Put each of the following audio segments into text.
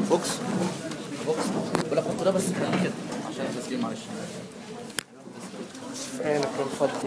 بوكس بوكس بقول لك حط ده بس كده كده عشان التسجيل معلش عينك الخط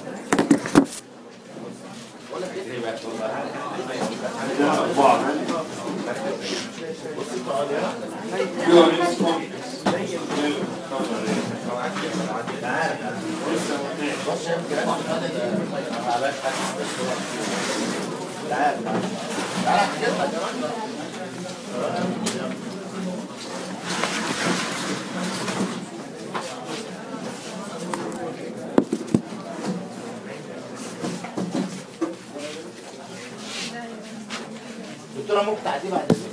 دكتوره ممكن تعدي بعد اذنك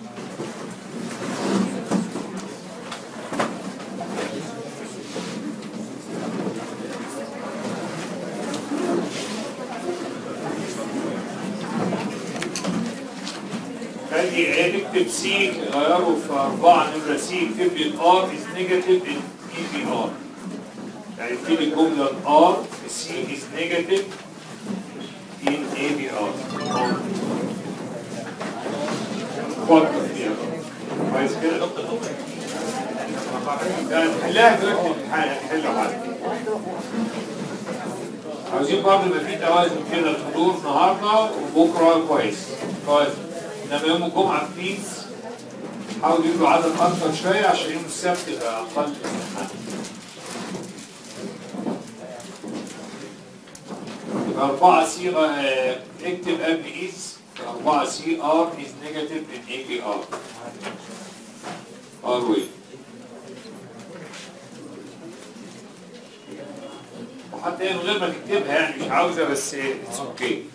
خلي نكتب سي غيره في أربعة نمرة سي اكتب لي الار از نيجاتيف ان اي بي ار يعني اكتب لي الجملة الار سي از نيجاتيف ان اي بي ار فكر فيها كويس كده يعني نحلها دلوقتي في الامتحان هنحلها بعد عاوزين برضه يبقى في توازن كده الحضور النهارده وبكره كويس كويس انما يوم الجمعه بليز حاولوا يجيبوا عدد اكتر شويه عشان يوم السبت يبقى اقل يبقى 4 سي آه، اكتب قبل ايز 4 سي ار از نيجاتيف ان اي بي ار ار وي وحتى هي من غير ما تكتبها يعني مش عاوزه بس اتس اوكي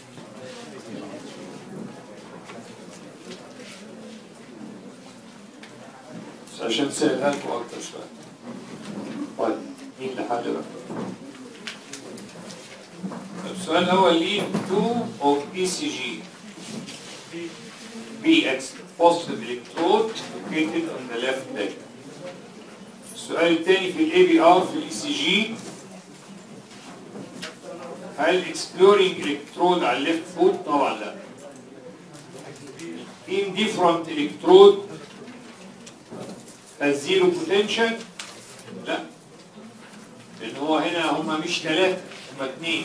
بس عشان نسهلها لكم اكتر شويه طيب مين اللي حل بقى؟ السؤال الأول ليه 2 of ECG BX positive electrode located on the left leg السؤال الثاني في الاي بي ار في الاي سي جي هل exploring electrode على الليفت فوت؟ طبعا لا indifferent electrode has zero potential لا لان هو هنا هما مش ثلاثة هما اثنين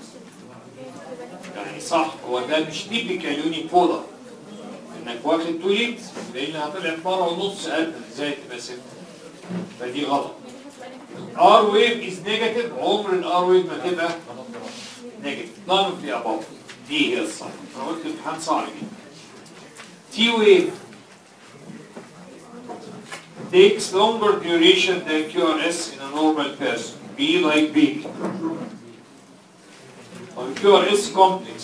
يعني صح هو ده مش تيبيكال يوني بولر انك واخد تو ليد لانها طلعت مره ونص قد ازاي تبقى ستة فدي غلط ار ويف از نيجاتيف عمر الار ويف ما تبقى نيجاتيف none of the above دي هي الصح انا قلت الامتحان صعب جدا تي ويف takes longer duration than QRS in a normal person. Be like big. On QRS complex.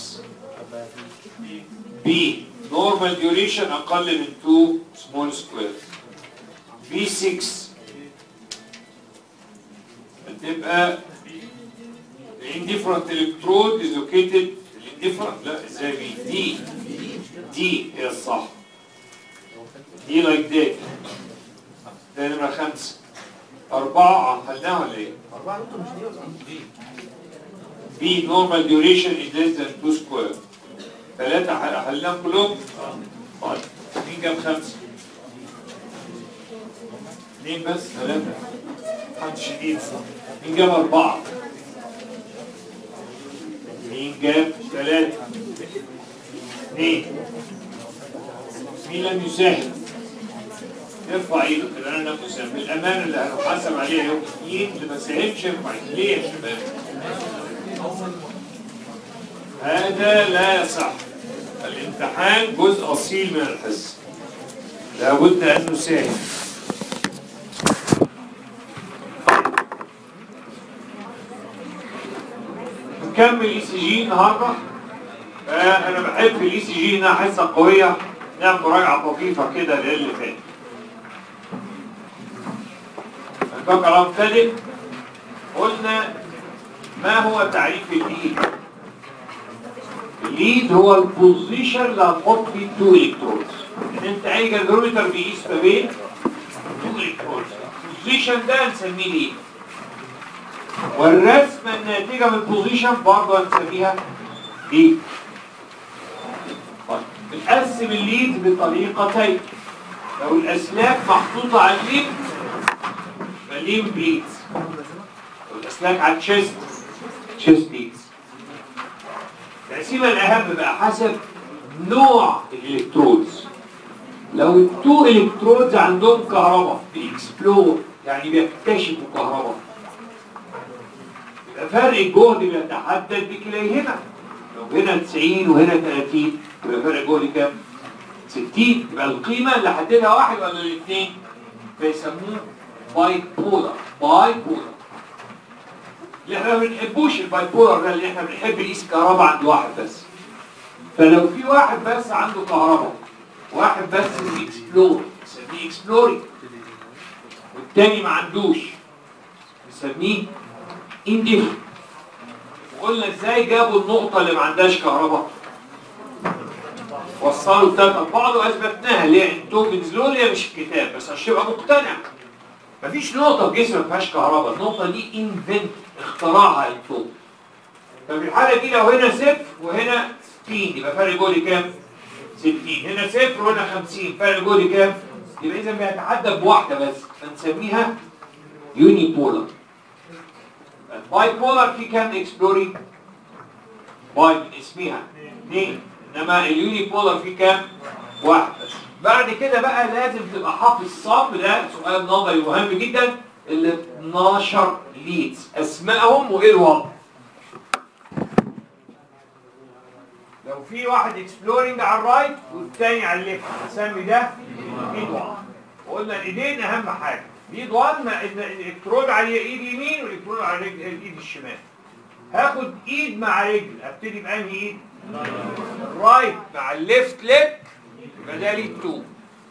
B. Normal duration أقل من 2 small squares. B6 هتبقى indifferent electrode is located indifferent لا ازاي بي D D هي الصح D like that ده نمرة خمسة أربعة حلناها ولا إيه؟ أربعة دكتور مش دي ولا دي؟ B normal duration is less than 2 square ثلاثة ح- حلناهم كلهم؟ طيب مين جاب خمسة؟ اثنين بس ثلاثة حد شديد مين جاب أربعة؟ مين جاب ثلاثة؟ اثنين مين لم يساهم؟ ارفع ايدك كده انا لم اساهم بالامانه اللي هنحاسب عليها يوم الاثنين اللي ما ساهمش ارفع ايدك ليه يا شباب؟ هذا لا يصح الامتحان جزء اصيل من الحصه لابد ان نساهم نكمل اي سي جي النهارده آه، انا بحب الاي سي جي انها حصه قويه نعمل مراجعه طفيفه كده للي فات ده كلام مبتدئ قلنا ما هو تعريف الليد الليد هو البوزيشن اللي هتحط فيه تو الكترونز ان انت اي جلفرومتر بيقيس ما بين تو الكترونز البوزيشن ده هنسميه ليد والرسمه الناتجه من البوزيشن برضه هنسميها ليد طيب بنقسم الليد بطريقتين لو الاسلاك محطوطه على الليم يبقى ليم بليدز لو الاسلاك على التشيست تشيست بليدز التقسيمه الاهم بقى حسب نوع الالكترودز لو التو الكترودز عندهم كهرباء بيكسبلور يعني بيكتشفوا كهرباء يبقى فرق الجهد بيتحدد بكليهما لو هنا 90 وهنا 30 يبقى فرق الجهد كام؟ 60 يبقى القيمة اللي حددها واحد ولا الاثنين بيسموه باي بولر باي بولر اللي احنا ما بنحبوش الباي بولر ده اللي احنا بنحب نقيس الكهرباء عند واحد بس فلو في واحد بس عنده كهرباء واحد بس بيكسبلور نسميه اكسبلوري والتاني ما عندوش نسميه انديفرنت وقلنا ازاي جابوا النقطة اللي ما عندهاش كهرباء وصلوا التلاتة ببعض واثبتناها اللي هي انتوجنز لو اللي هي مش في الكتاب بس عشان تبقى مقتنع مفيش نقطة في جسمك ما فيهاش كهرباء النقطة دي انفنت اختراعها التوب ففي الحالة دي لو هنا صفر وهنا 60 يبقى فرق جولي كام؟ 60 هنا صفر وهنا 50 فرق جولي كام؟ يبقى اذا بيتعدى بواحدة بس فنسميها يوني بولر الباي بولر في كام اكسبلوري؟ باي من اسمها اثنين انما اليوني بولر في كام؟ واحد بس بعد كده بقى لازم تبقى حافظ صم ده سؤال نظري مهم جدا ال 12 ليدز اسمائهم وايه الوضع لو في واحد اكسبلورنج على الرايت والتاني على الليفت نسمي ده ايد 1 وقلنا الايدين اهم حاجه ايد 1 ما إن الالكترود على ايد يمين والالكترود على رجل الايد الشمال هاخد ايد مع رجل ابتدي بانهي ايد الرايت مع الليفت ليج يبقى ده ليه 2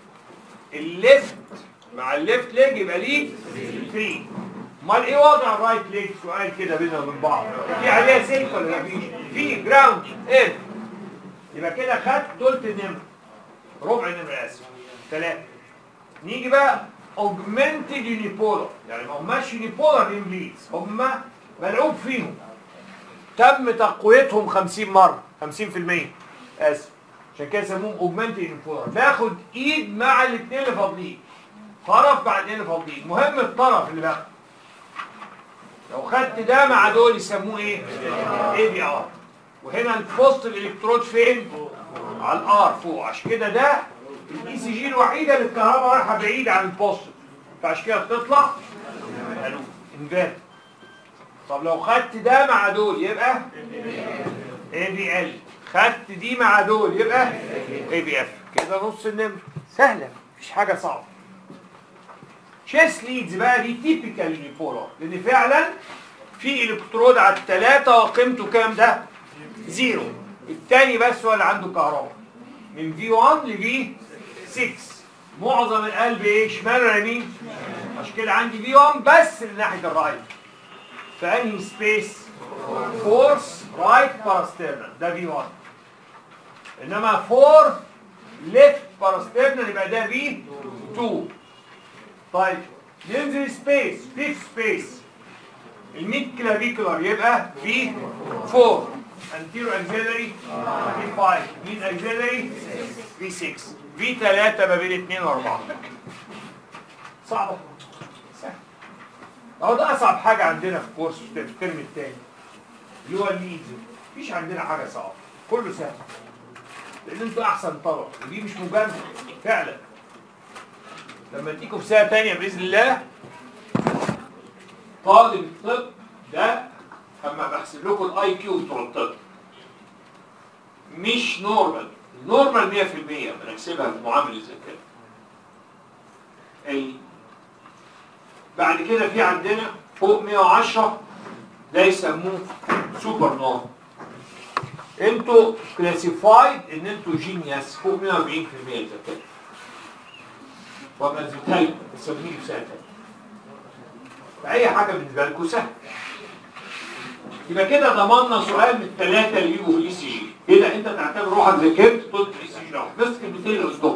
الليفت مع الليفت ليج يبقى ليه 3 امال ايه وضع الرايت ليج سؤال كده بينا وبين بعض في عليها سلك ولا مفيش في جراوند ايه يبقى كده خدت تلت النمر ربع النمر اسف ثلاثة نيجي بقى augmented unipolar يعني ما هماش unipolar انجليز هم ملعوب فيهم تم تقويتهم 50 مرة 50% اسف عشان كده سموهم augmented unipolar باخد ايد مع الاثنين اللي فاضلين طرف مع الاثنين اللي فاضلين مهم الطرف اللي بقى لو خدت ده مع دول يسموه ايه؟ اي بي ار وهنا البوست الالكترود فين؟ على الار فوق عشان كده ده الاي سي جي الوحيده اللي الكهرباء رايحه بعيد عن البوست فعشان كده بتطلع الو انفات طب لو خدت ده مع دول يبقى اي بي ال خدت دي مع دول يبقى اي بي اف كده نص النمر سهله مفيش حاجه صعبه تشيس ليدز بقى دي تيبيكال يونيبولار لان فعلا في الكترود على الثلاثه وقيمته كام ده؟ زيرو الثاني بس هو اللي عنده كهرباء من في 1 ل في 6 معظم القلب ايه شمال ولا يمين؟ عشان كده عندي في 1 بس لناحيه الرايت فانهي سبيس فورس رايت باراسترنال ده في 1 انما فور ليفت باراسترنال يبقى ده في 2 طيب ننزل سبيس فيف سبيس الميد كلافيكولار يبقى في 4 انتيرو اكسيلري في 5 ميد اكسيلري في 6 في 3 ما بين 2 و 4 صعبه سهل اهو ده اصعب حاجه عندنا في كورس في الترم الثاني اللي هو الليدز مفيش عندنا حاجه صعبه كله سهل لان انتوا احسن طلبه ودي مش مجامله فعلا لما تيجوا في سنه ثانيه باذن الله طالب الطب ده اما بحسب لكم الاي كيو بتوع الطب مش نورمال نورمال 100% بنحسبها في معامله زي كده ال... بعد كده في عندنا فوق 110 ده يسموه سوبر نورمال انتوا كلاسيفايد ان انتوا جينياس فوق 140% زي كده وما زلتها تسميه سهل فأي حاجة بالنسبة لكم سهل يبقى كده ضمننا سؤال من الثلاثة اللي يجوا في الاي سي جي كده انت تعتبر روحك ذاكرت طول الاي سي جي لو حفظت كلمتين اللي قلتهم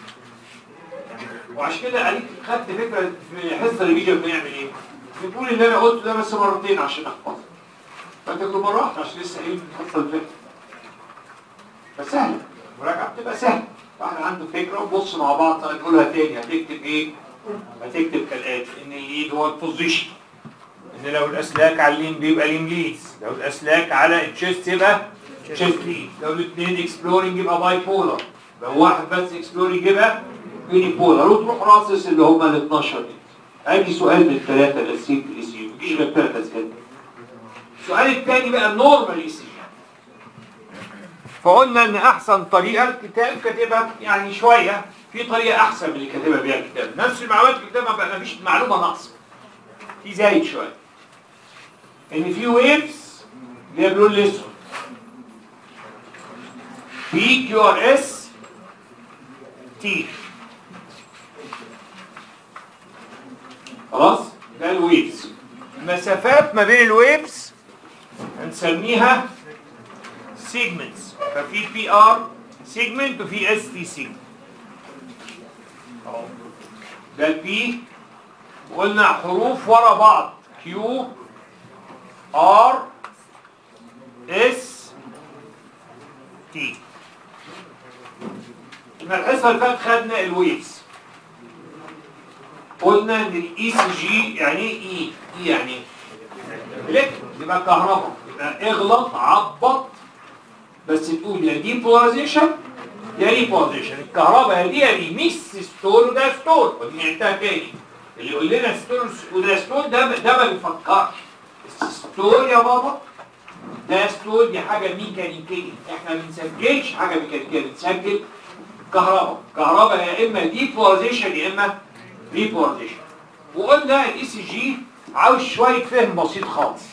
وعشان كده عليك خدت فكرة في الحصة اللي بيجي بنعمل ايه؟ بنقول اللي انا قلته ده بس مرتين عشان احفظه فانت كل مرة واحدة عشان لسه قايل في الحصة اللي فاتت فسهلة المراجعة بتبقى سهلة واحد عنده فكره وبص مع بعض هنقولها تاني هتكتب ايه؟ هتكتب كالاتي ان الليد هو البوزيشن ان لو الاسلاك على اللين بيبقى لين ليدز لو الاسلاك على التشيست يبقى تشيست ليد لو الاثنين اكسبلورنج يبقى باي بولر لو واحد بس اكسبلورنج يبقى يوني بولر وتروح راصص اللي هم ال 12 دي ادي سؤال من الثلاثه الاساسيين في الاي سي مفيش غير ثلاث اسئله السؤال الثاني بقى النورمال اي سي فقلنا ان احسن طريقه الكتاب كاتبها يعني شويه في طريقه احسن من اللي كاتبها بيها الكتاب نفس المعلومات في الكتاب بقى مفيش معلومه ناقصه في زايد شويه ان في ويفز اللي هي باللون الاسود في كيو ار اس تي خلاص ده الويفز المسافات ما بين الويفز هنسميها سيجمنتس ففي بي ار سيجمنت وفي اس تي سيجمنت ده البي قلنا حروف ورا بعض كيو ار اس تي يبقى الحصه اللي فاتت خدنا الويفز قلنا ان الاي سي جي يعني ايه اي اي يعني ايه الكتريك يبقى كهرباء يبقى اغلط عبط بس تقول يا دي بولاريزيشن يا ري بولاريزيشن الكهرباء يا دي يا ري مش ستول وده ستول ودي نعتها تاني اللي يقول لنا ستول وده ستول ده ده ما بيفكرش ستول يا بابا ده ستول دي حاجه ميكانيكيه احنا ما بنسجلش حاجه ميكانيكيه بنسجل كهرباء كهرباء يا اما دي بولاريزيشن يا اما ري بولاريزيشن وقلنا الاي سي جي عاوز شويه فهم بسيط خالص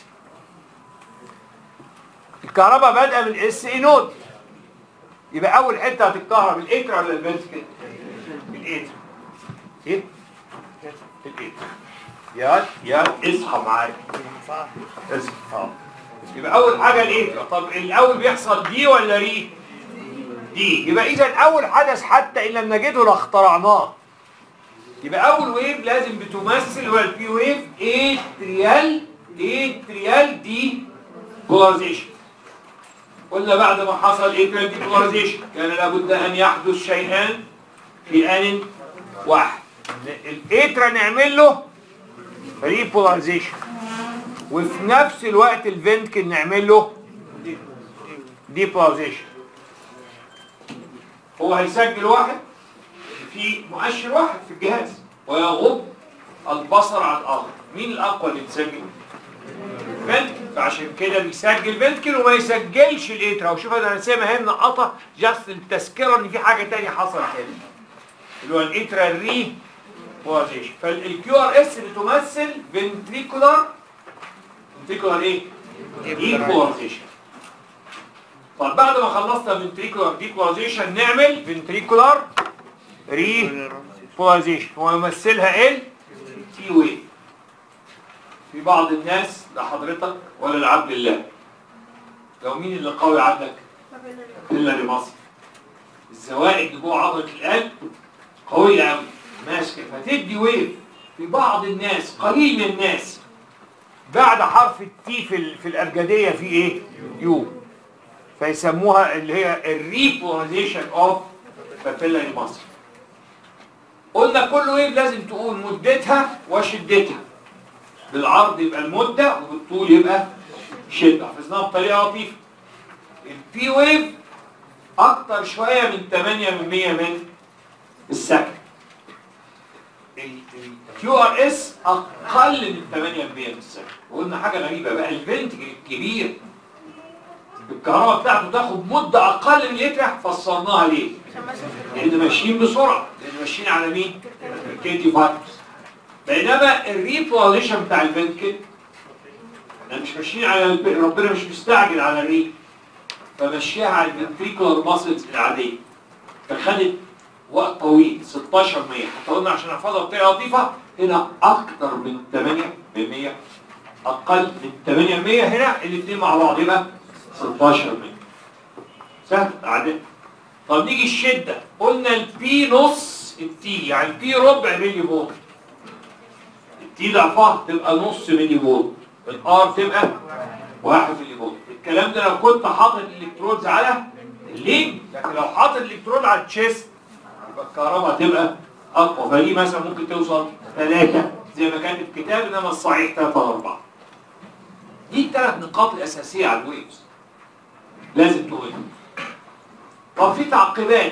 الكهرباء بادئه من اس اي نود يبقى اول حته هتتكهرب الاتر ولا الفنتكل الاتر ايه الاتر يا يا اصحى معايا اصحى اه يبقى اول حاجه الاتر طب الاول بيحصل دي ولا ري دي يبقى اذا اول حدث حتى ان لم نجده لاخترعناه يبقى اول ويف لازم بتمثل هو البي ويف اتريال اتريال دي بولاريزيشن قلنا بعد ما حصل اتريال دي بولاريزيشن كان لابد ان يحدث شيئان في ان واحد الاترا نعمل له ريبولاريزيشن وفي نفس الوقت الفنتكل نعمل له ديبولاريزيشن هو هيسجل واحد في مؤشر واحد في الجهاز ويغض البصر عن الآخر مين الأقوى اللي بتسجل؟ فنتكل فعشان كده بيسجل فنتكل وما يسجلش الاترا وشوف انا رسمها هنا نقطة جاست التذكرة ان في حاجة تانية حصلت هنا اللي هو الاترا الري بولاريزيشن فالكيو ار اس بتمثل فنتريكولار فنتريكولار ايه؟ ديبولاريزيشن طب بعد ما خلصنا فنتريكولار ديبولاريزيشن نعمل فنتريكولار ري بولاريزيشن ويمثلها ال تي ويف في بعض الناس لحضرتك ولا لعبد الله لو مين اللي قوي عندك الا لمصر الزوائد جوه عضله القلب قويه قوي ماسكه فتدي ويف في بعض الناس قليل من الناس بعد حرف التي في ال- في الابجديه في ايه يو فيسموها اللي هي الريبولاريزيشن اوف بابيلاري مصر قلنا كل ويف لازم تقول مدتها وشدتها بالعرض يبقى المدة وبالطول يبقى شدة حفظناها بطريقة لطيفة البي ويف أكتر شوية من 8 من 100 من السكند الكيو ار اس أقل من 8 من 100 من السكند وقلنا حاجة غريبة بقى الفنتج الكبير الكهرباء بتاعته تاخد مدة أقل من الإترة فصلناها ليه؟ لأن ماشيين بسرعة لأن ماشيين على مين؟ الكيتي فايروس بينما الريبوليشن بتاع الفنتكل احنا مش ماشيين على الب... ربنا مش مستعجل على الري فمشيها على الفنتريكولار ماسلز العاديه فخدت وقت طويل 16 100 حتى قلنا عشان احفظها بطريقه لطيفه هنا اكتر من 8 من 100 اقل من 8 من 100 هنا الاثنين مع بعض يبقى 16 100 سهل عادي طب نيجي الشده قلنا البي نص التي يعني البي ربع ملي فولت التي ضعفها تبقى نص ملي فولت الار تبقى واحد ملي فولت الكلام ده لو كنت حاطط الالكترودز على اللين لكن لو حاطط الالكترود على التشيست يبقى الكهرباء هتبقى اقوى فدي مثلا ممكن توصل ثلاثة زي ما كان في الكتاب انما الصحيح ثلاثة أو أربعة دي الثلاث نقاط الأساسية على الويفز لازم تقولها طب في تعقيبات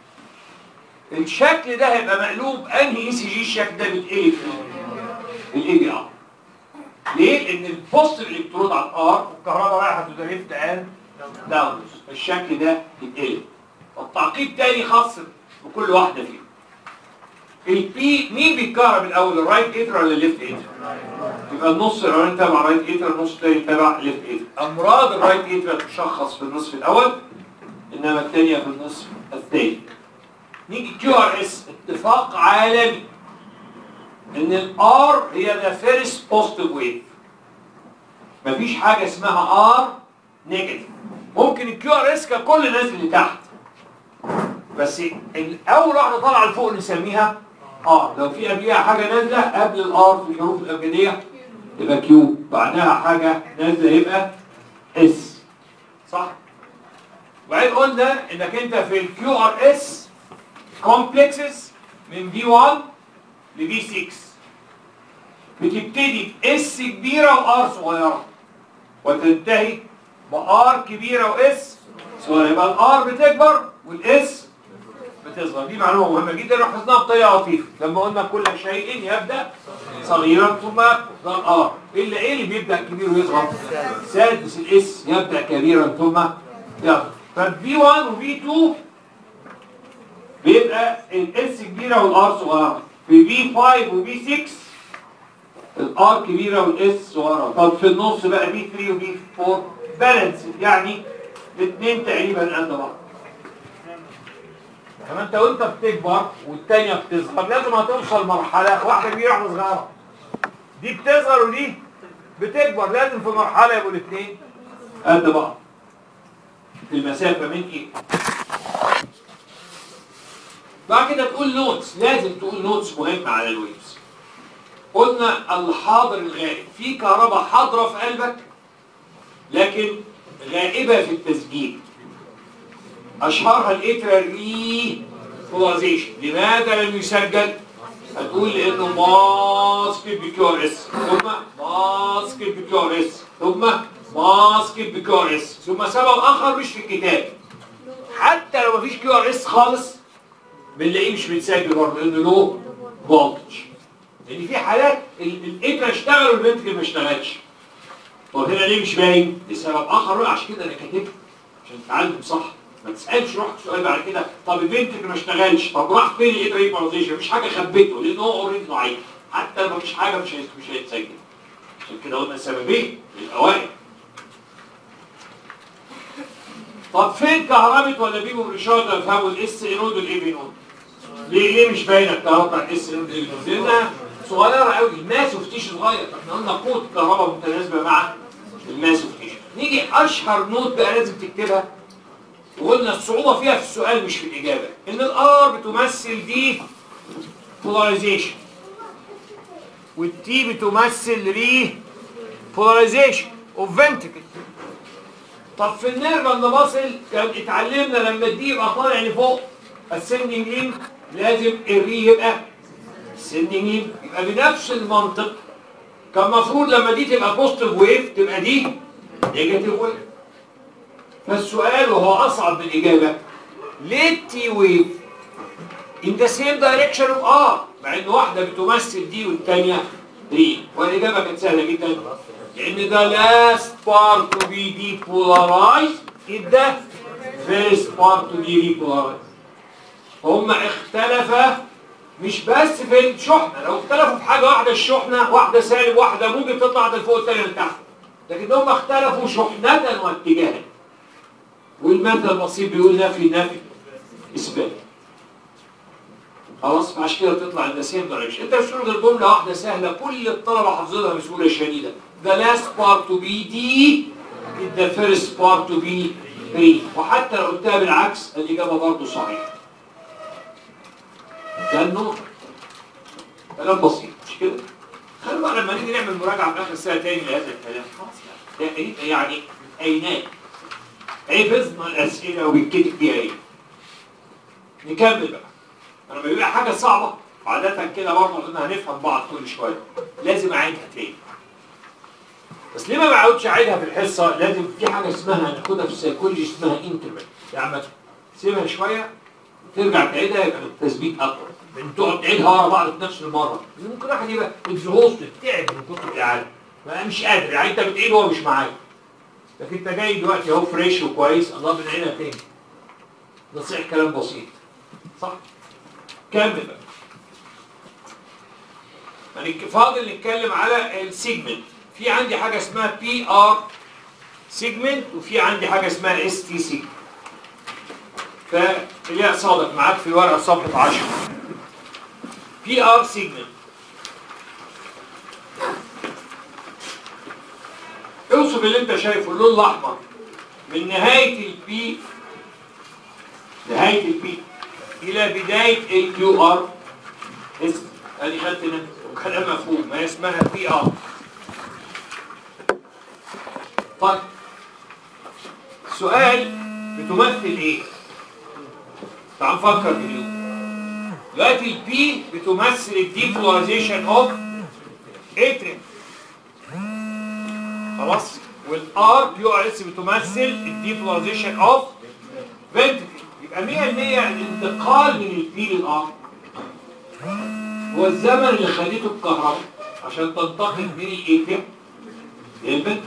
الشكل ده هيبقى مقلوب انهي اي سي جي الشكل ده بيتقلب الاي بي ار ليه؟ لان البوست الالكترود على الار والكهرباء رايحه تو ذا ليفت اند داونز الشكل ده يتقلب التعقيد تاني خاص بكل واحده فيهم البي مين بيتكهرب الاول الرايت ايتر ولا الليفت ايتر؟ يبقى النص الاولاني تبع رايت ايتر النص الثاني تبع ليفت ايتر امراض الرايت ايتر تشخص في النصف الاول انما الثانيه في النصف الثاني نيجي كيو ار اس اتفاق عالمي ان الار هي ذا فيرست بوزيتيف ويف مفيش حاجه اسمها ار نيجاتيف ممكن الكيو ار اس ككل نازل لتحت بس الاول واحده طالعه لفوق نسميها ار لو في قبلها حاجه نازله قبل الار في الحروف الابجديه يبقى كيو بعدها حاجه نازله يبقى اس صح وبعدين قلنا انك انت في الكيو ار اس كومبلكسز من في 1 لفي 6 بتبتدي باس كبيره وار صغيره وتنتهي بار كبيره واس صغيره يبقى الار بتكبر والاس بتصغر دي معلومه مهمه جدا لاحظناها بطريقه لطيفه لما قلنا كل شيء يبدا صغيرا ثم يصغر ار الا ايه اللي بيبدا كبير ويصغر سادس الاس يبدا كبيرا ثم يصغر ففي 1 وفي 2 بيبقى الاس كبيره والار صغيره في في 5 وفي 6 الار كبيره والاس صغيره طب في النص بقى في 3 وفي 4 بالانس يعني الاثنين تقريبا قد بعض كمان انت وانت بتكبر والتانية بتصغر لازم هتوصل مرحلة واحدة كبيرة واحدة صغيرة دي بتصغر ودي بتكبر لازم في مرحلة يبقوا الاثنين قد بعض المسافة من ايه بعد كده تقول نوتس لازم تقول نوتس مهمة على الويبس قلنا الحاضر الغائب في كهرباء حاضرة في قلبك لكن غائبة في التسجيل أشهرها الإترا ري بولاريزيشن لماذا لم يسجل؟ هتقول لأنه ماسك بكيو ار اس ثم ماسك بكيو ار اس ثم ماسك بكيو ار اس ثم سبب آخر مش في الكتاب حتى لو مفيش كيو ار اس خالص بنلاقيه مش متسجل برضه لأنه له فولتج لأن في حالات الإترا اشتغل والفنتكل ما اشتغلش طب هنا ليه مش باين؟ لسبب آخر بقى عشان كده أنا كاتبها عشان تتعلم صح ما تسالش روحك سؤال بعد كده طب البنت ما اشتغلش طب راح فين الايه ريبارزيشن مفيش حاجه خبته لان هو اوريدي ضعيف حتى لو مفيش حاجه مش هيت- مش هيتسجل عشان كده قلنا سببين للاوائل طب فين كهربت ولا بيجوا الرشاد يفهموا الاس انود والاي بي نود ليه ليه مش باينه الكهرباء بتاعت الاس انود والاي بي نود لانها صغيره قوي الماس اوف تيشو صغير احنا قلنا قوه الكهرباء متناسبه مع الماس اوف تيشو نيجي اشهر نود بقى لازم تكتبها وقلنا الصعوبة فيها في السؤال مش في الإجابة إن الآر بتمثل دي بولاريزيشن والتي بتمثل ري بولاريزيشن اوف فنتكل طب في النيرف اند ماسل كان اتعلمنا لما الدي يبقى طالع لفوق السندنج لين لازم الري يبقى السندنج لين يبقى بنفس المنطق كان المفروض لما دي تبقى بوزيتيف ويف تبقى دي نيجاتيف ويف فالسؤال وهو أصعب من الإجابة ليه التي ويف in the same direction of R مع إن واحدة بتمثل دي والتانية دي والإجابة كانت سهلة جدا لأن the last part to be depolarized is the first part to be repolarized هم اختلفا مش بس في الشحنة لو اختلفوا في حاجة واحدة الشحنة واحدة سالب واحدة موجب تطلع واحدة لفوق التانية لتحت لكن هم اختلفوا شحنة واتجاها والمادة البسيط بيقول نفي نفي إثبات خلاص عشان كده بتطلع عند سيم دايركشن انت مش تقول غير جمله واحده سهله كل الطلبه حافظينها بسهوله شديده the last part to be D is the first part to be B وحتى لو قلتها بالعكس الاجابه برضه صحيحه ده النقطه كلام بسيط مش كده خلي بقى لما نيجي نعمل مراجعه في اخر السنه تاني لهذا الكلام خلاص يعني يعني عينات حفظنا الأسئلة وبيتكتب فيها إيه؟ نكمل بقى لما بيبقى حاجه صعبه عاده كده برضه قلنا هنفهم بعض كل شويه لازم اعيدها تاني بس ليه ما بعودش اعيدها في الحصه لازم في حاجه اسمها هناخدها في السيكولوجي اسمها انترمنت يعني ما تسيبها شويه ترجع تعيدها يبقى التثبيت اقوى من تقعد تعيدها ورا بعض في نفس المره ممكن واحد يبقى اكزهوستد تعب من كتر الاعاده ما مش قادر يعني انت بتعيد وهو مش معاك لكن انت جاي دلوقتي اهو فريش وكويس الله بنعيدها تاني ده صحيح كلام بسيط صح كمل بقى يعني فاضل نتكلم على السيجمنت في عندي حاجه اسمها بي ار سيجمنت وفي عندي حاجه اسمها اس تي سيجمنت فالياء صادق معاك في الورقه صفحه 10 بي ار سيجمنت اوصف اللي انت شايفه اللون الاحمر من نهايه البي نهايه البي الى بدايه الكيو ار اسم ادي خدت نفس وكلام مفهوم ما هي اسمها بي ار طيب سؤال بتمثل ايه؟ تعال نفكر باليوم دلوقتي البي بتمثل الديبولاريزيشن اوف اتريم خلاص والار بيو ار اس بتمثل الديبولاريزيشن اوف فنتريكل يبقى 100% الانتقال من البي للار هو الزمن اللي خليته الكهرباء عشان تنتقل من الاتريم للفنتريكل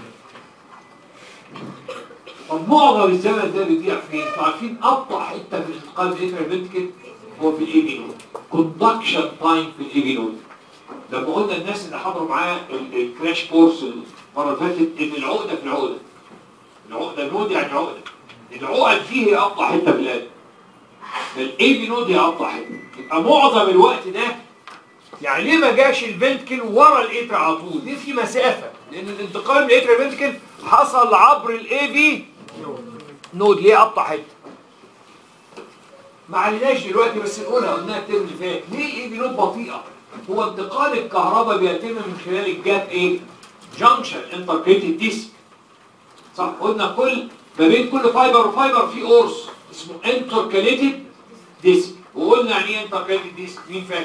طب معظم الزمن ده بيضيع فين؟ انتوا عارفين ابطا حته في الانتقال من الاتريم للفنتريكل هو في الاي بي نود كوندكشن تايم في الاي بي نود لما قلنا الناس اللي حضروا معايا ال- الكراش كورس المره اللي فاتت ان العقده في العقده العقده نود يعني عقده العقد دي هي ابطا حته في القلب الاي بي نود هي ابطا حته يبقى معظم الوقت ده يعني ليه ما جاش الفنتكل ورا الاتر على طول دي في مسافه لان الانتقال من الاتر للفنتكل حصل عبر الاي بي نود ليه ابطا حته ما عليناش دلوقتي بس نقولها قلناها الترم اللي فات ليه الاي بي نود بطيئه هو انتقال الكهرباء بيتم من خلال الجاب ايه جانكشن انتركريتد ديسك صح قلنا كل ما بين كل فايبر وفايبر في قرص اسمه انتركاليتد ديسك وقلنا يعني ايه انتركاليتد ديسك مين فاكر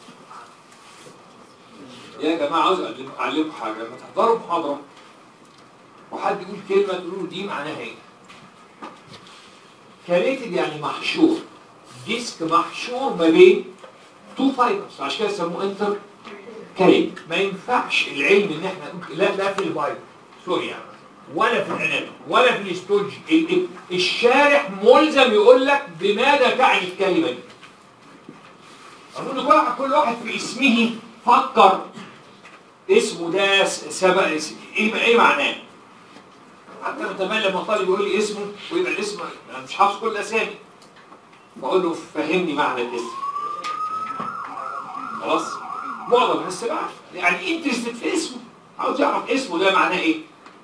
يا جماعه عاوز أعلم- اعلمكم حاجه لما تحضروا محاضره وحد يقول كلمه تقولوا له دي معناها ايه كاليتد يعني محشور ديسك محشور ما بين تو فايبرز عشان كده سموه انتر كاليتد ما ينفعش العلم ان احنا نقول لا لا في البايبر سوري يعني ولا في الاناتومي ولا في الاستولوجي ال- ال- الشارح ملزم يقول لك بماذا تعني الكلمه دي اقول لك واحد كل واحد في اسمه فكر اسمه ده س- سبق اس- ايه ايه معناه حتى انا كمان لما طالب يقول لي اسمه ويبقى الاسم انا مش حافظ كل الاسامي بقول له فهمني معنى الاسم خلاص معظم الناس تبقى عارفة. يعني انترستد في اسمه عاوز يعرف اسمه ده معناه ايه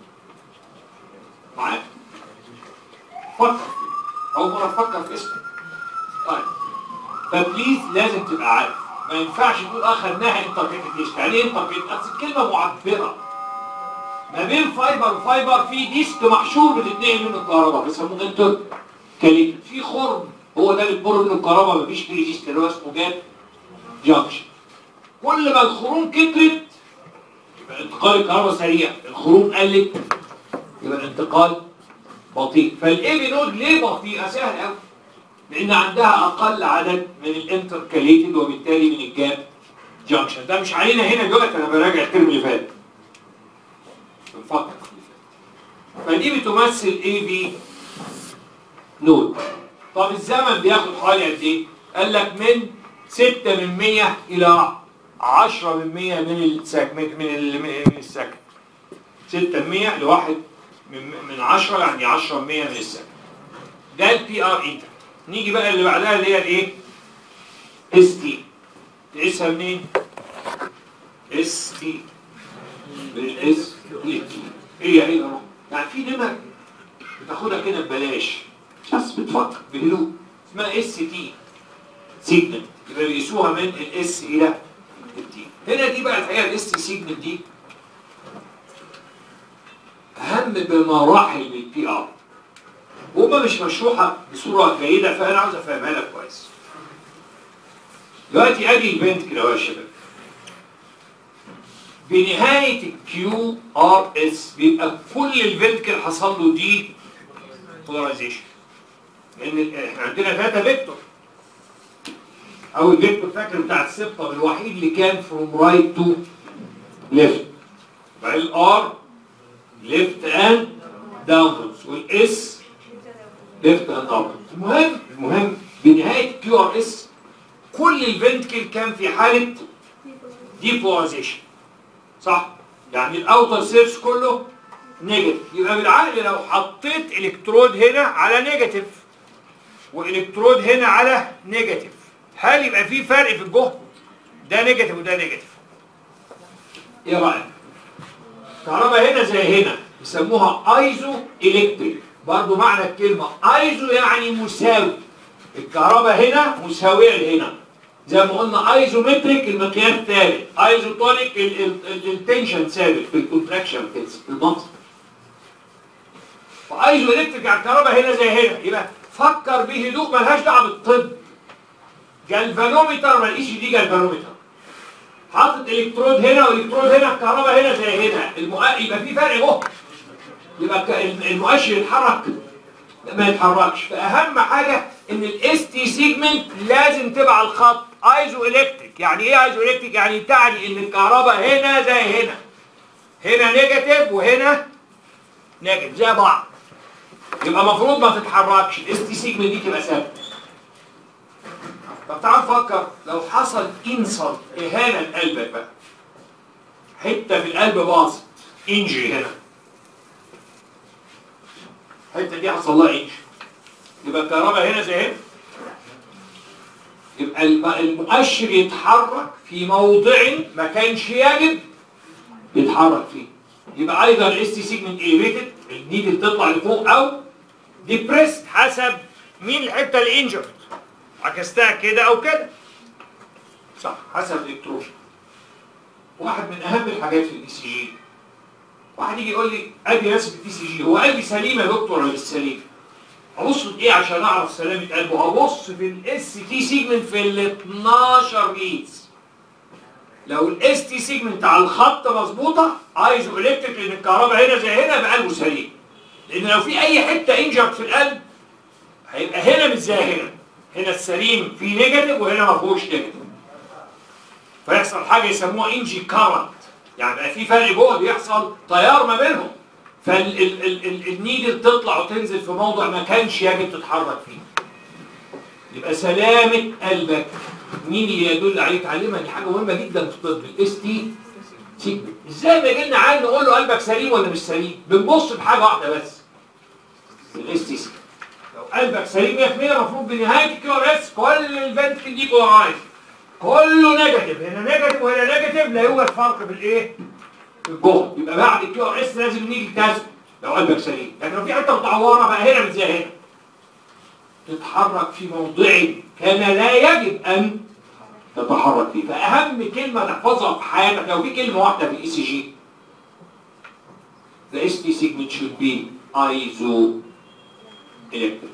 معاك فكر فيه. اول مره افكر في اسمه طيب فبليز لازم تبقى عارف ما ينفعش تقول اخذناها انتركريتد ديسك يعني ايه انتركريتد اصل الكلمه معبره ما بين فايبر وفايبر في ديسك محشور بتتنقل منه الكهرباء بيسموه انتر كليك في خرم هو ده اللي بتمر منه الكهرباء مفيش فيه ديسك اللي هو اسمه جاب جانكشن كل ما الخروم كترت يبقى انتقال الكهرباء سريع الخروم قلت يبقى الانتقال بطيء فالاي بي نود ليه بطيئه سهل قوي لان عندها اقل عدد من الانتركاليتد وبالتالي من الجاب جانكشن ده مش علينا هنا دلوقتي انا براجع الترم اللي فات بنفكر في اللي فات فدي بتمثل اي بي نود طب الزمن بياخد حوالي قد ايه؟ قال لك من 6 من 100 الى 10 من 100 من السكن من ال- من السكن 6 من 100 لواحد من من 10 يعني 10 من 100 من السكن ده البي ار انتر نيجي بقى اللي بعدها اللي هي الايه؟ اس تي تقيسها منين؟ اس تي من الاس للتي هي هي اهو يعني في نمر بتاخدها كده ببلاش بس بتفكر بهدوء اسمها اس تي سيجنال يبقى بيقيسوها من الاس الى التي هنا دي بقى الحقيقه الاس تي سيجنال دي اهم بمراحل من البي ار وما مش مشروحه بصوره جيده فانا عاوز افهمها لك كويس دلوقتي ادي البنت كده اهو يا شباب بنهايه الكيو ار اس بيبقى كل الفنتكل حصل له دي بولاريزيشن لان ال- احنا عندنا ثلاثه فيكتور او الفيكتور فاكر بتاع السبطه الوحيد اللي كان فروم رايت تو ليفت بعدين الار ليفت اند داونوردز والاس ليفت اند اب المهم المهم بنهايه كيو ار اس كل الفنتكل كان في حاله ديبولاريزيشن صح يعني الاوتر سيرس كله نيجاتيف يبقى بالعقل لو حطيت الكترود هنا على نيجاتيف والكترود هنا على نيجاتيف هل يبقى في فرق في الجهد ده نيجاتيف وده نيجاتيف ايه رايك الكهرباء هنا زي هنا يسموها ايزو الكتريك برضو معنى الكلمه ايزو يعني مساوي الكهرباء هنا مساويه لهنا زي ما قلنا ايزومتريك المقياس ثابت ايزوتونيك ال- ال- ال- التنشن ثابت في الكونتراكشن في المنطق فايزو الكتريك على الكهرباء هنا زي هنا يبقى فكر بهدوء ملهاش دعوه بالطب جالفانومتر ماليش دي جالفانومتر حاطط الكترود هنا والكترود هنا الكهرباء هنا زي هنا المؤ... يبقى في فرق جهد يبقى ك- المؤشر يتحرك ما يتحركش فاهم حاجه ان الاس تي سيجمنت لازم تبقى على الخط ايزو الكتريك يعني ايه ايزو الكتريك يعني تعني ان الكهرباء هنا زي هنا هنا نيجاتيف وهنا نيجاتيف زي بعض يبقى المفروض ما تتحركش الاس تي سيجمنت دي تبقى ثابته طب تعال نفكر لو حصل انسلت اهانه لقلبك بقى حته في القلب باظت انجري هنا الحته دي حصل لها انجري يبقى الكهرباء هنا زي هنا يبقى الم- المؤشر يتحرك في موضع ما كانش يجب يتحرك فيه يبقى ايضا الاس تي سيجمنت اليفيتد النيدل تطلع لفوق او ديبريست حسب مين الحته اللي انجرد عكستها كده او كده صح حسب الالكترون واحد من اهم الحاجات في الاي سي جي واحد يجي يقول لي ادي رسم الدي سي جي هو قلبي سليم يا دكتور ولا مش سليم؟ ابص في ايه عشان اعرف سلامه قلبه؟ ابص في الاس تي سيجمنت في ال 12 بيتس لو الاس تي سيجمنت على الخط مظبوطه ايزو الكتريك لان الكهرباء هنا زي هنا يبقى قلبه سليم لان لو في اي حته انجرد في القلب هيبقى هنا مش زي هنا هنا السليم فيه نيجاتيف وهنا ما فيهوش نيجاتيف فيحصل حاجه يسموها انجي كارنت يعني بقى في فرق جهد يحصل تيار ما بينهم فالنيدل تطلع وتنزل في موضع ما كانش يجب تتحرك فيه يبقى سلامة قلبك مين اللي يدل عليه تعلمها دي حاجة مهمة جدا في الطب الاس تي سيجمنت ازاي ما يجي لنا عيل نقول له قلبك سليم ولا مش سليم بنبص بحاجة واحدة بس الاس تي سيجمنت لو قلبك سليم 100% المفروض بنهاية الكيو ار اس كل الفنتكل دي بورايز كله نيجاتيف هنا نيجاتيف وهنا نيجاتيف لا يوجد فرق بالايه؟ في الجهد يبقى بعد الكيو ار اس لازم نيجي تثبت لو قلبك سليم لكن لو في حته متعوره بقى هنا مش زي هنا تتحرك في موضع كان لا يجب ان تتحرك فيه فاهم كلمه تحفظها في حياتك لو في كلمه واحده في الاي سي جي The ST segment should be isoelectric.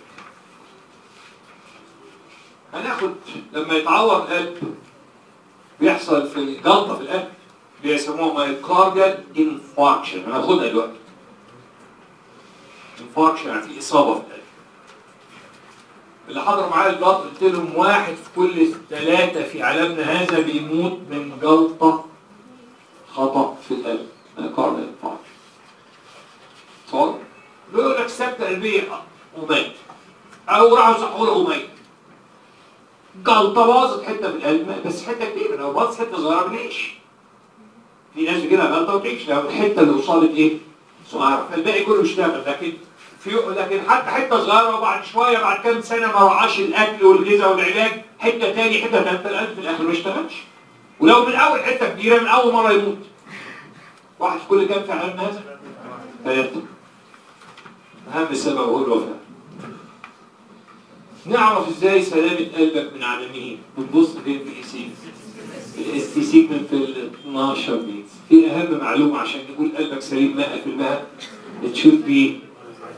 هناخد لما يتعور القلب بيحصل في جلطه في القلب بيسموها مايوكارديال انفاركشن هناخدها دلوقتي انفاركشن يعني في اصابه في القلب اللي حضروا معايا الجلطه قلت لهم واحد في كل ثلاثه في عالمنا هذا بيموت من جلطه خطا في القلب مايوكارديال انفاركشن صار يقول لك سكتة قلبية ومات أو راحوا صحوا له ومات جلطة باظت حتة في القلب بس حتة كبيرة لو باظت حتة صغيرة بنعيش في ناس كده جلطة وتعيش لو الحتة اللي وصلت إيه؟ صغيرة فالباقي كله اشتغل لكن في لكن حتى حتة صغيرة وبعد شوية بعد كام سنة ما رعاش الأكل والغذاء والعلاج حتة تاني حتة ثالثة القلب في الآخر ما اشتغلش ولو من أول حتة كبيرة من أول مرة يموت واحد في كل كام في عالم هذا؟ ثلاثة أهم سبب هو الوفاة نعرف ازاي سلامة قلبك من عدمه بنبص فين في الاي الاس تي سيجمنت في ال 12 بيتس في اهم معلومة عشان نقول قلبك سليم 100% it should be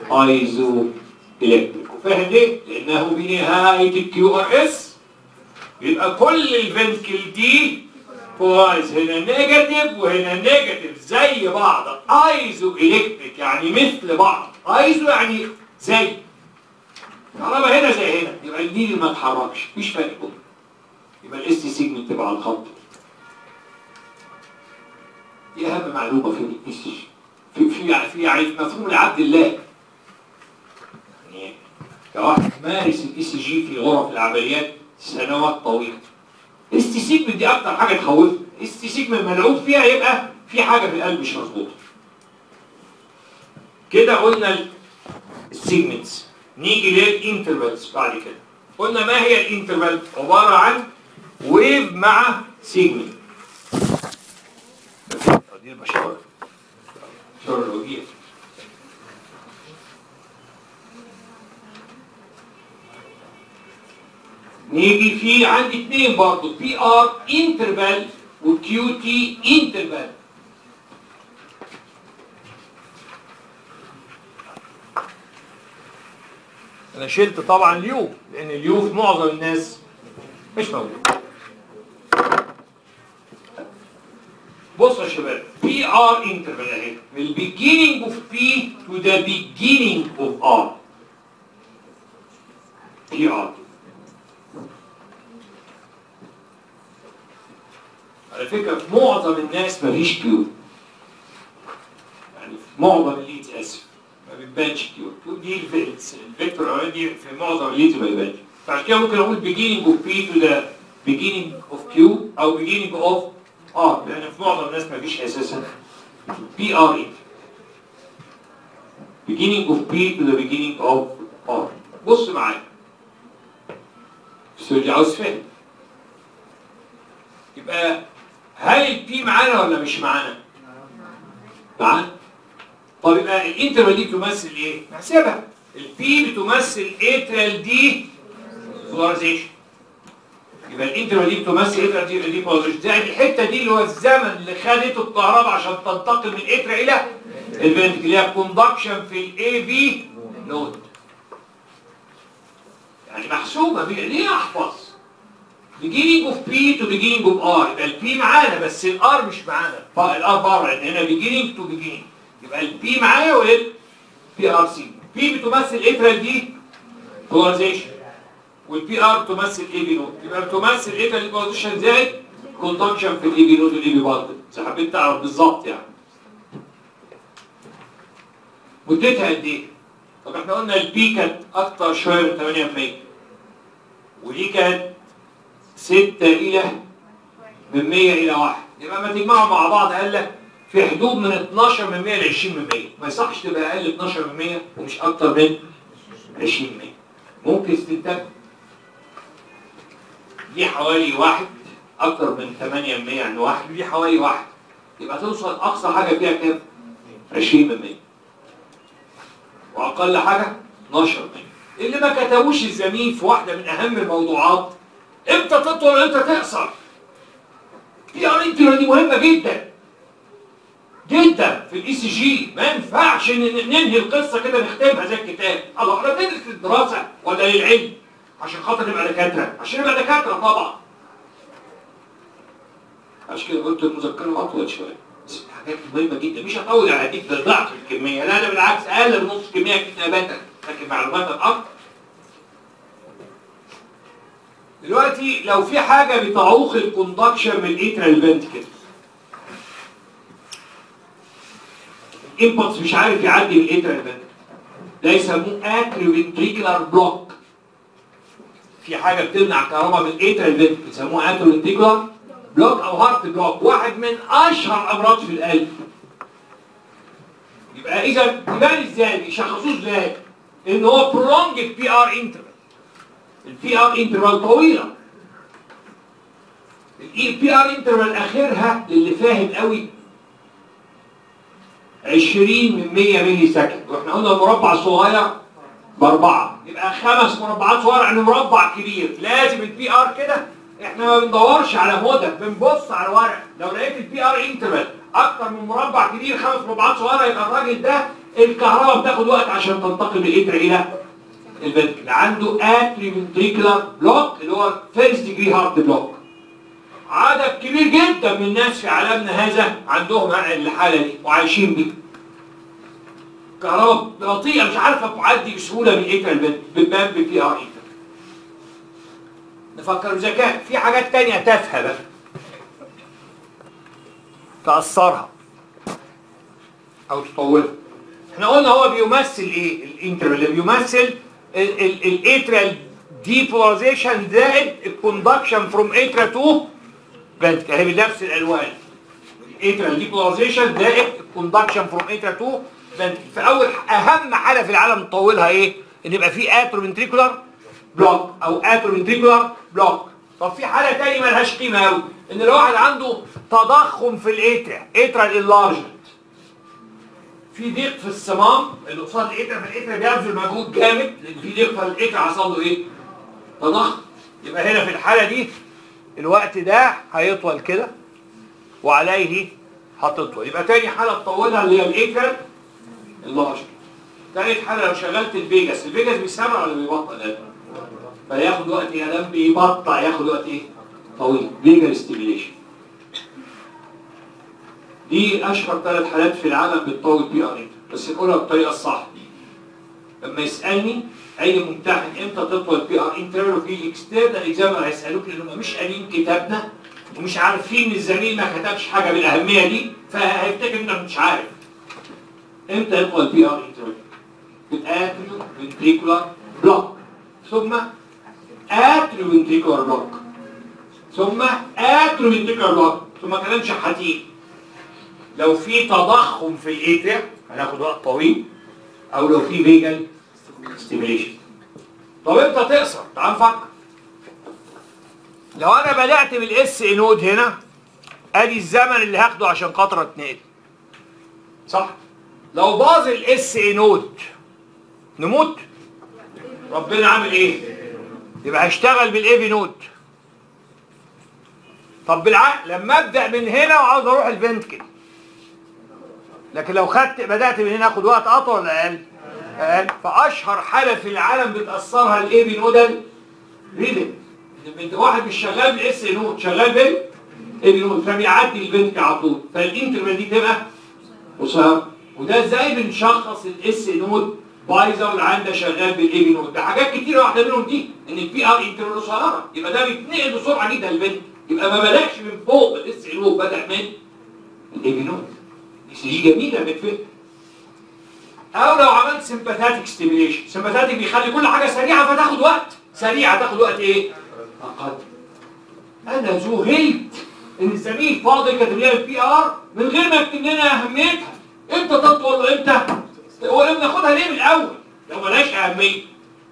ايزو الكتريك وفاهم ليه؟ لانه بنهاية الكيو ار اس يبقى كل الفنتكل دي بولارايز هنا نيجاتيف وهنا نيجاتيف زي بعض ايزو الكتريك يعني مثل بعض ايزو يعني زي الكهرباء هنا زي هنا يبقى النيل ما اتحركش مفيش فرق بينهم يبقى الاس سيجمنت تبقى على الخط دي اهم معلومه في الاس جي في في في يعني في مفهوم العبد الله يعني كواحد مارس الاس جي في غرف العمليات سنوات طويله اس سيجمنت دي اكتر حاجه تخوفني اس سيجمنت ملعوب فيها يبقى في حاجه في القلب مش مظبوطه كده قلنا السيجمنتس نيجي للانترفالز بعد كده قلنا ما هي الانترفال عباره عن ويف مع سيجمنت دي البشره البشره الوجيه نيجي في عندي اثنين برضه بي ار انترفال وكيو تي انترفال انا شلت طبعا اليو لان اليو في معظم الناس مش موجود بصوا يا شباب بي ار انترفال اهي من البيجيننج اوف بي تو ذا بيجيننج اوف ار بي ار على فكره في معظم الناس مفيش كيو يعني في معظم الليدز اسف ما بتبانش كيو كيو دي الف- الفيكتور الاولاني دي في معظم الليدز ما بيبانش فعشان كده ممكن اقول beginning of P to the beginning of Q او beginning of R لان في معظم الناس ما فيش اساسا بي ار اي beginning of P to the beginning of R بص معايا السيرجي عاوز فهم يبقى هل البي معانا ولا مش معانا؟ معانا طب يبقى الانترفال دي تمثل ايه؟ نحسبها البي بتمثل اترال دي بولاريزيشن يبقى الانترفال دي بتمثل اترال دي دي بولاريزيشن زائد الحته دي اللي هو الزمن اللي خدته الكهرباء عشان تنتقل من اترا الى الفنتكل اللي هي كوندكشن في الاي في نود يعني محسوبه بي- ليه احفظ؟ beginning of P to beginning of R يبقى ال P معانا بس ال R مش معانا ال R بره لان هنا beginning to beginning يبقى ال P معايا وال PRC P بتمثل اترال دي polarization وال PR بتمثل اي بي نود يبقى بتمثل اترال دي polarization زائد conduction في الاي بي نود والاي بي باندل اذا حبيت تعرف بالظبط يعني مدتها قد ايه؟ طب احنا قلنا البي كانت اكتر شويه من 8% ودي كانت 6 إلى من 100 إلى 1 يبقى ما تجمعوا مع بعض قال لك في حدود من 12 من 100 ل 20 من 100 ما يصحش تبقى أقل 12 من 100 ومش أكتر من 20 من 100 ممكن استنتاج دي حوالي واحد أكتر من 8 من 100 يعني واحد دي حوالي واحد يبقى توصل أقصى حاجة فيها كام؟ 20 من 100 وأقل حاجة 12 من 100 اللي ما كتبوش الزميل في واحدة من أهم الموضوعات امتى تطول وامتى تقصر في ار انترا دي مهمه جدا جدا في الاي سي جي ما ينفعش ن- ننهي القصه كده نختمها زي الكتاب الله احنا بندرس للدراسه ولا للعلم عشان خاطر نبقى دكاتره عشان نبقى دكاتره طبعا عشان كده قلت المذكره اطول شويه بس حاجات مهمه جدا مش هطول على هديك ضعف الكميه لا لا بالعكس اقل من نص كميه كتابه لكن معلوماتك اكتر دلوقتي لو في حاجه بتعوق الكوندكشن من الاترال فنتكل الامبلس مش عارف يعدي من الاترال فنتكل ده يسموه اتريوفنتريكولار بلوك في حاجه بتمنع الكهرباء من الاترال فنتكل يسموه اتريوفنتريكولار بلوك او هارت بلوك واحد من اشهر امراض في القلب يبقى اذا تبان ازاي يشخصوه ازاي ان هو prolonged بي ار انترفال البي ار انترفال طويله البي ار انترفال اخرها للي فاهم قوي 20 من 100 ملي سكند واحنا قلنا المربع الصغير باربعه يبقى خمس مربعات صغيره يعني مربع كبير لازم البي ار كده احنا ما بندورش على مدة بنبص على ورق لو لقيت البي ار انترفال اكتر من مربع كبير خمس مربعات صغيره يبقى الراجل ده الكهرباء بتاخد وقت عشان تنتقل من الاتر الى الفنتكل عنده اتريفنتريكولار بلوك اللي هو فيرست ديجري هارت بلوك عدد كبير جدا من الناس في عالمنا هذا عندهم الحاله دي وعايشين بيها كهرباء بطيئه مش عارفه تعدي بسهوله من ايه البنت بتبان بي ار اي نفكر بذكاء في حاجات تانية تافهه بقى تأثرها او تطولها احنا قلنا هو بيمثل ايه الانترال اللي بيمثل الاتريال ديبولاريزيشن زائد الكوندكشن فروم اترا تو فنتكل هي بنفس الالوان الاترال ديبولاريزيشن زائد الكوندكشن فروم اترا تو فنتكل فاول اهم حاله في العالم نطولها ايه ان يبقى في اتروفنتريكولار بلوك او اتروفنتريكولار بلوك طب في حاله تانية مالهاش قيمه قوي ان الواحد عنده تضخم في الاتريا اترال انلارجمنت في ضيق في الصمام اللي قصاد الاترا فالاترا بيبذل مجهود جامد لان في ضيق فالاترا حصل له ايه؟ تضخم يبقى هنا في الحاله دي الوقت ده هيطول كده وعليه هتطول يبقى تاني حاله تطولها اللي هي الاترال اللارج تالت حاله لو شغلت الفيجاس الفيجاس بيسرع ولا بيبطئ ده؟ فياخد وقت يا دام بيبطئ ياخد وقت ايه؟ طويل فيجال ستيميليشن دي اشهر ثلاث حالات في العالم بتطول بي ار بس نقولها بالطريقه الصح لما يسالني اي ممتحن امتى تطول بي ار انترنال في اكسترنال اكزامر هيسالوك لانهم مش قاريين كتابنا ومش عارفين ان الزميل ما كتبش حاجه بالاهميه دي فهيفتكر انك مش عارف امتى يطول بي ار انترنال بالاتريو فنتريكولار بلوك ثم اتريو فنتريكولار بلوك ثم اتريو فنتريكولار بلوك ثم كلام شحاتين لو في تضخم في الاتريا هناخد وقت طويل او لو في فيجل ستيميليشن طب امتى تقصر تعال نفكر لو انا بدات بالاس نود هنا ادي الزمن اللي هاخده عشان خاطر اتنقل صح لو باظ الاس نود نموت ربنا عامل ايه يبقى هشتغل بالاي نود طب بالعقل لما ابدا من هنا وعاوز اروح الفنتكل لكن لو خدت بدات من هنا اخد وقت اطول ولا اقل؟ اقل فاشهر حاله في العالم بتاثرها الاي بي نودال ريدنج انت واحد مش شغال بالاس نود شغال بال اي بي نود فبيعدي البنك على طول فالانترفال دي تبقى قصيره وده ازاي بنشخص الاس نود بايظه والعيان ده شغال بالاي بي نود ده حاجات كتيره واحده منهم دي ان البي ار انترفال قصيره يبقى ده بيتنقل بسرعه جدا البنك يبقى ما بداش من فوق الاس نود بدا من الاي بي نود دي جميله بتفهم او لو عملت سمباثاتيك ستيميليشن سمباثاتيك بيخلي كل حاجه سريعه فتاخد وقت سريعه تاخد وقت ايه اقل انا ذهلت ان الزميل فاضل كاتب لنا البي ار من غير ما يكتب لنا اهميتها امتى تطول وامتى هو لما ناخدها ليه من الاول لو ملهاش اهميه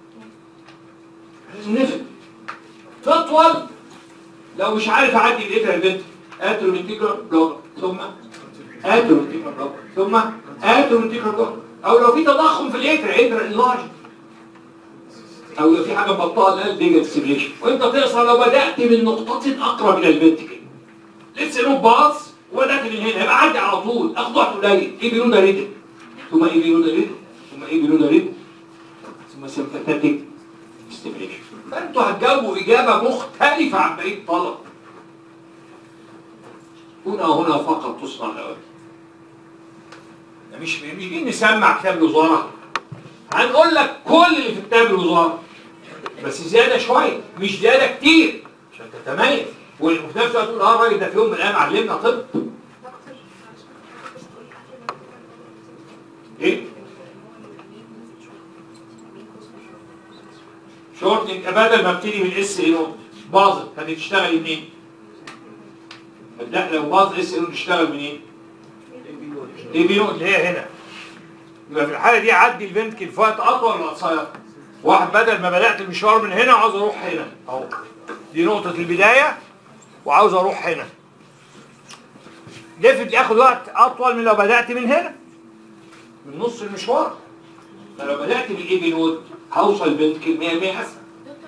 لازم نفهم تطول لو مش عارف اعدي الايه البنت اتروميتيكر بلوك ثم اتروميتيكر بلوك ثم اتروميتيكر بلوك او لو في تضخم في الاتر اتر انلارج او لو في حاجه مبطئه اللي هي الفيجا ستيميليشن وانت تقصر لو بدات من نقطه اقرب الى البنت كده لسه له باص وبدات من هنا يبقى عدي على طول اخد وقت قليل ايه بيقولوا ده ريتم ثم ايه بيقولوا ده ريتم ثم ايه بيقولوا ده ريتم ثم سمباثيك ستيميليشن فانتوا هتجاوبوا اجابه مختلفه عن بقيه الطلبه هنا وهنا فقط تصنع الاوامر مش مش جايين نسمع كتاب الوزاره هنقول لك كل اللي في كتاب الوزاره بس زياده شويه مش زياده كتير عشان تتميز وفي نفس الوقت تقول اه الراجل ده في يوم من الايام علمنا طب ايه؟ شورتنج بدل ما ابتدي من اس اي نوت باظت هتشتغلي منين؟ لا لو باظ اس اي نوت تشتغل منين؟ اي بي نوت اللي هي هنا يبقى في الحاله دي عدي الفنتكل في وقت اطول ولا قصير؟ واحد بدل ما بدات المشوار من هنا عاوز اروح هنا اهو دي نقطه البدايه وعاوز اروح هنا ليفت ياخد وقت اطول من لو بدات من هنا من نص المشوار فلو بدات بالاي بي نود هوصل الفنتكل 100 100 اسرع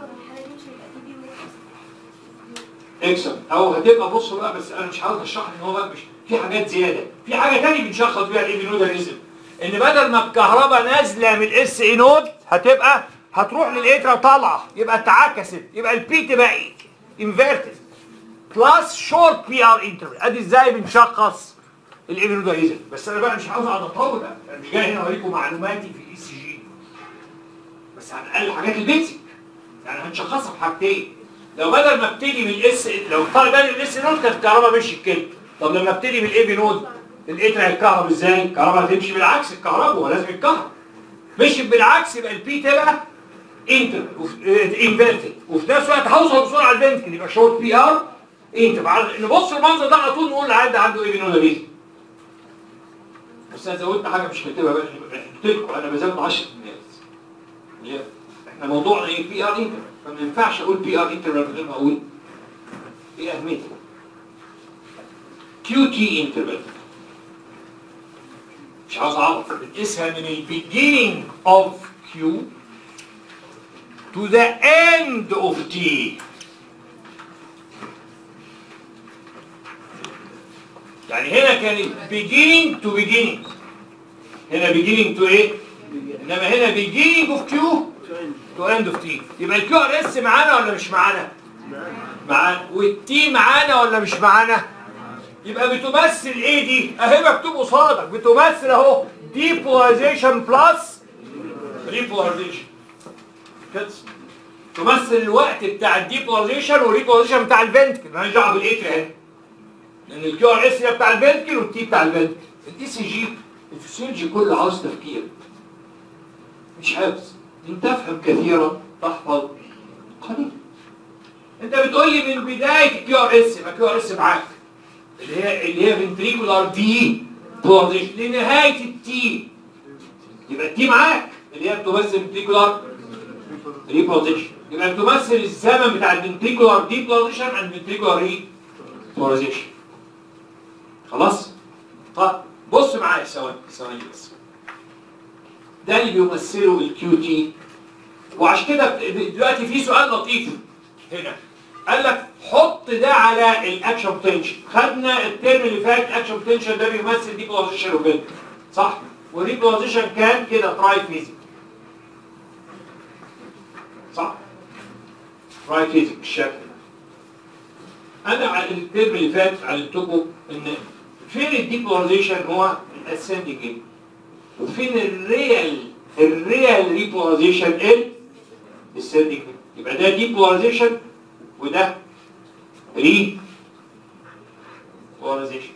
اكسب او هتبقى بص بقى بس انا مش عاوز اشرح ان هو بقى مش في حاجات زياده في حاجه ثانيه بنشخص بيها الاي بي نوداليزم ان بدل ما الكهرباء نازله من الاس اي نود هتبقى هتروح للاترا طالعه يبقى اتعكست يبقى البي تبقى انفيرتد بلس شورت بي ار انترفال ادي ازاي بنشخص الامينودايزم بس انا بقى مش عاوز اقعد اطول بقى انا مش جاي هنا اوريكم معلوماتي في الاي سي جي بس على الاقل حاجات البيزك يعني هنشخصها بحاجتين لو بدل ما ابتدي من الاس لو طالب بالي من الاس نود كانت الكهرباء مشيت كده طب لما ابتدي من الاي بي نود الاترا هيتكهرب ازاي؟ الكهرباء هتمشي بالعكس الكهرباء هو لازم يتكهرب مشي بالعكس يبقى البي تبقى انتر انفيرتد وفي نفس الوقت هوصل بسرعه الفنتكل يبقى شورت بي ار انتر نبص المنظر ده على طول نقول العيال ده عنده ايه بينولا بيه بس انا زودت حاجه مش كاتبها بقى قلت لكم انا بزود 10 الناس اللي هي احنا موضوعنا ايه بي ار انتر فما ينفعش اقول بي ار انتر من غير ما اقول ايه اهميته كيو تي انترفال مش عاوز اعرف بنقيسها من البيجيننج اوف كيو to the end of T. يعني هنا كانت beginning to beginning هنا beginning to ايه؟ انما هنا beginning of Q to end of T يبقى الكيو ار اس معانا ولا مش معانا؟ معانا والتي معانا ولا مش معانا؟ يبقى بتمثل ايه دي؟ اهي مكتوب قصادك بتمثل اهو depolarization plus repolarization كده تمثل الوقت بتاع الديبولاريزيشن والريبولاريزيشن بتاع الفنتكل ماليش دعوه بالايه هنا لان الكيو ار اس ده بتاع الفنتكل والتي بتاع الفنتكل الدي سي جي الفسيولوجي كله عاوز تفكير مش حفظ ان تفهم كثيرا تحفظ قليلا انت بتقول لي من بدايه الكيو ار اس يبقى كيو ار اس معاك اللي هي اللي هي فنتريكولار دي بولاريزيشن لنهايه التي يبقى التي معاك اللي هي بتمثل فنتريكولار ريبوزيشن يبقى بتمثل الزمن بتاع الفنتريكولار ديبوزيشن عند الفنتريكولار ريبوزيشن خلاص طب بص معايا ثواني ثواني بس ده اللي بيمثله الكيو تي وعشان كده دلوقتي في سؤال لطيف هنا قال لك حط ده على الاكشن بوتنشال خدنا الترم اللي فات الاكشن بوتنشال ده بيمثل ديبوزيشن وكده صح والريبوزيشن كان كده تراي فيزيك صح؟ رايت فيزيك بالشكل ده. انا على الترم اللي فات علمتكم ان فين الديبولاريزيشن هو الاسندنج جيم وفين الريال الريال ريبولاريزيشن ال السندنج جيم يبقى ده ديبولاريزيشن وده ري بولاريزيشن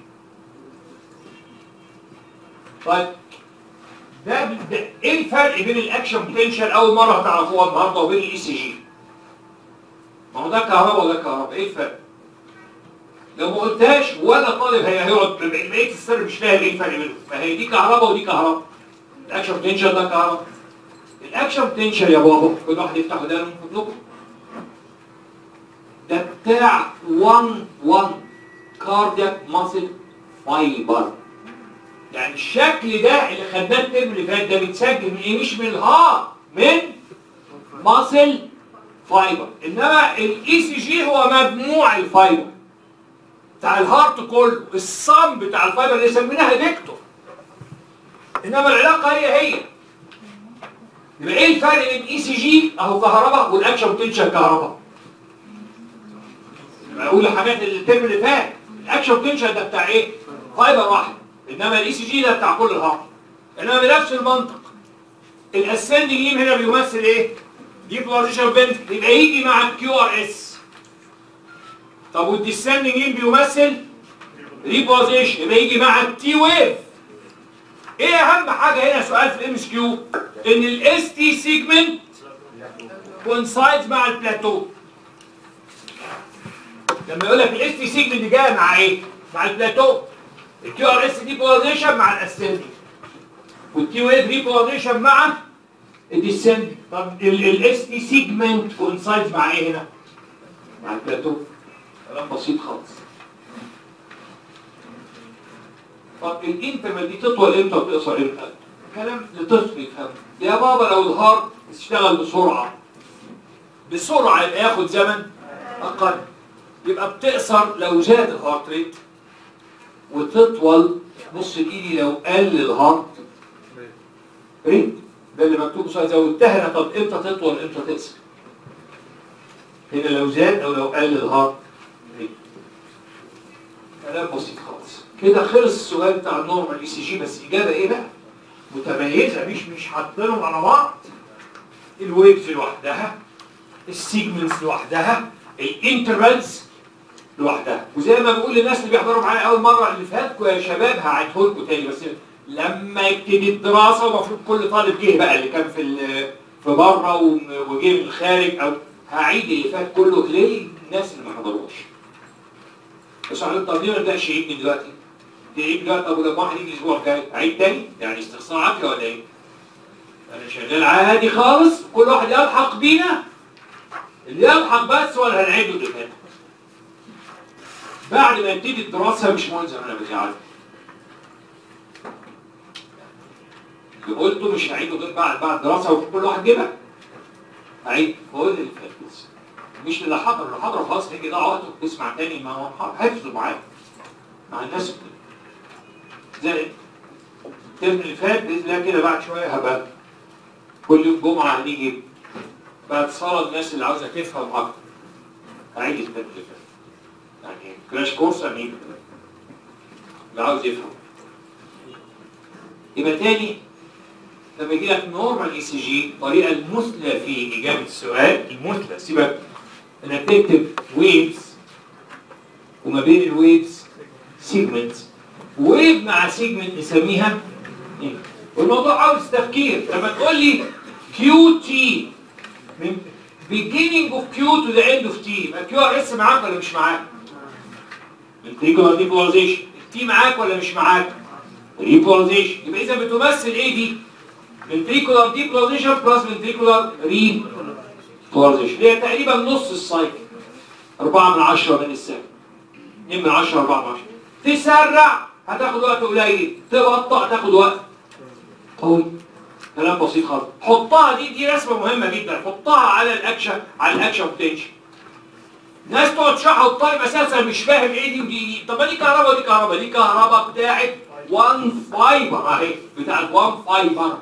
طيب ده, ده ايه الفرق بين الاكشن بوتنشال اول مره هتعرفوها النهارده وبين الاي سي جي؟ ما هو ده كهرباء وده كهرباء ايه الفرق؟ لو ما قلتهاش ولا طالب هي هيقعد بقيه السر مش فاهم ايه الفرق بينهم فهي دي كهرباء ودي كهرباء الاكشن بوتنشال ده كهرباء الاكشن بوتنشال يا بابا كل واحد يفتح ودانه من فضلكم ده بتاع 1 1 كاردياك ماسل فايبر يعني الشكل ده اللي خدناه الترم اللي فات ده بيتسجل من ايه مش من الهارت من ماسل فايبر انما الاي سي جي هو مجموع الفايبر بتاع الهارت كله الصم بتاع الفايبر اللي سميناها فيكتور انما العلاقه هي هي يبقى ايه الفرق بين اي سي جي اهو كهرباء والاكشن بوتنشال كهرباء يبقى اقول الحاجات اللي الترم اللي فات الاكشن بوتنشال ده بتاع ايه فايبر واحد انما الاي سي جي ده بتاع كل الهارت انما بنفس المنطق الاسندنج ليم هنا بيمثل ايه دي بوزيشن بنت يبقى يجي مع الكيو ار اس طب والديسندنج ليم بيمثل ريبوزيشن يبقى يجي مع التي ويف ايه اهم حاجه هنا سؤال في الام اس كيو ان الاس تي سيجمنت كونسايدز مع البلاتو لما يقول لك الاس تي سيجمنت دي جايه مع ايه مع البلاتو الكيو ار اس دي بولاريزيشن مع الاسندنج والتي ويف دي بولاريزيشن مع الديسندنج طب الاس تي سيجمنت كونسايدز مع ايه هنا مع البلاتو كلام بسيط خالص طب الانترمال دي تطول امتى وتقصر امتى كلام لطفل يفهم يا بابا لو الهارت اشتغل بسرعه بسرعه يبقى ياخد زمن اقل يبقى بتقصر لو زاد الهارت ريت وتطول بص لايدي لو قل الهارت ريت ده اللي مكتوب قصاد زودتها هنا طب امتى تطول امتى تقصر هنا لو زاد او لو قل الهارت ريت كلام بسيط خالص كده خلص السؤال بتاع النورمال اي سي جي بس اجابه ايه بقى؟ متميزه مش مش حاطينهم على بعض الويفز لوحدها السيجمنتس لوحدها الانترفالز لوحدها وزي ما بقول للناس اللي بيحضروا معايا اول مره اللي فاتكم يا شباب هعيده لكم تاني بس لما يبتدي الدراسه ومفروض كل طالب جه بقى اللي كان في ال- في بره وم- وجه من الخارج او هعيد اللي فات كله ليه الناس اللي ما حضروش بس احنا طب ليه ما نبداش عيد من دلوقتي؟ تعيد دلوقتي طب ولما واحد يجي الاسبوع الجاي عيد تاني يعني استخسار عافيه ولا ايه؟ انا شغال عادي خالص كل واحد يلحق بينا اللي يلحق بس هو اللي هنعيده اللي فات بعد ما يبتدي الدراسه مش ملزم انا بزعل اللي قلته مش هعيده غير بعد بعد دراسه وكل واحد جه بقى هعيد كل اللي فات بس مش اللي حضر اللي حضر خلاص هيجي يضيع وقته يسمع تاني ما هو حفظه معاه مع الناس الكل. زي الترم اللي فات باذن الله كده بعد شويه هبقى كل يوم جمعه هنيجي بعد صلاه الناس اللي عاوزه تفهم اكتر هعيد الترم اللي فات يعني كراش كورس هنيجي اللي عاوز يفهم يبقى تاني لما يجي لك نورمال اي سي جي الطريقه المثلى في اجابه السؤال المثلى سيبك انك تكتب ويفز وما بين الويفز سيجمنتس ويف مع سيجمنت نسميها ايه والموضوع عاوز تفكير لما تقول لي كيو تي من beginning of Q to the end of T يبقى كيو ار اس معاك ولا مش معاك؟ ventricular depolarization التي معاك ولا مش معاك؟ repolarization يبقى اذا بتمثل ايه دي؟ ventricular depolarization plus ventricular repolarization هي تقريبا نص السايكل 4 من 10 من الساعه 2 من 10 4 من 10 تسرع هتاخد وقت قليل تبطأ تاخد وقت طويل كلام بسيط خالص حطها دي دي رسمه مهمه جدا حطها على الاكشن على الاكشن بوتنشال ناس تقعد تشرحها والطالب اساسا مش فاهم ايه دي ودي دي طب ما دي كهرباء ودي كهرباء دي كهرباء بتاعت وان فايبر اهي بتاعت وان فايبر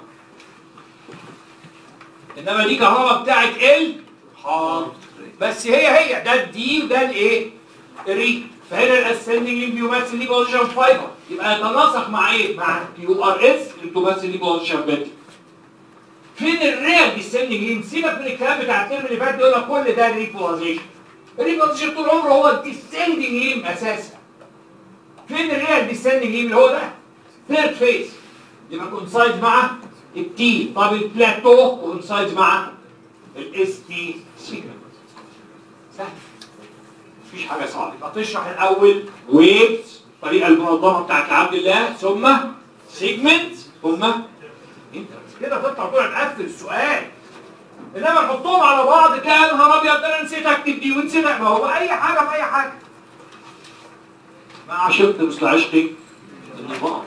انما دي كهرباء بتاعت ال حاضر بس هي هي ده الدي وده الايه الري فهنا الاسندنج لين بيمثل لي بوزيشن فايبر يبقى يتناسق مع ايه مع كيو ار اس اللي بتمثل لي بوزيشن بيت فين الريال ديسندنج لين سيبك من الكلام بتاع الترم اللي فات يقول لك كل ده ريبوزيشن الريبوزيشن طول عمره هو الديسندنج لين اساسا فين الريال ديسندنج لين اللي هو ده ثيرد فيس يبقى كونسايد مع التي طب البلاتو كونسايد مع الاس تي سيجمنت سهل مفيش حاجه صعبه يبقى تشرح الاول ويفز الطريقه المنظمه بتاعت عبد الله ثم سيجمنت ثم انت كده تطلع طول مقفل السؤال انما نحطهم على بعض كان يا نهار ابيض ده انا نسيت اكتب دي ونسيت ما هو اي حاجه في اي حاجه ما عشقت مثل عشقي النظام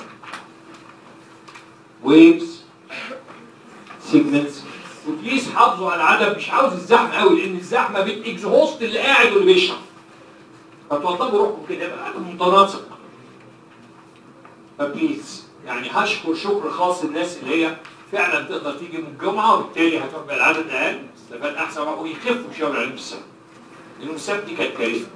ويفز سيجمنتس وبليز حافظوا على العدد مش عاوز الزحمه قوي لان الزحمه بتكزهوست اللي قاعد واللي بيشرح فتوضبوا روحكم كده يبقى عدد متناسق فبليز يعني هشكر شكر خاص الناس اللي هي فعلا تقدر تيجي من الجمعه وبالتالي هتبقى العدد اقل استفاد احسن ويخفوا شويه عليهم السبت لانه السبت دي كانت كارثه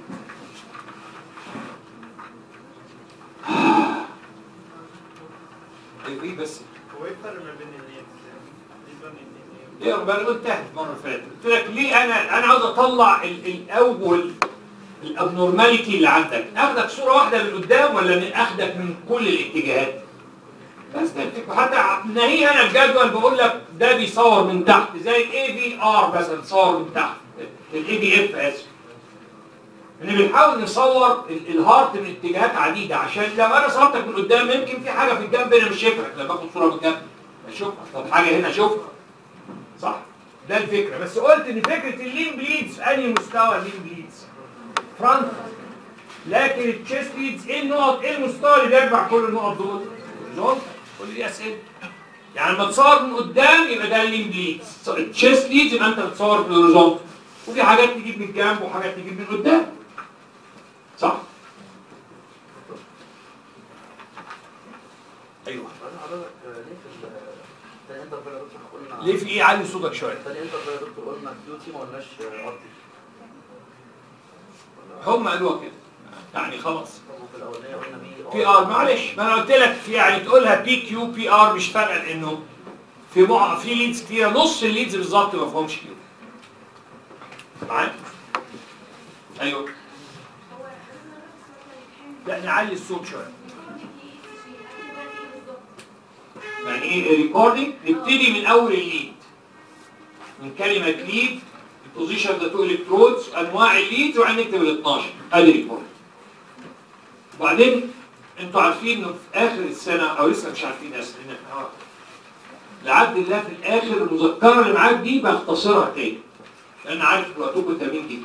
ايه بس هو ايه الفرق ما بين النيت؟ بالنسبه للنيت ايه ربنا قلت تحت المره اللي فاتت قلت لك ليه انا انا عاوز اطلع ال- الاول الابنورماليتي اللي عندك اخدك صوره واحده من قدام ولا من اخدك من كل الاتجاهات بس ده الفكرة. حتى ناهي انا الجدول بقول لك ده بيصور من تحت زي الاي بي ار مثلا صور من تحت الاي بي اف اسف ان بنحاول نصور ال- الهارت من اتجاهات عديده عشان لو انا صورتك من قدام يمكن في حاجه في الجنب هنا مش شايفها لما باخد صوره من الجنب اشوفها طب حاجه هنا اشوفها صح ده الفكره بس قلت ان فكره اللين بليدز في انهي مستوى اللين بليدز فرونت لكن التشيست ليدز ايه النقط ايه المستوى اللي بيجمع كل النقط دول دول كل دي اسئله يعني لما تصور من قدام يبقى ده اللين بليدز التشيست ليدز يبقى انت بتصور في الهوريزونت وفي حاجات تجيب من الجنب وحاجات تجيب من قدام صح ايوه انا حضرتك ليه في ال- تاني انترفال يا دكتور قلنا ليه في ايه علي صوتك شويه تاني انترفال يا دكتور قلنا كيوتي ما قلناش ارتي هم قالوها كده يعني خلاص في الاولانيه قلنا بي بي ار معلش ما انا قلت لك في يعني تقولها بي كيو بي ار مش فارقه لانه في مع... في ليدز كتيره نص الليدز بالظبط ما فيهمش كيو معاك ايوه لا نعلي الصوت شويه يعني ايه ريكوردنج نبتدي من اول الليد من كلمه ليد البوزيشن ده تو الكترودز انواع الليدز وبعدين نكتب ال 12 ادي ريكوردنج وبعدين انتوا عارفين انه في اخر السنه او لسه مش عارفين اسف لان احنا لعبد الله في الاخر المذكره اللي معاك دي بختصرها تاني لان عارف انتوا وقتكم تمام جدا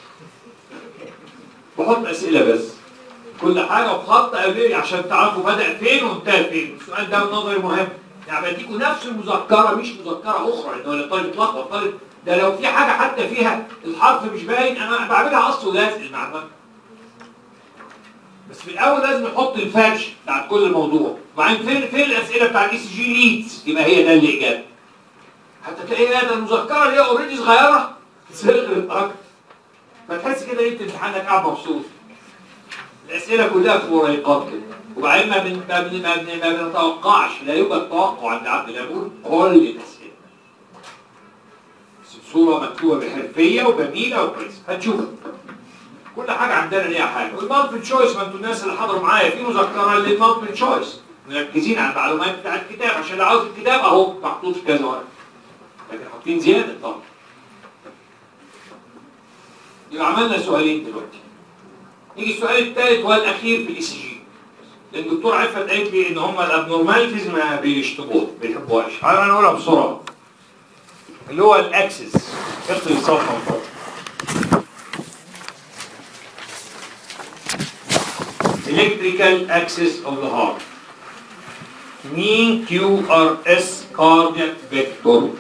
بحط اسئله بس كل حاجه بخط قبلي عشان تعرفوا بدا فين وانتهى فين السؤال ده نظري مهم يعني بديكوا نفس المذكره مش مذكره اخرى لان الطالب يتلخبط طالب ده لو في حاجه حتى فيها الحرف مش باين انا بعملها اصل ولازق المعلومات بس في الاول لازم نحط الفرش بتاعت كل موضوع وبعدين فين فين الاسئله بتاع الاي سي جي ليدز يبقى هي ده الاجابه حتى تلاقي ايه ده المذكره اللي هي اوريدي صغيره صغرت اكتر فتحس كده انت امتحانك قاعد مبسوط الاسئله كلها في ورقات كده وبعدين ما بن ما بن ما, بن ما بنتوقعش لا يوجد توقع عند عبد الغفور كل الاسئله بس بصوره مكتوبه بحرفيه وجميله وكويسه هتشوف كل حاجه عندنا ليها حاجه والمالتيبل تشويس ما انتوا الناس اللي حضروا معايا في مذكره للمالتيبل تشويس مركزين على المعلومات بتاع الكتاب عشان لو عاوز الكتاب اهو محطوط في كذا ورقه لكن حاطين زياده طبعا يبقى عملنا سؤالين دلوقتي نيجي السؤال الثالث والاخير في الاي سي جي لان الدكتور عفت قالت لي ان هم الابنورماليتيز ما بيشتغلوش ما بيحبوهاش انا نقولها بسرعه اللي هو الاكسس اكتب الصفحه من فوق electrical axis of the heart mean QRS cardiac vector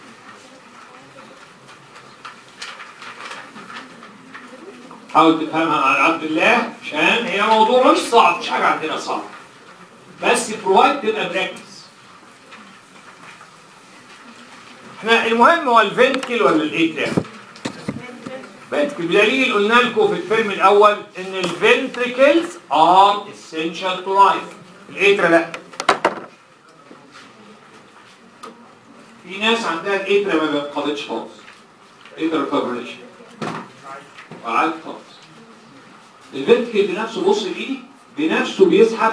حاول تفهمها عن عبد الله عشان هي موضوع مش صعب مش حاجه عندنا صعب بس بروفايد تبقى مركز احنا المهم هو الفنتكل ولا الاتريا فنتكل بدليل قلنا لكم في الفيلم الاول ان الفنتريكلز ار essential تو لايف الاتريا لا في ناس عندها الاتريا ما بينقبضش خالص اتريا فابريشن وعاد خالص الفنتكل بنفسه بص لايدي بنفسه بيسحب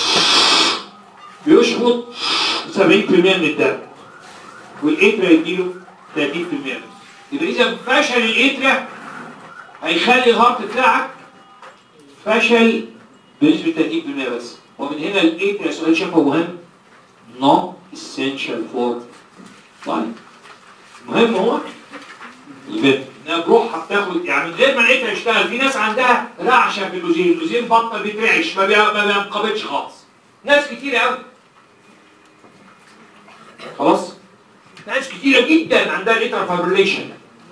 بيشفط 70% من الدم والاتريا يديله 30% بس يبقى اذا فشل الاتريا هيخلي الهارت بتاعك فشل بنسبه 30% بس ومن هنا الاتريا سؤال شافه مهم not essential for life المهم هو الفيتامين انها بروحها بتاخد يعني من غير ما الاتريا يشتغل في ناس عندها رعشه في اللوزين اللوزين بطل بيترعش ما بي- ما بينقبضش خالص ناس كتير قوي خلاص ناس كتيرة جدا عندها الاترا فابريليشن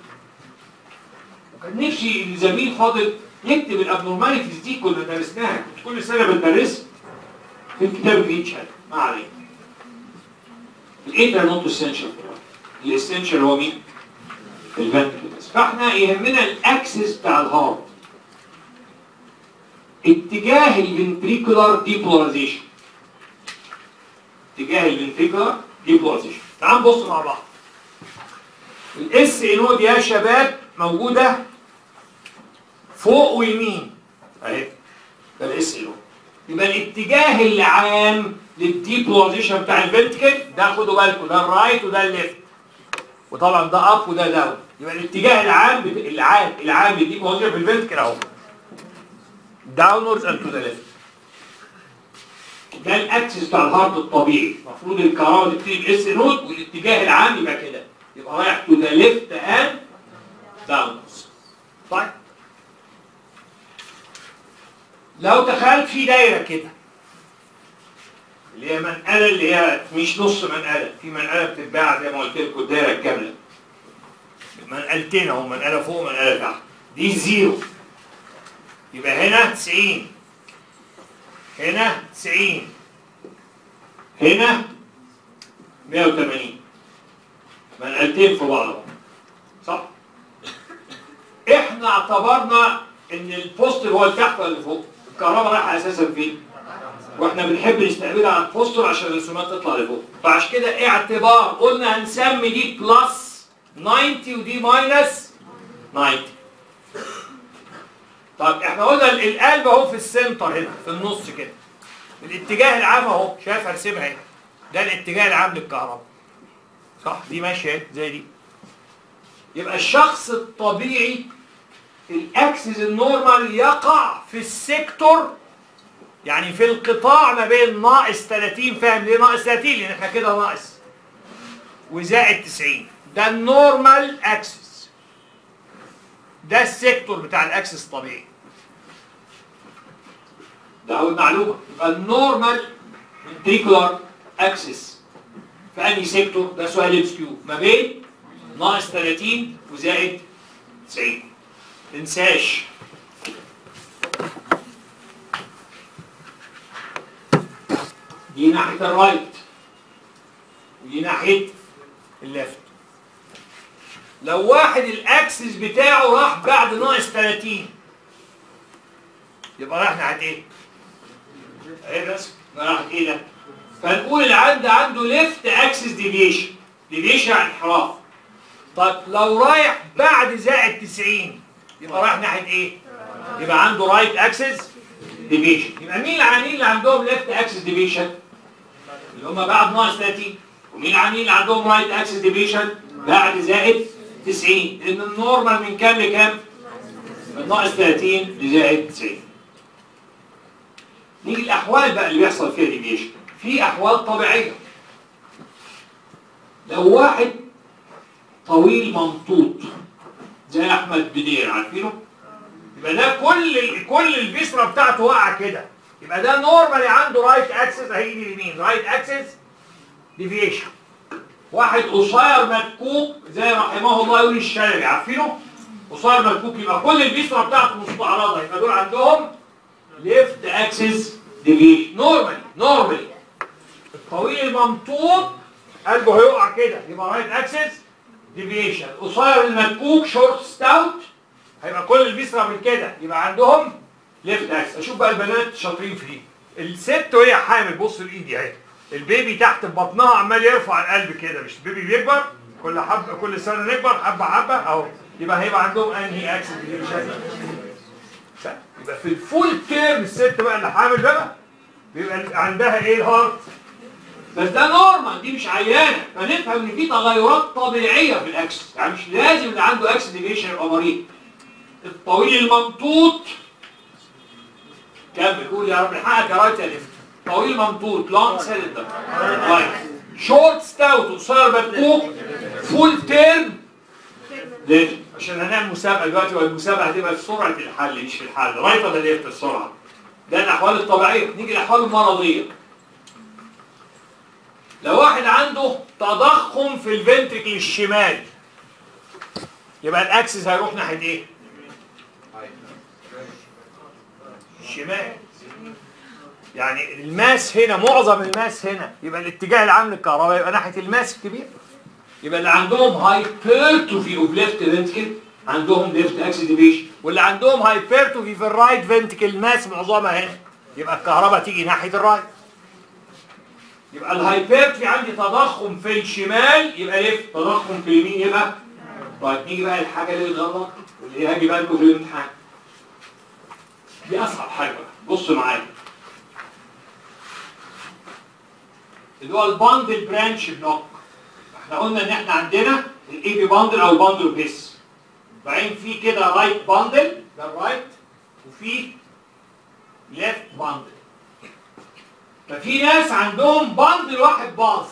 وكان نفسي الزميل فاضل يكتب الابنورماليتيز دي كنا درسناها كنت كل سنه بندرسها في الكتاب الجديد شهاده ما علينا الاترا نوت اسينشال الاسينشال هو مين؟ الفنتريكل بس فاحنا يهمنا الاكسس بتاع الهارت اتجاه الفنتريكولار ديبولاريزيشن اتجاه الفنتريكولار ديبولاريزيشن تعال نبص مع بعض الاس انود يا شباب موجوده فوق ويمين اهي ده الاس انود يبقى الاتجاه العام للديبولاريزيشن بتاع الفنتكل ده خدوا بالكم ده الرايت وده الليفت وطبعا ده اب وده داون يبقى الاتجاه العام بت... العام العام للديبولاريزيشن في الفنتكل اهو داونورز اند تو ذا ليفت ده الاكسس بتاع الهارت الطبيعي المفروض الكهرباء تبتدي باس نود والاتجاه العام يبقى كده يبقى رايح تو ذا ليفت اند داونز طيب لو تخيلت في دايره كده اللي هي منقله اللي هي مش نص منقله في منقله بتتباع زي ما قلت لكم الدايره الكامله منقلتين اهو منقله فوق ومنقله تحت دي زيرو يبقى هنا 90 هنا 90 هنا 180 منقلتين في بعض صح؟ احنا اعتبرنا ان البوستر هو اللي تحت ولا اللي فوق الكهرباء رايحه اساسا فين؟ واحنا بنحب نستقبلها على البوستر عشان الرسومات تطلع لفوق فعشان كده اعتبار قلنا هنسمي دي بلس 90 ودي ماينس 90 طب احنا قلنا ال- القلب اهو في السنتر هنا في النص كده الاتجاه العام اهو شايف هرسمها اهي ده الاتجاه العام للكهرباء صح دي ماشيه اهي زي دي يبقى الشخص الطبيعي الاكسس النورمال يقع في السيكتور يعني في القطاع ما بين ناقص 30 فاهم ليه ناقص 30 لان احنا كده ناقص وزائد 90 ده النورمال اكسس ده السيكتور بتاع الاكسس الطبيعي ده اول معلومه يبقى النورمال فنتريكولار اكسس في انهي سيكتور ده سؤال ام كيو ما بين ناقص 30 وزائد 90 تنساش دي ناحيه الرايت ودي ناحيه الليفت لو واحد الاكسس بتاعه راح بعد ناقص 30 يبقى راح ناحيه ايه؟ ايه بس راح ايه ده؟ فنقول العند عنده ليفت اكسس ديفيشن ديفيشن يعني انحراف طب لو رايح بعد زائد 90 يبقى رايح ناحيه ايه؟ يبقى عنده رايت اكسس ديفيشن يبقى مين العيانين اللي عندهم ليفت اكسس ديفيشن؟ اللي هم بعد ناقص 30 ومين العيانين اللي عندهم رايت اكسس ديفيشن؟ بعد زائد 90 لان النورمال من كام لكام؟ من ناقص 30 لزائد 90 نيجي الاحوال بقى اللي بيحصل فيها ديفيشن في احوال طبيعيه لو واحد طويل ممطوط زي احمد بدير عارفينه يبقى ده كل ال- كل البسره بتاعته واقعه كده يبقى ده نورمالي عنده رايت اكسس هيجي اليمين رايت اكسس ديفيشن واحد قصير مكوك زي رحمه الله يقول الشلبي عارفينه قصير مكوك يبقى كل البسره بتاعته مستعرضه يبقى دول عندهم ليفت اكسس ديفيشن نورمالي نورمالي الطويل الممطوط قلبه هيقع كده يبقى رايت اكسس ديفيشن قصير المكوك شورت ستاوت هيبقى كل البسره من كده يبقى عندهم ليفت اكسس اشوف بقى البنات شاطرين في دي الست وهي حامل بص لايدي اهي البيبي تحت في بطنها عمال يرفع القلب كده مش البيبي بيكبر كل حبه كل سنه نكبر حبه حبه اهو يبقى هيبقى عندهم انهي اكسس ديفيشن يبقى في الفول تيرم الست بقى اللي حامل بقى بيبقى عندها ايه الهارت بس ده نورمال دي مش عيانه فنفهم ان في تغيرات طبيعيه في الاكسس يعني مش لازم اللي عنده اكسس ديفيشن يبقى مريض الطويل الممطوط كمل قول يا رب الحقك يا رايت يا ليفت طويل ممطوط لونج سيلندر رايت شورت ستاوت قصير مدقوق فول تيرم ليفت عشان هنعمل مسابقه دلوقتي والمسابقه هتبقى في سرعه الحل مش في الحل رايت ولا ليفت السرعه ده الاحوال الطبيعيه نيجي الاحوال المرضيه لو واحد عنده تضخم في الفنتركل الشمال يبقى الاكسس هيروح ناحيه ايه؟ الشمال يعني الماس هنا معظم الماس هنا يبقى الاتجاه العام للكهرباء يبقى ناحيه الماس الكبير يبقى اللي عندهم هايبرتروفي اوف ليفت فنتكل عندهم ليفت اكسس ديفيشن واللي عندهم هايبرتروفي في الرايت فنتكل ماس معظمها هنا يبقى الكهرباء تيجي ناحيه الرايت يبقى الهايبرتروفي عندي تضخم في الشمال يبقى ليفت تضخم في اليمين يبقى رايت نيجي بقى الحاجه اللي غلط واللي هاجي بالكم في الامتحان دي اصعب حاجه بص معايا اللي هو الباندل برانش بلوك احنا قلنا ان احنا عندنا الاي بي باندل او الباندل بيس بعدين في كده رايت باندل ده الرايت وفي ليفت باندل ففي ناس عندهم باندل واحد باظ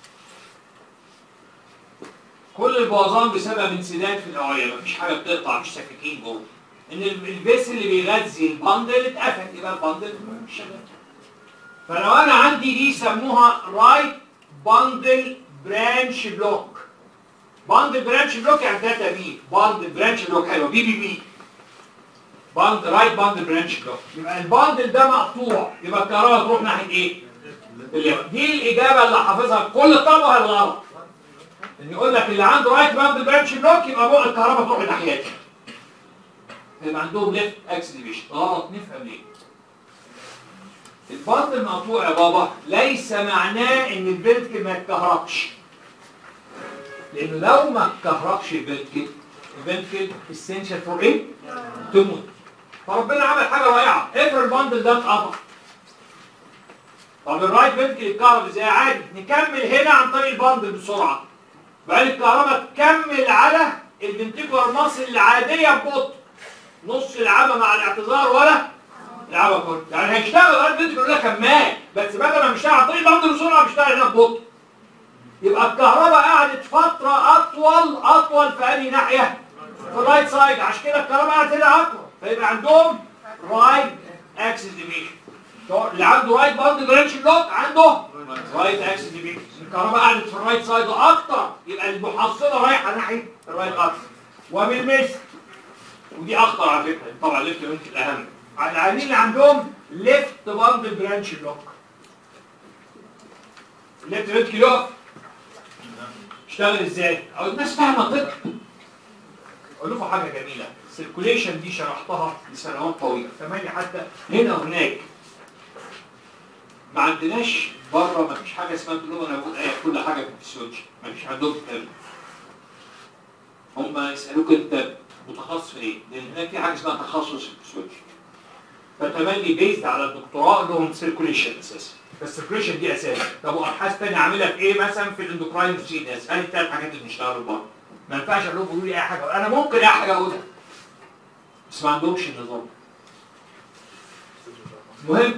كل البوظان بسبب انسداد في الاوعيه مفيش حاجه بتقطع مفيش سكاكين جوه ان ال- البيس اللي بيغذي الباندل اتقفل يبقى الباندل مش شغال فلو انا عندي دي يسموها رايت باندل برانش بلوك باندل برانش بلوك يعني داتا بي باندل برانش بلوك حلوه بي بي بي باند رايت باندل برانش بلوك يبقى الباندل ده مقطوع يبقى الكهرباء تروح ناحيه ايه؟ الليفت دي الاجابه اللي حافظها كل الطلبه الغلط ان يقول لك اللي عنده رايت باند برانش بلوك يبقى بقى الكهرباء تروح ناحيته يبقى عندهم ليفت اكس ديفيشن غلط نفهم ليه الباند المقطوع يا بابا ليس معناه ان الفنتكل ما يتكهربش لانه لو ما اتكهربش الفنتكل الفنتكل اسينشال فور ايه؟ تموت فربنا عمل حاجه رائعه افرض الباندل ده اتقطع طب الرايت فنتكل يتكهرب ازاي عادي نكمل هنا عن طريق الباندل بسرعه بعدين الكهرباء تكمل على الفنتيكولار ماسل العاديه ببطء نص العمى مع الاعتذار ولا العمى كله يعني هيشتغل الرايت فنتكل ده كمال بس بدل ما بيشتغل عن طريق الباندل بسرعه بيشتغل هنا ببطء يبقى الكهرباء قعدت فتره اطول اطول في انهي ناحيه؟ في الرايت سايد عشان كده الكهرباء قعدت هنا اطول فيبقى عندهم رايت اكسس ديفيشن اللي عنده رايت باند برانش بلوك عنده رايت اكسس ديفيشن الكهرباء قعدت في الرايت سايد اكتر يبقى المحصله رايحه ناحيه الرايت اكسس وبالمثل ودي اخطر على فكره طبعا ليفت يمكن الاهم على العيانين اللي عندهم ليفت باند برانش بلوك الليفت يمكن يقف اشتغل ازاي؟ او الناس فاهمه طب اقول لكم حاجه جميله السيركوليشن دي شرحتها لسنوات طويله كمان حتى هنا وهناك ما عندناش بره ما فيش حاجه اسمها تقول لهم انا بقول ايه كل حاجه في الفسيولوجي ما فيش عندهم كتاب هم يسالوك انت متخصص في ايه؟ لان هناك في حاجه اسمها تخصص في الفسيولوجي فتملي بيزد على الدكتوراه لهم سيركوليشن اساسا فالسيركوليشن دي اساسي طب وابحاث ثانيه اعملها في ايه مثلا في الاندوكراين سينس ادي الثلاث حاجات اللي بنشتغلوا بره ما ينفعش اقول لهم قولوا لي اي حاجه انا ممكن اي حاجه اقولها بس ما عندهمش النظام المهم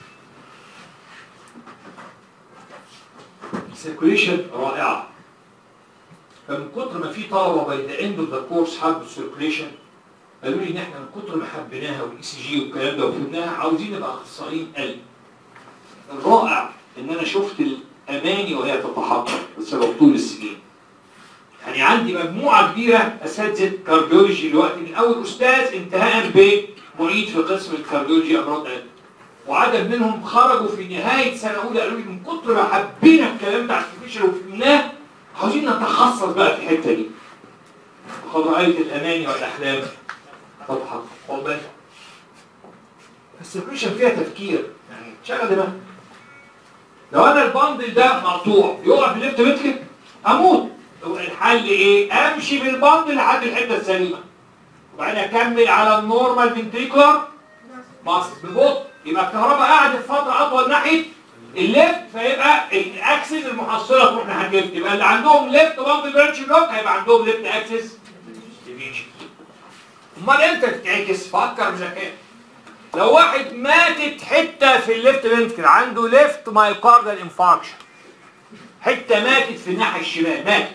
السيركوليشن رائعه فمن كتر ما في طلبه باي ذا اند اوف ذا كورس حبوا السيركوليشن قالوا لي ان احنا من كتر ما حبيناها والاي سي جي والكلام ده وفهمناها عاوزين نبقى اخصائيين قلب الرائع ان انا شفت الاماني وهي تتحقق بسبب طول السنين يعني عندي مجموعه كبيره اساتذه كارديولوجي دلوقتي من اول استاذ انتهاء بمعيد في قسم الكارديولوجي امراض قلب وعدد منهم خرجوا في نهايه سنه اولى قالوا لي من كتر ما حبينا الكلام ده على السبيشال وفهمناه عاوزين نتخصص بقى في الحته دي وقد رايت الاماني والاحلام تضحك عقبال السبريشن فيها تفكير يعني شغل دماغك لو انا البندل ده مقطوع يقع في الليفت متر اموت الحل ايه امشي بالبندل لحد الحته السليمه وبعدين اكمل على النورمال فنتريكولار ماسل ببطء يبقى الكهرباء قعدت فتره اطول ناحيه الليفت فيبقى الاكسس المحصله تروح ناحيه الليفت يبقى اللي عندهم ليفت باند برانش بلوك هيبقى عندهم ليفت اكسس ديفيشن امال امتى تتعكس فكر بذكاء لو واحد ماتت حته في الليفت فنتكل عنده ليفت مايوكاردال انفاركشن حته ماتت في الناحيه الشمال ماتت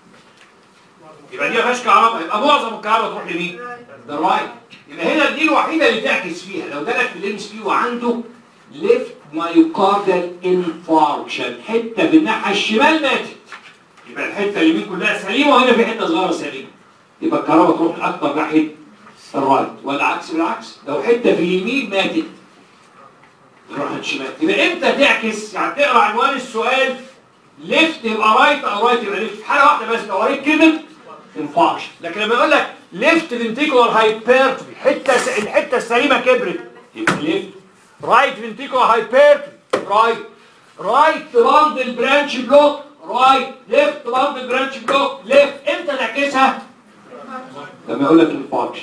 يبقى دي ما فيهاش كهرباء يبقى معظم الكهرباء تروح لمين؟ ده رايت يبقى هنا دي الوحيده اللي تعكس فيها لو جالك في الام اس بي وعنده ليفت مايوكاردال انفاركشن حته في الناحيه الشمال ماتت يبقى الحته اليمين كلها سليمه وهنا في حته صغيره سليمه يبقى الكهرباء تروح اكتر ناحيه الرايت والعكس بالعكس لو حته في اليمين ماتت تروح الشمال يبقى امتى تعكس يعني تقرا عنوان السؤال ليفت يبقى رايت او رايت يبقى ليفت في حاله واحده بس لو قريت كلمه انفاركشن لكن لما يقول لك ليفت فنتيكولار هايبرتروفي حته س... الحته السليمه كبرت يبقى ليفت رايت فنتيكولار هايبرتروفي رايت رايت باند برانش بلوك رايت ليفت باند برانش بلوك ليفت امتى تعكسها؟ لما يقول لك انفاركشن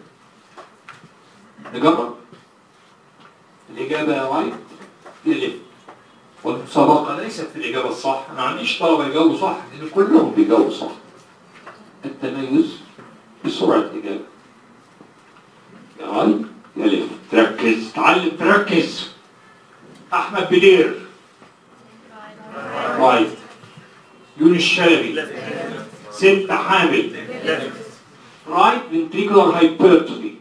نجرب الإجابة رايت هي ليفت والمسابقة ليست في الإجابة الصح أنا ما عنديش طلبة يجاوبوا صح لأن كلهم بيجاوبوا صح التميز بسرعة الإجابة يا رايت يا ليفت تركز تعلم تركز أحمد بدير رايت يونس شلبي ست حامد رايت ventricular hypertrophy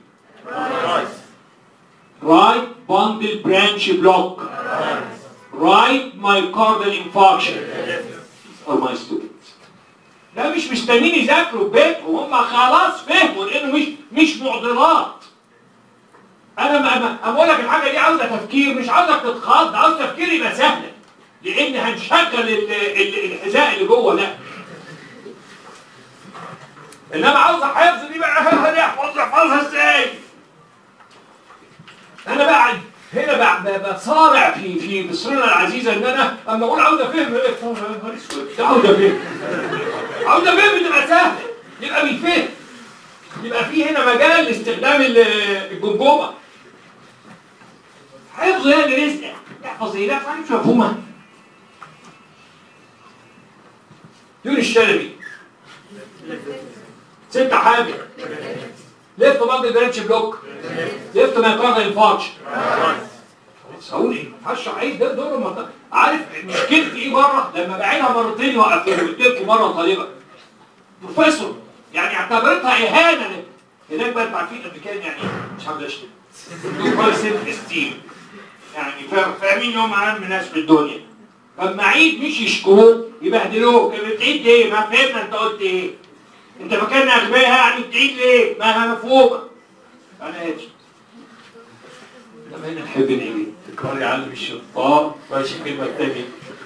right bundle branch block right myocardial infarction are my students لا مش مستنيين يذاكروا في بيتهم هم خلاص فهموا لانه مش مش معضلات انا ما ما- أنا بقول لك الحاجه دي عاوزه تفكير مش عاوزك تتخض عاوز تفكير يبقى سهل لان هنشغل ال- ال- الحذاء اللي جوه ده انما عاوز حفظ دي بقى هنحفظ احفظها ازاي انا بقى هنا بقى بقى بصارع في في مصرنا العزيزه ان انا اما اقول عاوز افهم يقول لك طب يا نهار اسود ده عاوز افهم عاوز افهم تبقى سهله يبقى بالفهم يبقى في هنا مجال لاستخدام ال- الجمجمه حفظ هي اللي رزق يحفظ ايه لا مش مفهومه يقول الشلبي ستة حاجة ليفت بعض البرانش بلوك ليفت ما يقرر الفارش هقول ايه؟ هشرح ايه ده دور المنطقة عارف مشكلتي ايه بره لما بعينها مرتين وقفت قلت لكم مره طالبه بروفيسور يعني اعتبرتها اهانه لك هناك بقى انتوا عارفين الامريكان يعني إيه؟ مش عاوز اشتم دول سيلف استيم يعني فاهم فاهمين ان هم اهم ناس في الدنيا فاما عيد مش يشكروه يبهدلوه كان بتعيد ليه؟ ما فهمنا انت قلت ايه؟ انت فاكرنا اغبياء يعني بتعيد ليه؟ ما هي مفهومه انا اسف لما هنا نحب نعيد تكرار يعلم الشطار ماشي الكلمه الثانيه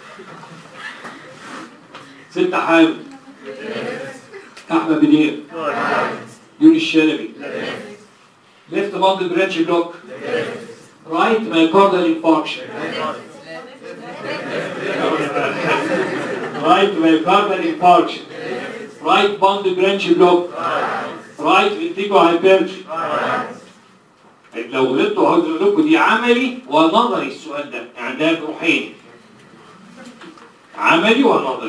ستة حامد احمد بدير يوني الشلبي ليفت باند برانش بلوك رايت مايكاردال انفاركشن رايت مايكاردال انفاركشن رايت باند برانش بلوك رايت فينتيكو هايبرتشي لو غلطتوا هقول لكم دي عملي ونظري السؤال ده يعني ده روحين عملي ونظري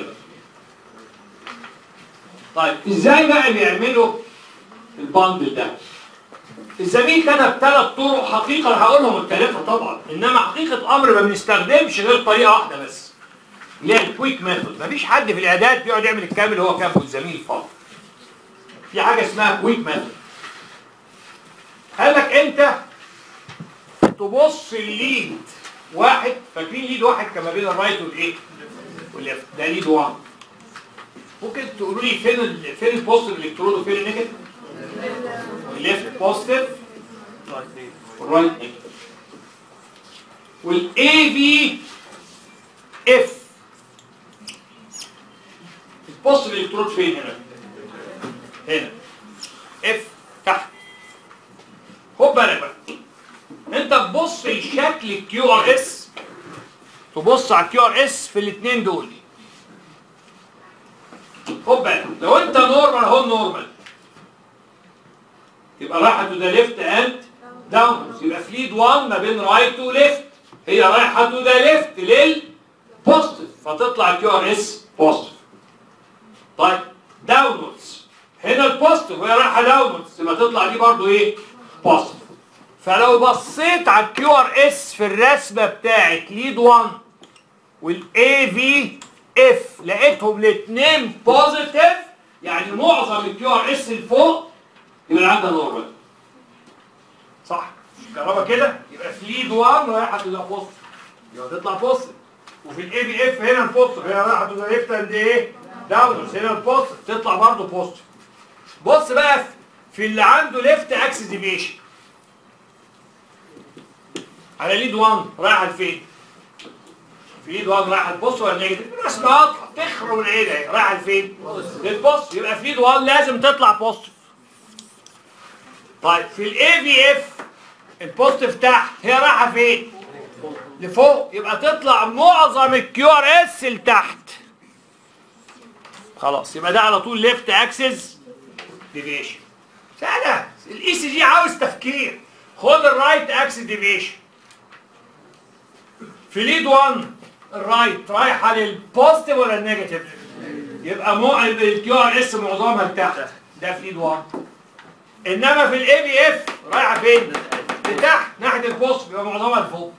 طيب ازاي بقى بيعملوا الباندل ده الزميل كان بثلاث طرق حقيقة أنا هقولهم الثلاثة طبعا إنما حقيقة أمر ما بنستخدمش غير طريقة واحدة بس اللي هي الكويك ميثود مفيش حد في الإعداد بيقعد يعمل الكامل اللي هو كاتبه الزميل فاضي في حاجة اسمها كويك ميثود قال لك أنت تبص الليد واحد فاكرين ليد واحد كما بين الرايت والايه؟ والليفت ده ليد 1 ممكن تقولوا لي فين ال فين البوزيتيف الكترون وفين النيجاتيف؟ الليفت بوزيتيف والرايت نيجاتيف والاي في اف البوزيتيف الكترون فين هنا؟ هنا اف تحت خد بالك بقى انت تبص لشكل الكيو ار اس تبص على الكيو ار اس في الاثنين دول خد بالك لو انت نورمال اهو نورمال يبقى رايحه تو ذا ليفت اند داون يبقى في ليد 1 ما بين رايت وليفت هي رايحه تو ذا ليفت للبوزيتيف فتطلع الكيو ار اس بوزيتيف طيب داونوردز هنا البوزيتيف وهي رايحه داونوردز يبقى تطلع دي برضو ايه بوزيتيف فلو بصيت على الكيو ار اس في الرسمه بتاعت ليد 1 والاي في اف لقيتهم الاثنين بوزيتيف يعني معظم الكيو ار اس اللي فوق يبقى العدد نورمال صح الكهرباء كده يبقى في ليد 1 رايحه تبقى بوزيتيف يبقى تطلع بوزيتيف وفي الاي بي اف هنا البوزيتيف هي رايحه تبقى ليفت اند ايه داونز هنا البوزيتيف تطلع برضه بوزيتيف بص بقى في اللي عنده ليفت اكسس ديفيشن على ليد 1 رايحه لفين؟ في ليد 1 رايحه للبوست ولا نيجاتيف؟ الناس واضحه تخرب العيله اهي رايحه لفين؟ للبوست يبقى في ليد 1 لازم تطلع بوزيتيف. طيب في الاي في اف البوزيتيف تحت هي رايحه فين؟ لفوق يبقى تطلع معظم الكيو ار اس لتحت. خلاص يبقى ده على طول ليفت اكسس ديفيشن. سهله الاي سي جي عاوز تفكير. خد الرايت اكسس ديفيشن. في ليد 1 الرايت رايحه للبوزيتيف ولا النيجاتيف؟ يبقى مو الكيو ار اس معظمها لتحت ده في ليد 1 انما في الاي بي اف رايحه فين؟ لتحت ناحيه البوزيتيف يبقى معظمها لفوق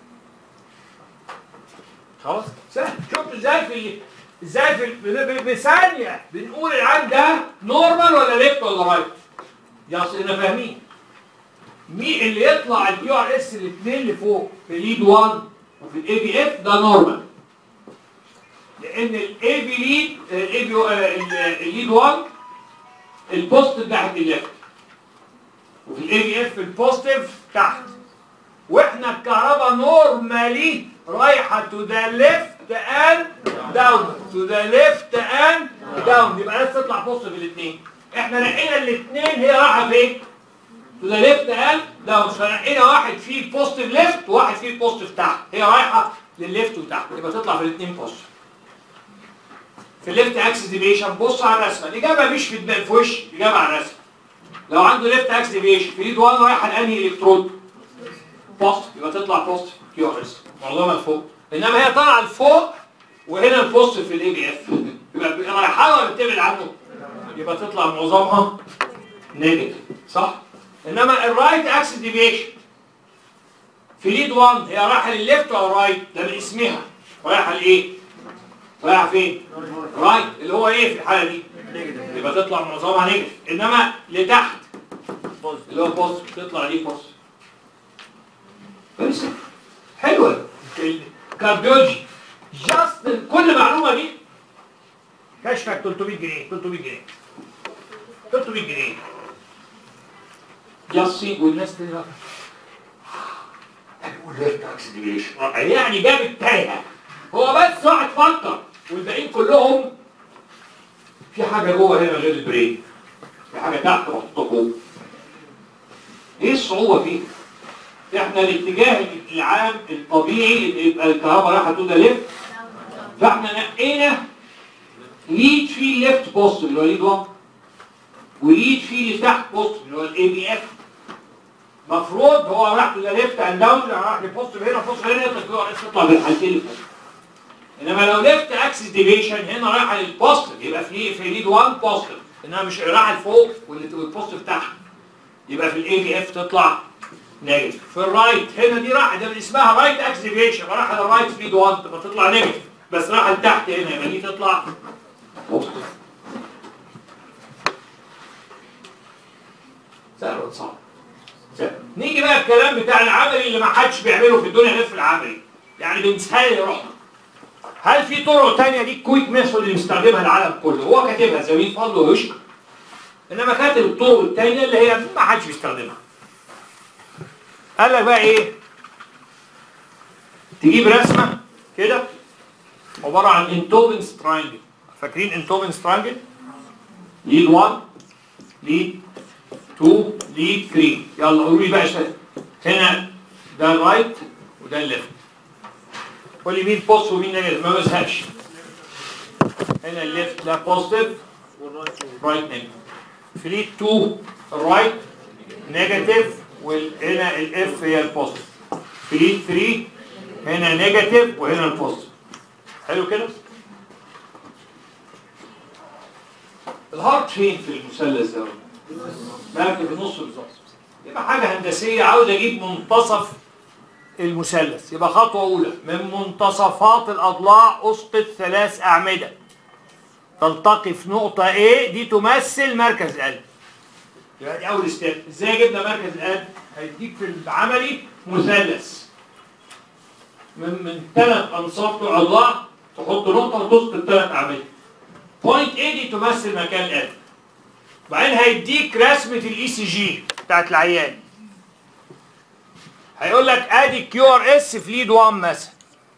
سهل سهل شفت ازاي في ازاي في ب- ب- بثانيه بنقول العين ده نورمال ولا ليفت ولا رايت؟ يا اصل احنا فاهمين مين اللي يطلع الكيو ار اس الاثنين لفوق في ليد 1 وفي الاي بي اف ده نورمال لان الاي بي ليد الاي بي الليد 1 البوزيتيف ناحيه الليفت وفي الاي بي اف البوزيتيف تحت واحنا الكهرباء نورمالي رايحه تو ذا ليفت left and down to the left and down يبقى لازم تطلع بص في الاثنين احنا نقينا الاثنين هي رايحه فين؟ to the left and down فنقينا واحد فيه بوزيتيف ليفت وواحد فيه بوزيتيف تحت هي رايحه للليفت وتحت يبقى تطلع في الاثنين بوزيتيف في الليفت اكسس ديفيشن بص على الرسمه الاجابه مش في دماغ في وش الاجابه على الرسمه لو عنده ليفت اكسس ديفيشن في ايد 1 رايحه لانهي الكترود بوست يبقى تطلع بوست كيو ار اس معظمها لفوق انما هي طالعه لفوق وهنا البوست في الاي بي اف يبقى رايحه ولا بتبعد عنه يبقى تطلع معظمها نيجاتيف صح انما الرايت اكسس ديفيشن في ليد 1 هي رايحه للليفت ولا رايت ده من اسمها رايحه لايه رايحه فين رايت اللي هو ايه في الحاله دي يبقى تطلع معظمها نيجاتيف انما لتحت اللي هو بوست تطلع دي بوست بس حلوه الكارديولوجي جاست كل معلومه دي كشفك 300 جنيه 300 جنيه 300 جنيه جاسي والناس تاني بقى هنقول ليفت اكس ديفيشن يعني جاب التايهه هو بس واحد فكر والباقيين كلهم في حاجه جوه هنا غير البرين في حاجه تحت محطوطه فوق ايه الصعوبه فيه؟ احنا الاتجاه العام الطبيعي اللي يبقى الكهرباء رايحه تو ذا ليفت فاحنا نقينا ليد فيه ليفت بوست اللي هو ليد 1 وليد فيه لتحت بوست اللي هو الاي بي اف مفروض هو راح تو ذا ليفت اند داون راح لبوست هنا بوست هنا يطلع يطلع بالحالتين اللي فوق انما لو ليفت اكسس ديفيشن هنا رايحه للبوستيف يبقى في في ليد 1 بوستيف انما مش رايحه لفوق والبوستيف تحت يبقى في الاي بي اف تطلع نيجاتيف في الرايت هنا دي راحه ده من اسمها رايت اكس ديفيشن رايحه للرايت في ليد 1 تبقى تطلع نيجاتيف بس رايحه لتحت هنا يبقى دي تطلع بوستيف سهل ولا صعب؟ سهل. نيجي بقى الكلام بتاع العملي اللي ما حدش بيعمله في الدنيا غير في العملي يعني بنسهل روحنا هل في طرق تانية دي كويك ميثود اللي بيستخدمها العالم كله هو كاتبها زميل فضل ويشكر انما كاتب الطرق التانية اللي هي ما حدش بيستخدمها قال لك بقى ايه تجيب رسمة كده عبارة عن انتوبنس تراينجل فاكرين انتوبنس تراينجل ليد 1 ليد 2 ليد 3 يلا قولوا لي بقى شوية هنا ده الرايت وده الليفت قول لي مين بوست ومين نيجاتيف ما بزهقش هنا الليفت ده بوزيتيف رايت نيجاتيف فليت 2 الرايت نيجاتيف وهنا الاف هي البوزيتيف فليت 3 هنا نيجاتيف وهنا البوزيتيف حلو كده الهارت فين في المثلث ده مركب في النص بالظبط يبقى حاجه هندسيه عاوز اجيب منتصف المثلث يبقى خطوة أولى من منتصفات الأضلاع أسقط ثلاث أعمدة تلتقي في نقطة A دي تمثل مركز القلب يبقى دي أول ستيب إزاي جبنا مركز القلب؟ هيديك في العملي مثلث من من ثلاث أنصاف بتوع الأضلاع تحط نقطة وتسقط ثلاث أعمدة بوينت A دي تمثل مكان القلب وبعدين هيديك رسمة الإي سي جي بتاعت العيان هيقول لك ادي كيو ار اس في ليد 1 مثلا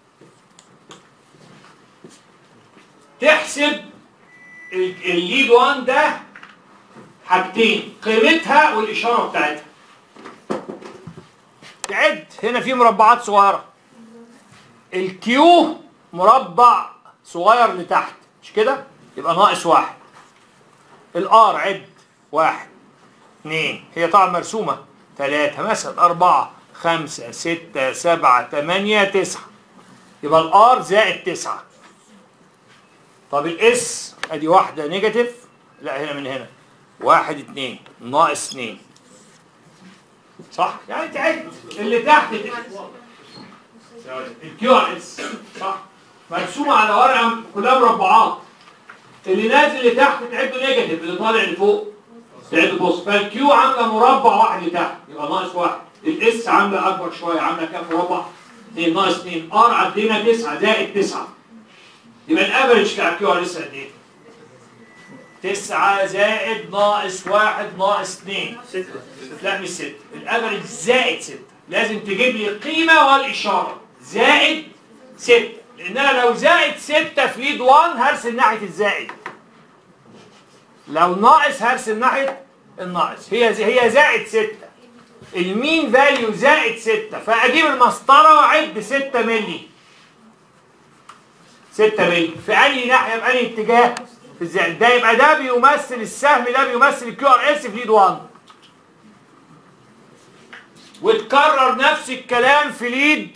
تحسب ال- الليد 1 ده حاجتين قيمتها والاشاره بتاعتها تعد هنا في مربعات صغيره الكيو مربع صغير لتحت مش كده يبقى ناقص واحد الار عد واحد اثنين هي طبعا مرسومه ثلاثة مثلا أربعة خمسة ستة سبعة ثمانية تسعة يبقى الار زائد تسعة طب الاس ادي واحدة نيجاتيف لا هنا من هنا واحد اتنين ناقص اتنين صح؟ يعني تعد اللي تحت الكيو ار اس صح؟ مرسومة على ورقة كلها مربعات اللي نازل لتحت تعده نيجاتيف اللي طالع لفوق تعده بص فالكيو عاملة مربع واحد لتحت يبقى ناقص واحد الاس عامله اكبر شويه عامله كام مربع 2 ناقص 2 ار عدينا 9 زائد 9 يبقى الافرج بتاع كيو ار اس قد ايه؟ 9 زائد ناقص 1 ناقص 2 لا مش 6 الافرج زائد 6 لازم تجيب لي القيمه والاشاره زائد 6 لان انا لو زائد 6 في ليد 1 هرسم ناحيه الزائد لو ناقص هرسم ناحيه الناقص هي هي زائد 6 المين فاليو زائد 6 فاجيب المسطره واعد 6 مللي 6 مللي في انهي ناحيه في انهي اتجاه في الزائد ده يبقى ده بيمثل السهم ده بيمثل الكيو ار اس في ليد 1 وتكرر نفس الكلام في ليد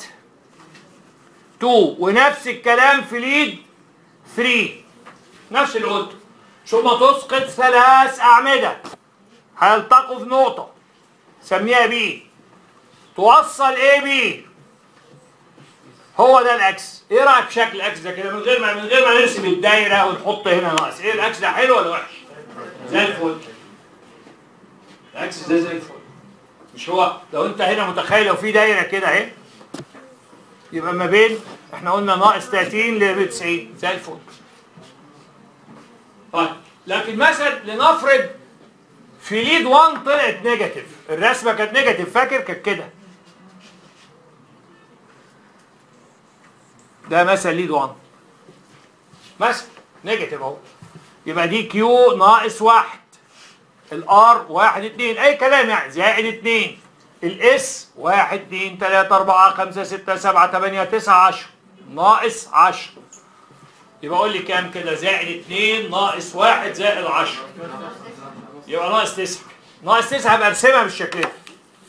2 ونفس الكلام في ليد 3 نفس اللي قلته ثم تسقط ثلاث أعمدة هيلتقوا في نقطة سميها بي توصل ايه بي هو ده الاكس ايه رايك في شكل الاكس ده كده من غير ما من غير ما نرسم الدايره ونحط هنا ناقص ايه الاكس ده حلو ولا وحش زي الفل الاكس ده زي الفل مش هو لو انت هنا متخيل لو في دايره كده اهي يبقى ما بين احنا قلنا ناقص 30 ل 90 زي الفل طيب لكن مثلا لنفرض في ليد 1 طلعت نيجاتيف الرسمه كانت نيجاتيف فاكر كانت كده ده مثلا ليد 1 مثلا نيجاتيف اهو يبقى دي كيو ناقص واحد الار واحد اتنين اي كلام يعني زائد اتنين الاس واحد اتنين تلاتة اربعة خمسة ستة سبعة تمانية تسعة عشرة ناقص عشرة يبقى قول لي كام كده زائد اتنين ناقص واحد زائد عشرة يبقى ناقص تسعة ناقص تسعة برسمها بالشكل ده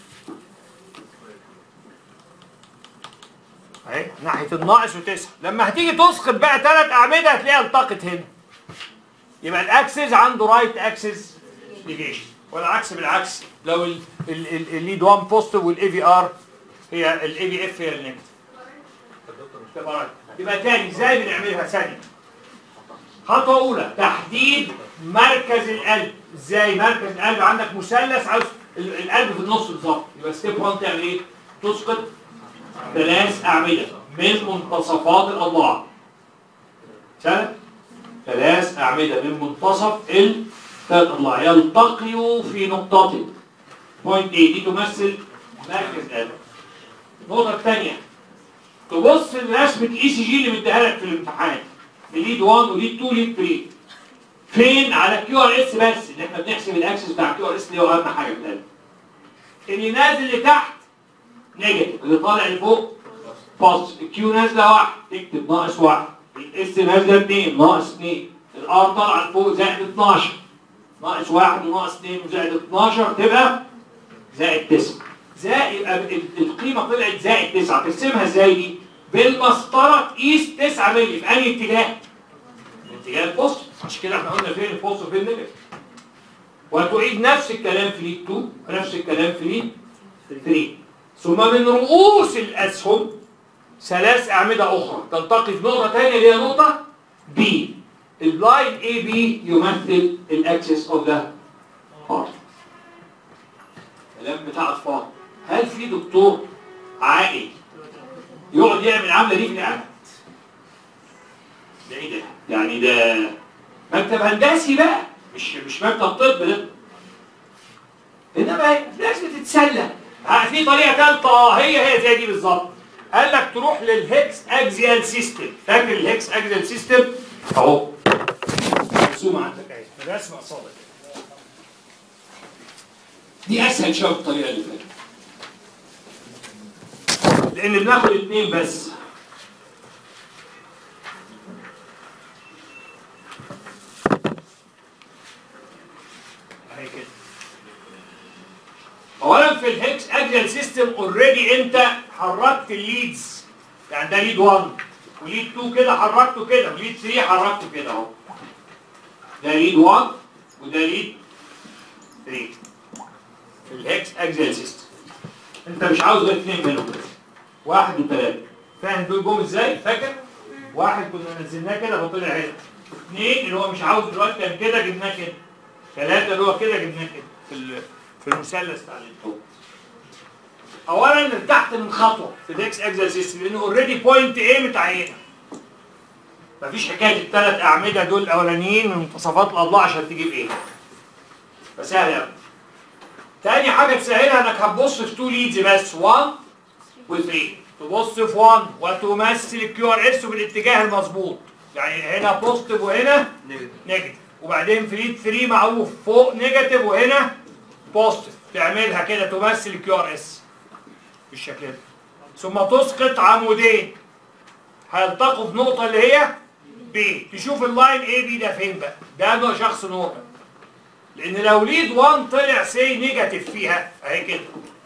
اهي ناحية الناقص وتسعة لما هتيجي تسقط بقى ثلاث أعمدة هتلاقيها التقت هنا يبقى الأكسس عنده رايت أكسس ليجيشن والعكس بالعكس لو ال- ال- ال- الليد 1 بوزيتيف والاي في ار هي الاي في اف هي النيجاتيف تبقى رايت. يبقى تاني ازاي بنعملها ثانية خطوة أولى تحديد مركز القلب ازاي مركز القلب عندك مثلث عاوز ال- القلب في النص بالظبط يبقى ستيب 1 تعمل ايه؟ تسقط ثلاث أعمدة من منتصفات الأضلاع سهل؟ ثلاث أعمدة من منتصف الثلاث أضلاع يلتقيوا في نقطة بوينت A دي تمثل مركز القلب النقطة الثانية تبص لرسمة اي سي جي اللي مديها لك في الامتحان ليد 1 وليد 2 ليد 3 فين على كيو ار اس بس ان احنا بنحسب الاكسس بتاع كيو ار اس اللي هو اهم حاجه في القلب اللي نازل لتحت نيجاتيف اللي طالع لفوق بوزيتيف الكيو نازله واحد تكتب ناقص واحد الاس نازله 2 ناقص 2 الار طالعه لفوق زائد 12 ناقص واحد وناقص 2 وزائد 12 تبقى زائد 9 زائد يبقى ال- القيمه طلعت زائد 9 ترسمها ازاي دي؟ بالمسطره تقيس 9 مللي في انهي اتجاه؟ اتجاه البوست عشان كده احنا قلنا فين البوست وفين النيجاتيف وتعيد نفس الكلام في ليد 2 ونفس الكلام في ليد 3 ثم من رؤوس الاسهم ثلاث اعمده اخرى تلتقي في نقطه ثانيه اللي هي نقطه بي اللاين اي بي يمثل الاكسس اوف ذا هارت الكلام بتاع اطفال هل في دكتور عاقل يقعد يعمل العمله دي في القعده ده ايه ده يعني ده مكتب هندسي بقى مش مش مكتب طب ده انما الناس بتتسلى آه، في طريقه ثالثه هي هي زي دي بالظبط قال لك تروح للهيكس اكزيال سيستم فاكر الهيكس اكزيال سيستم اهو مرسومه عندك اهي الرسمه قصادك دي اسهل شويه من الطريقه اللي فاتت لان بناخد اتنين بس اهي كده اولا في الهيكس اجل سيستم اوريدي انت حركت الليدز يعني ده ليد 1 وليد 2 كده حركته كده وليد 3 حركته كده اهو ده ليد 1 وده ليد 3 في الهيكس اجزال سيستم انت مش عاوز غير اثنين منهم بس واحد وثلاثه فاهم دول جم ازاي فاكر واحد كنا نزلناه كده فطلع هنا اثنين اللي هو مش عاوز دلوقتي كان كده جبناه كده ثلاثه اللي هو كده جبناه كده في ال- في المثلث بتاع الانتو اولا ارتحت من خطوه في الهيكس اجزال سيستم لانه اوريدي بوينت ايه متعينه مفيش حكايه الثلاث اعمده دول الاولانيين من منتصفات الاضلاع عشان تجيب ايه فسهل قوي تاني حاجة تسهلها انك هتبص في تو ليدز بس 1 و3 تبص في 1 وتمثل الكيو ار اس بالاتجاه المظبوط يعني هنا بوزيتيف وهنا نيجاتيف وبعدين في 3 معروف فوق نيجاتيف وهنا بوزيتيف تعملها كده تمثل الكيو ار اس بالشكل ده ثم تسقط عمودين هيلتقوا في نقطة اللي هي B تشوف اللاين A B ده فين بقى ده ده شخص نقطة لأن لو ليد 1 طلع سي نيجاتيف فيها أهي كده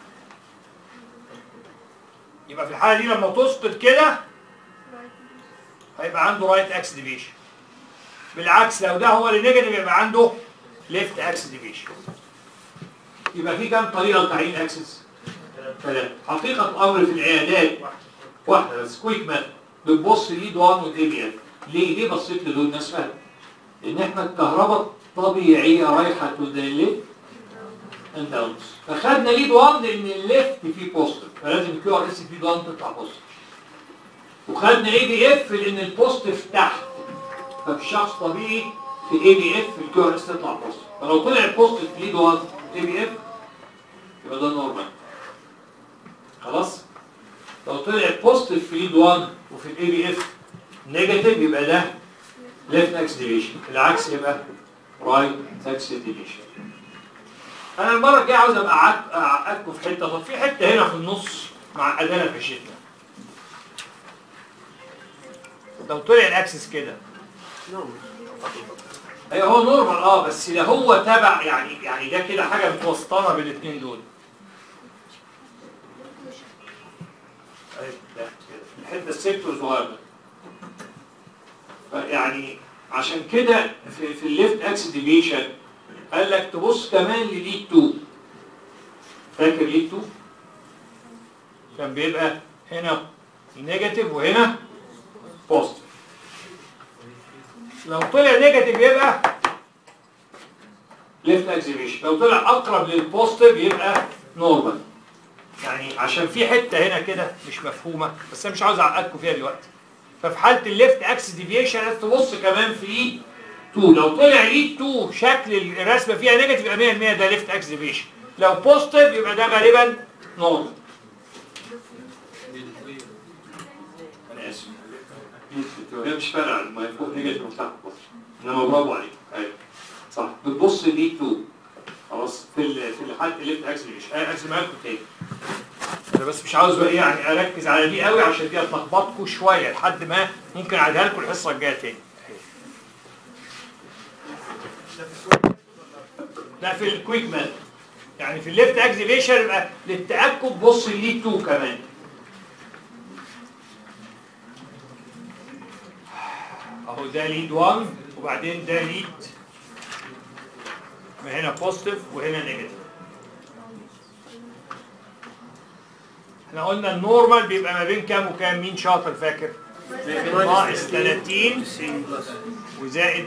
يبقى في الحالة دي لما تسقط كده هيبقى عنده رايت اكس ديفيشن بالعكس لو ده هو اللي نيجاتيف يبقى عنده ليفت اكس ديفيشن يبقى في كام طريقة لتعيين اكسس؟ ثلاثة حقيقة الأمر في العيادات واحدة بس كويك مان بتبص ليد 1 والاي بي ال ليه؟ ليه بصيت لدول الناس فاهم؟ لأن احنا الكهرباء الطبيعية رايحة تو ذا ليفت اند داونز فخدنا ليد 1 لأن الليفت فيه بوستر فلازم الكيو ار اس في ليد 1 تطلع بوستر وخدنا اي بي اف لأن البوستيف تحت ففي شخص طبيعي في اي بي اف الكيو ار اس تطلع بوستيف فلو طلع بوستيف في ليد 1 اي بي اف يبقى ده نورمال خلاص لو طلع بوزيتيف في ليد 1 وفي الاي بي اف نيجاتيف يبقى ده ليفت اكس ديفيشن العكس يبقى رايت اكس ديفيشن انا المره الجايه عاوز ابقى أعد- اعقدكم في حته طب في حته هنا في النص معقدانا في شتنا لو طلع الاكسس كده ايوه هو نورمال اه بس ده هو تبع يعني يعني ده كده حاجه متوسطنه بين الاثنين دول أيوة، ده كده. الحته السيكتور صغيره يعني عشان كده في, في الليفت اكس ديفيشن قال لك تبص كمان لليد 2 فاكر ليد 2 كان بيبقى هنا نيجاتيف وهنا بوزيتيف لو طلع نيجاتيف يبقى ليفت اكس ديفيشن لو طلع اقرب للبوزيتيف يبقى نورمال يعني عشان في حته هنا كده مش مفهومه بس انا مش عاوز اعقدكم فيها دلوقتي ففي حاله الليفت اكس ديفيشن لازم تبص كمان في ليد 2 لو طلع ليد 2 شكل الرسمه فيها نيجاتيف يبقى 100% ده ليفت اكس ديفيشن لو بوزيتيف يبقى ده غالبا نورمال انا اسف هي مش فارقه ما فوق نيجاتيف وتحت بوزيتيف انما برافو عليك ايوه صح بتبص ليد 2 خلاص في ال في حاله الليفت اكس ديفيشن انا ارسمها لكم تاني انا بس مش عاوز بقى ايه يعني اركز على دي قوي عشان دي هتلخبطكم شويه لحد ما ممكن اعيدها لكم الحصه الجايه تاني لا في الكويك مان يعني في الليفت اكزيبيشن يبقى للتاكد بص ليه 2 كمان اهو ده ليد 1 وبعدين ده ليد ما هنا بوزيتيف وهنا نيجاتيف احنا قلنا النورمال بيبقى ما بين كام وكام مين شاطر فاكر ناقص 30 وزائد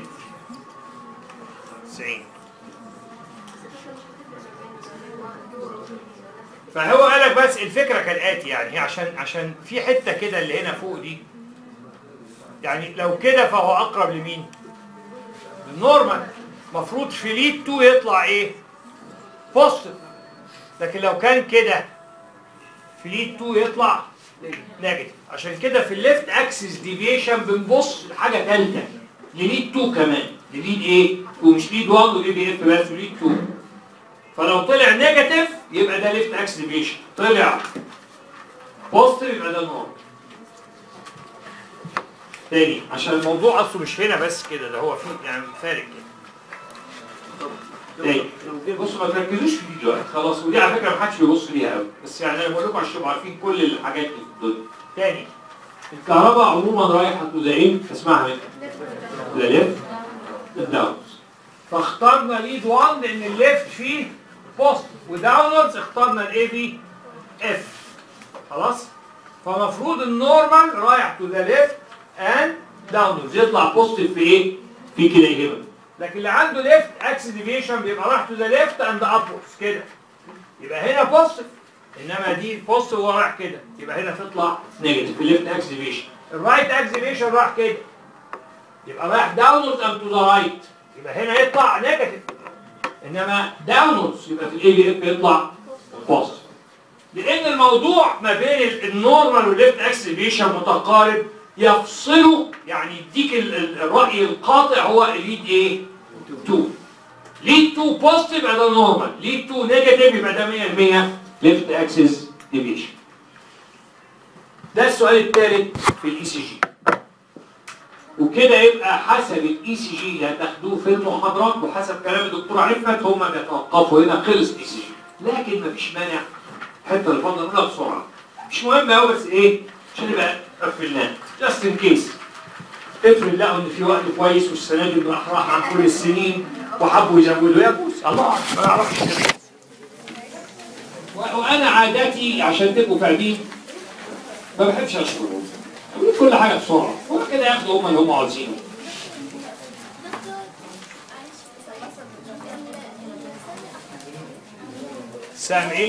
90 فهو قال لك بس الفكره كالاتي يعني هي عشان عشان في حته كده اللي هنا فوق دي يعني لو كده فهو اقرب لمين؟ للنورمال المفروض في ليد 2 يطلع ايه؟ بوزيتيف لكن لو كان كده في ليد 2 يطلع نيجاتيف عشان كده في الليفت اكسس ديفيشن بنبص لحاجه ثالثه لليد 2 كمان لليد ايه؟ ومش ليد 1 وليد اف بس وليد 2 فلو طلع نيجاتيف يبقى ده ليفت اكس ديفيشن طلع بوزيتيف يبقى ده نورمال تاني عشان الموضوع اصله مش هنا بس كده ده هو في يعني فارق كده تاني بصوا ما تركزوش في دي دلوقتي خلاص ودي على فكره ما حدش بيبص ليها قوي بس يعني انا بقول لكم عشان تبقوا عارفين كل الحاجات اللي في الدنيا تاني الكهرباء عموما رايحه تو ذا ايه اسمعها منك ذا ليفت الداونز فاخترنا ليد 1 لان الليفت فيه بوست وداونوردز اخترنا الاي بي اف خلاص فمفروض النورمال رايح تو ذا ليفت اند داونوردز يطلع بوزيتيف في ايه؟ في كده يجيبها لكن اللي عنده ليفت اكس ديفيشن بيبقى رايح تو ذا ليفت اند ابوردز كده يبقى هنا بوزيتيف انما دي بوزيتيف وهو رايح كده يبقى هنا تطلع نيجاتيف الليفت اكس ديفيشن الرايت اكس ديفيشن راح كده يبقى رايح داونوردز اند تو ذا رايت يبقى هنا يطلع نيجاتيف انما داونوردز يبقى في الاي بي اف يطلع بوزيتيف لان الموضوع ما بين ال- النورمال والليفت اكس ديفيشن متقارب يفصله يعني يديك ال- ال- الراي القاطع هو ليد ايه 2 ليد 2 بوزيتيف يبقى ده نورمال ليد 2 نيجاتيف يبقى ده 100% ليفت اكسس ديفيشن ده السؤال الثالث في الاي سي جي وكده يبقى حسب الاي سي جي اللي هتاخدوه في المحاضرات وحسب كلام الدكتور عفت هم بيتوقفوا هنا خلص الاي سي جي لكن مفيش مانع حته الفضل نقولها بسرعه مش مهم قوي بس ايه عشان يبقى قفلناه جاست ان كيس افرض لقوا ان في وقت كويس والسنه دي راح راح عن كل السنين وحبوا يزودوا يا بوس الله ما يعرفش كده. و- وانا عاداتي عشان تبقوا فاهمين ما بحبش اشكرهم أقول كل حاجه بسرعه هو كده ياخدوا هم اللي هم عاوزينه سام ايه؟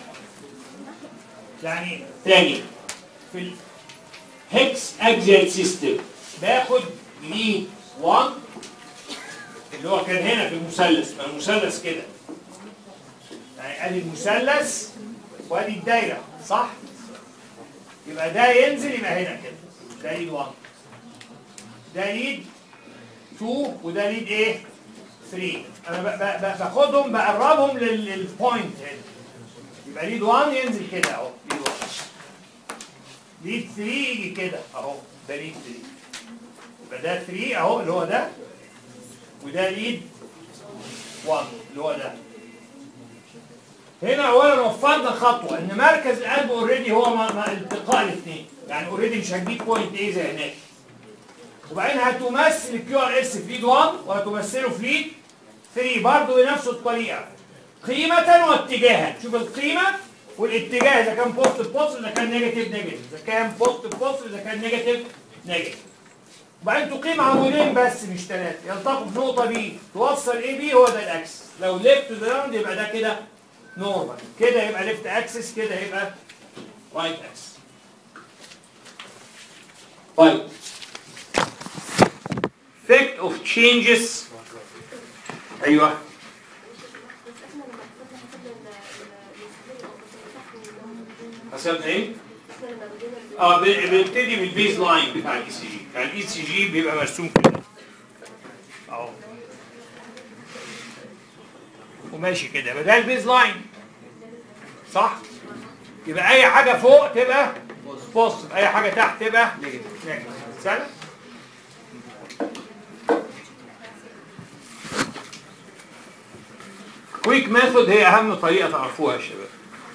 يعني تاني في الهكس اكزيال سيستم باخد ليه 1 اللي هو كان هنا في المثلث ما المثلث كده يعني ادي المثلث وادي الدايره صح؟ يبقى ده ينزل يبقى هنا كده ده ليد 1 ده ليد 2 وده ليد ايه؟ 3 انا ب- ب- ب- باخدهم بقربهم لل- للبوينت هنا يبقى ليد 1 ينزل كده اهو ليد 1 ليد 3 يجي كده اهو ده ليد 3 يبقى ده 3 اهو اللي هو ده وده ليد 1 اللي هو ده هنا اولا وفرنا خطوه ان مركز القلب اوريدي هو ما ما التقاء الاثنين يعني اوريدي مش هتجيب بوينت ايه زي هناك وبعدين هتمثل الكيو ار اس في ليد 1 وهتمثله في ليد 3 برضه بنفس الطريقه قيمة واتجاها شوف القيمة والاتجاه اذا كان بوزيتيف بوزيتيف اذا كان نيجاتيف نيجاتيف اذا كان بوزيتيف بوزيتيف اذا كان نيجاتيف نيجاتيف وبعدين تقيم عمودين بس مش ثلاثة يلتقوا في نقطة بي توصل ايه بي هو ده الاكس لو ليفت راوند يبقى ده كده نورمال كده يبقى ليفت اكسس كده يبقى رايت اكسس طيب effect of changes ايوه حسبنا ايه؟ اه ب- بنبتدي بالبيز لاين بتاع الاي سي جي يعني الاي سي جي بيبقى مرسوم كده اهو وماشي كده يبقى ده البيز لاين صح؟ يبقى اي حاجه فوق تبقى بوزيتيف اي حاجه تحت تبقى نيجاتيف سهله؟ كويك ميثود هي اهم طريقه تعرفوها يا شباب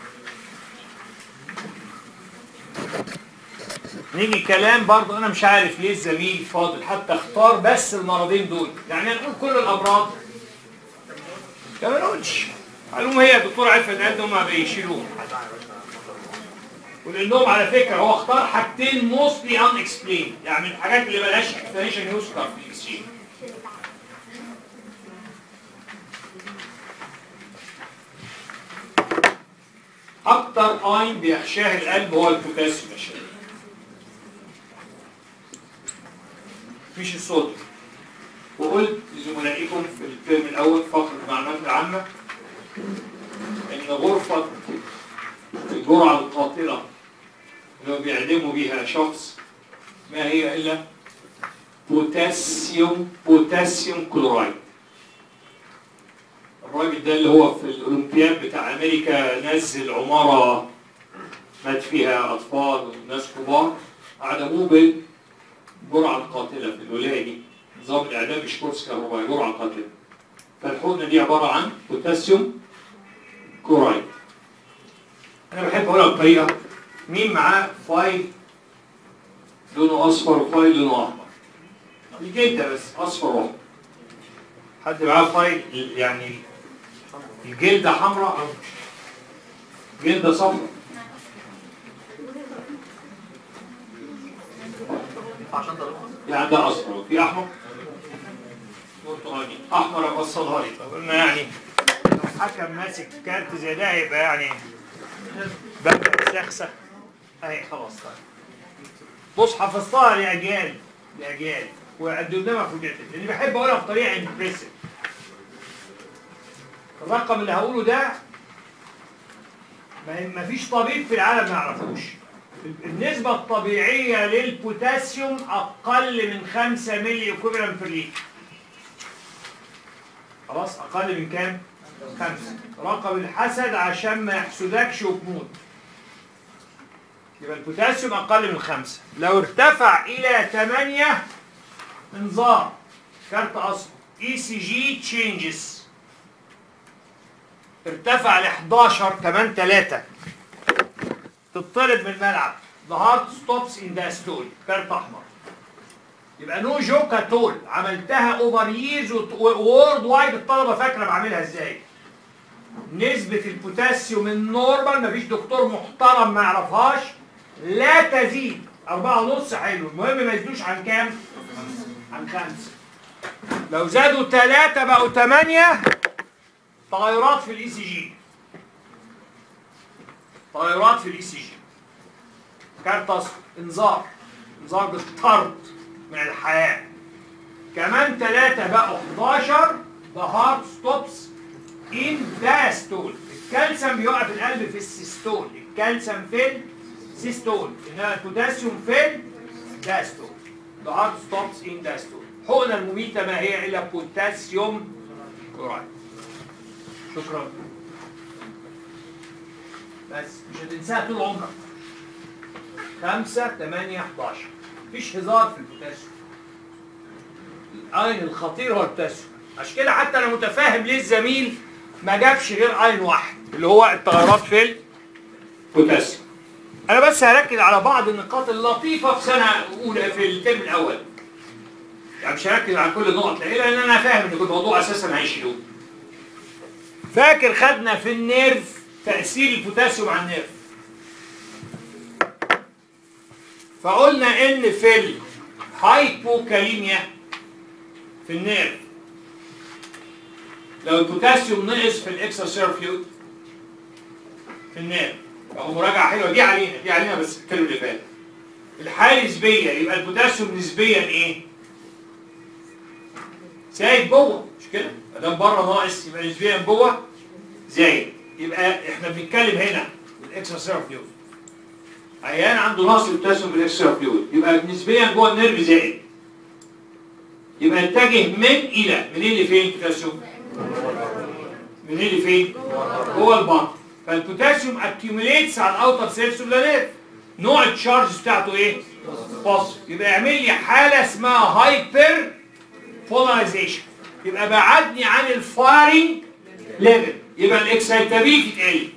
نيجي كلام برضه انا مش عارف ليه الزميل فاضل حتى اختار بس المرضين دول يعني هنقول كل الامراض ما نقولش معلومه هي الدكتور عارف ان قد هم بيشيلوهم ولانهم على فكره هو اختار حاجتين موستلي ان اكسبلين يعني من الحاجات اللي مالهاش اكسبلانيشن يذكر في الاكسشينج اكتر اين بيخشاه القلب هو البوتاسيوم يا شباب مفيش الصوديوم وقلت لزملائكم في الترم الاول فقره المعلومات العامه ان غرفه الجرعه القاتله اللي هو بيعدموا بيها شخص ما هي الا بوتاسيوم بوتاسيوم كلورايد الراجل ده اللي هو في الاولمبياد بتاع امريكا نزل عماره مات فيها اطفال وناس كبار عدموه بالجرعه القاتله في الولايه دي نظام الاعدام مش كورس كهربائي جرعه قاتله فالحقنه دي عباره عن بوتاسيوم كلورايد انا بحب اقولها بطريقه مين معاه فايل لونه اصفر وفايل لونه احمر يجي انت بس اصفر واحمر حد معاه فايل يعني الجلدة حمراء أو جلدة صفراء عشان ضربها يعني ده أصفر وفي أحمر برتقالي أحمر أفصلها لي طب قلنا يعني لو حكم ماسك كارت زي ده يبقى يعني بدأ سخسخ أهي خلاص طيب بص حفظتها لأجيال لأجيال وقدمناها في الجدل لأني بحب أقولها بطريقة امبريسيف الرقم اللي هقوله ده ما ما فيش طبيب في العالم ما يعرفوش النسبة الطبيعية للبوتاسيوم أقل من 5 ملي إكويفالنت بير لتر خلاص أقل من كام؟ خمسة رقم الحسد عشان ما يحسدكش وتموت يبقى البوتاسيوم أقل من خمسة لو ارتفع إلى 8 انذار كارت أصفر اي سي جي تشينجز ارتفع ل 11 8 3 تطرد من الملعب The heart stops in the stall كارت احمر يبقى نو جوك اتول عملتها اوفر ييرز وورد وايد الطلبه فاكره بعملها ازاي نسبة البوتاسيوم النورمال مفيش دكتور محترم ما يعرفهاش لا تزيد أربعة ونص حلو المهم ما يزيدوش عن كام؟ عن خمسة لو زادوا ثلاثة بقوا ثمانية تغيرات في الاي سي جي تغيرات في الاي سي جي كارت اصفر انذار انذار بالطرد من الحياة كمان ثلاثة بقوا 11 the heart stops in the stole الكالسيوم بيقف القلب في السيستول الكالسيوم في السيستول انما البوتاسيوم في الداستول the heart stops in the stole حقنة المميتة ما هي إلا بوتاسيوم كلورايد شكرا بس مش هتنساها طول عمرك خمسة تمانية 11 مفيش هزار في البوتاسيوم الأين الخطير هو البوتاسيوم عشان كده حتى أنا متفاهم ليه الزميل ما جابش غير أين واحد اللي هو التغيرات في البوتاسيوم أنا بس هركز على بعض النقاط اللطيفة في سنة أولى في الترم الأول يعني مش هركز على كل النقط ليه؟ لان انا فاهم ان الموضوع اساسا هيشيلوه. فاكر خدنا في النيرف تاثير البوتاسيوم على النيرف. فقلنا ان في الهايبوكاليميا في النيرف لو البوتاسيوم نقص في الاكسترا فلويد في النيرف اهو مراجعه حلوه دي علينا دي علينا بس الترم اللي فات. الحاله نسبيه يبقى البوتاسيوم نسبيا ايه؟ زايد جوه مش كده؟ ما دام بره ناقص يبقى نسبيا جوه زايد يبقى احنا بنتكلم هنا بالاكسترا سيرف فلويد عيان عنده نقص بوتاسيوم بالاكسترا فلويد يبقى نسبيا جوه النيرف زائد يبقى اتجه من الى منين لفين البوتاسيوم؟ منين لفين؟ جوه البطن فالبوتاسيوم اكيوميليتس على الاوتر سيرفس اوف ذا نيرف نوع التشارج بتاعته ايه؟ بوزيتيف يبقى يعمل لي حاله اسمها هايبر بولاريزيشن يبقى بعدني عن الفايرنج ليفل يبقى الاكسايتابيلتي تقل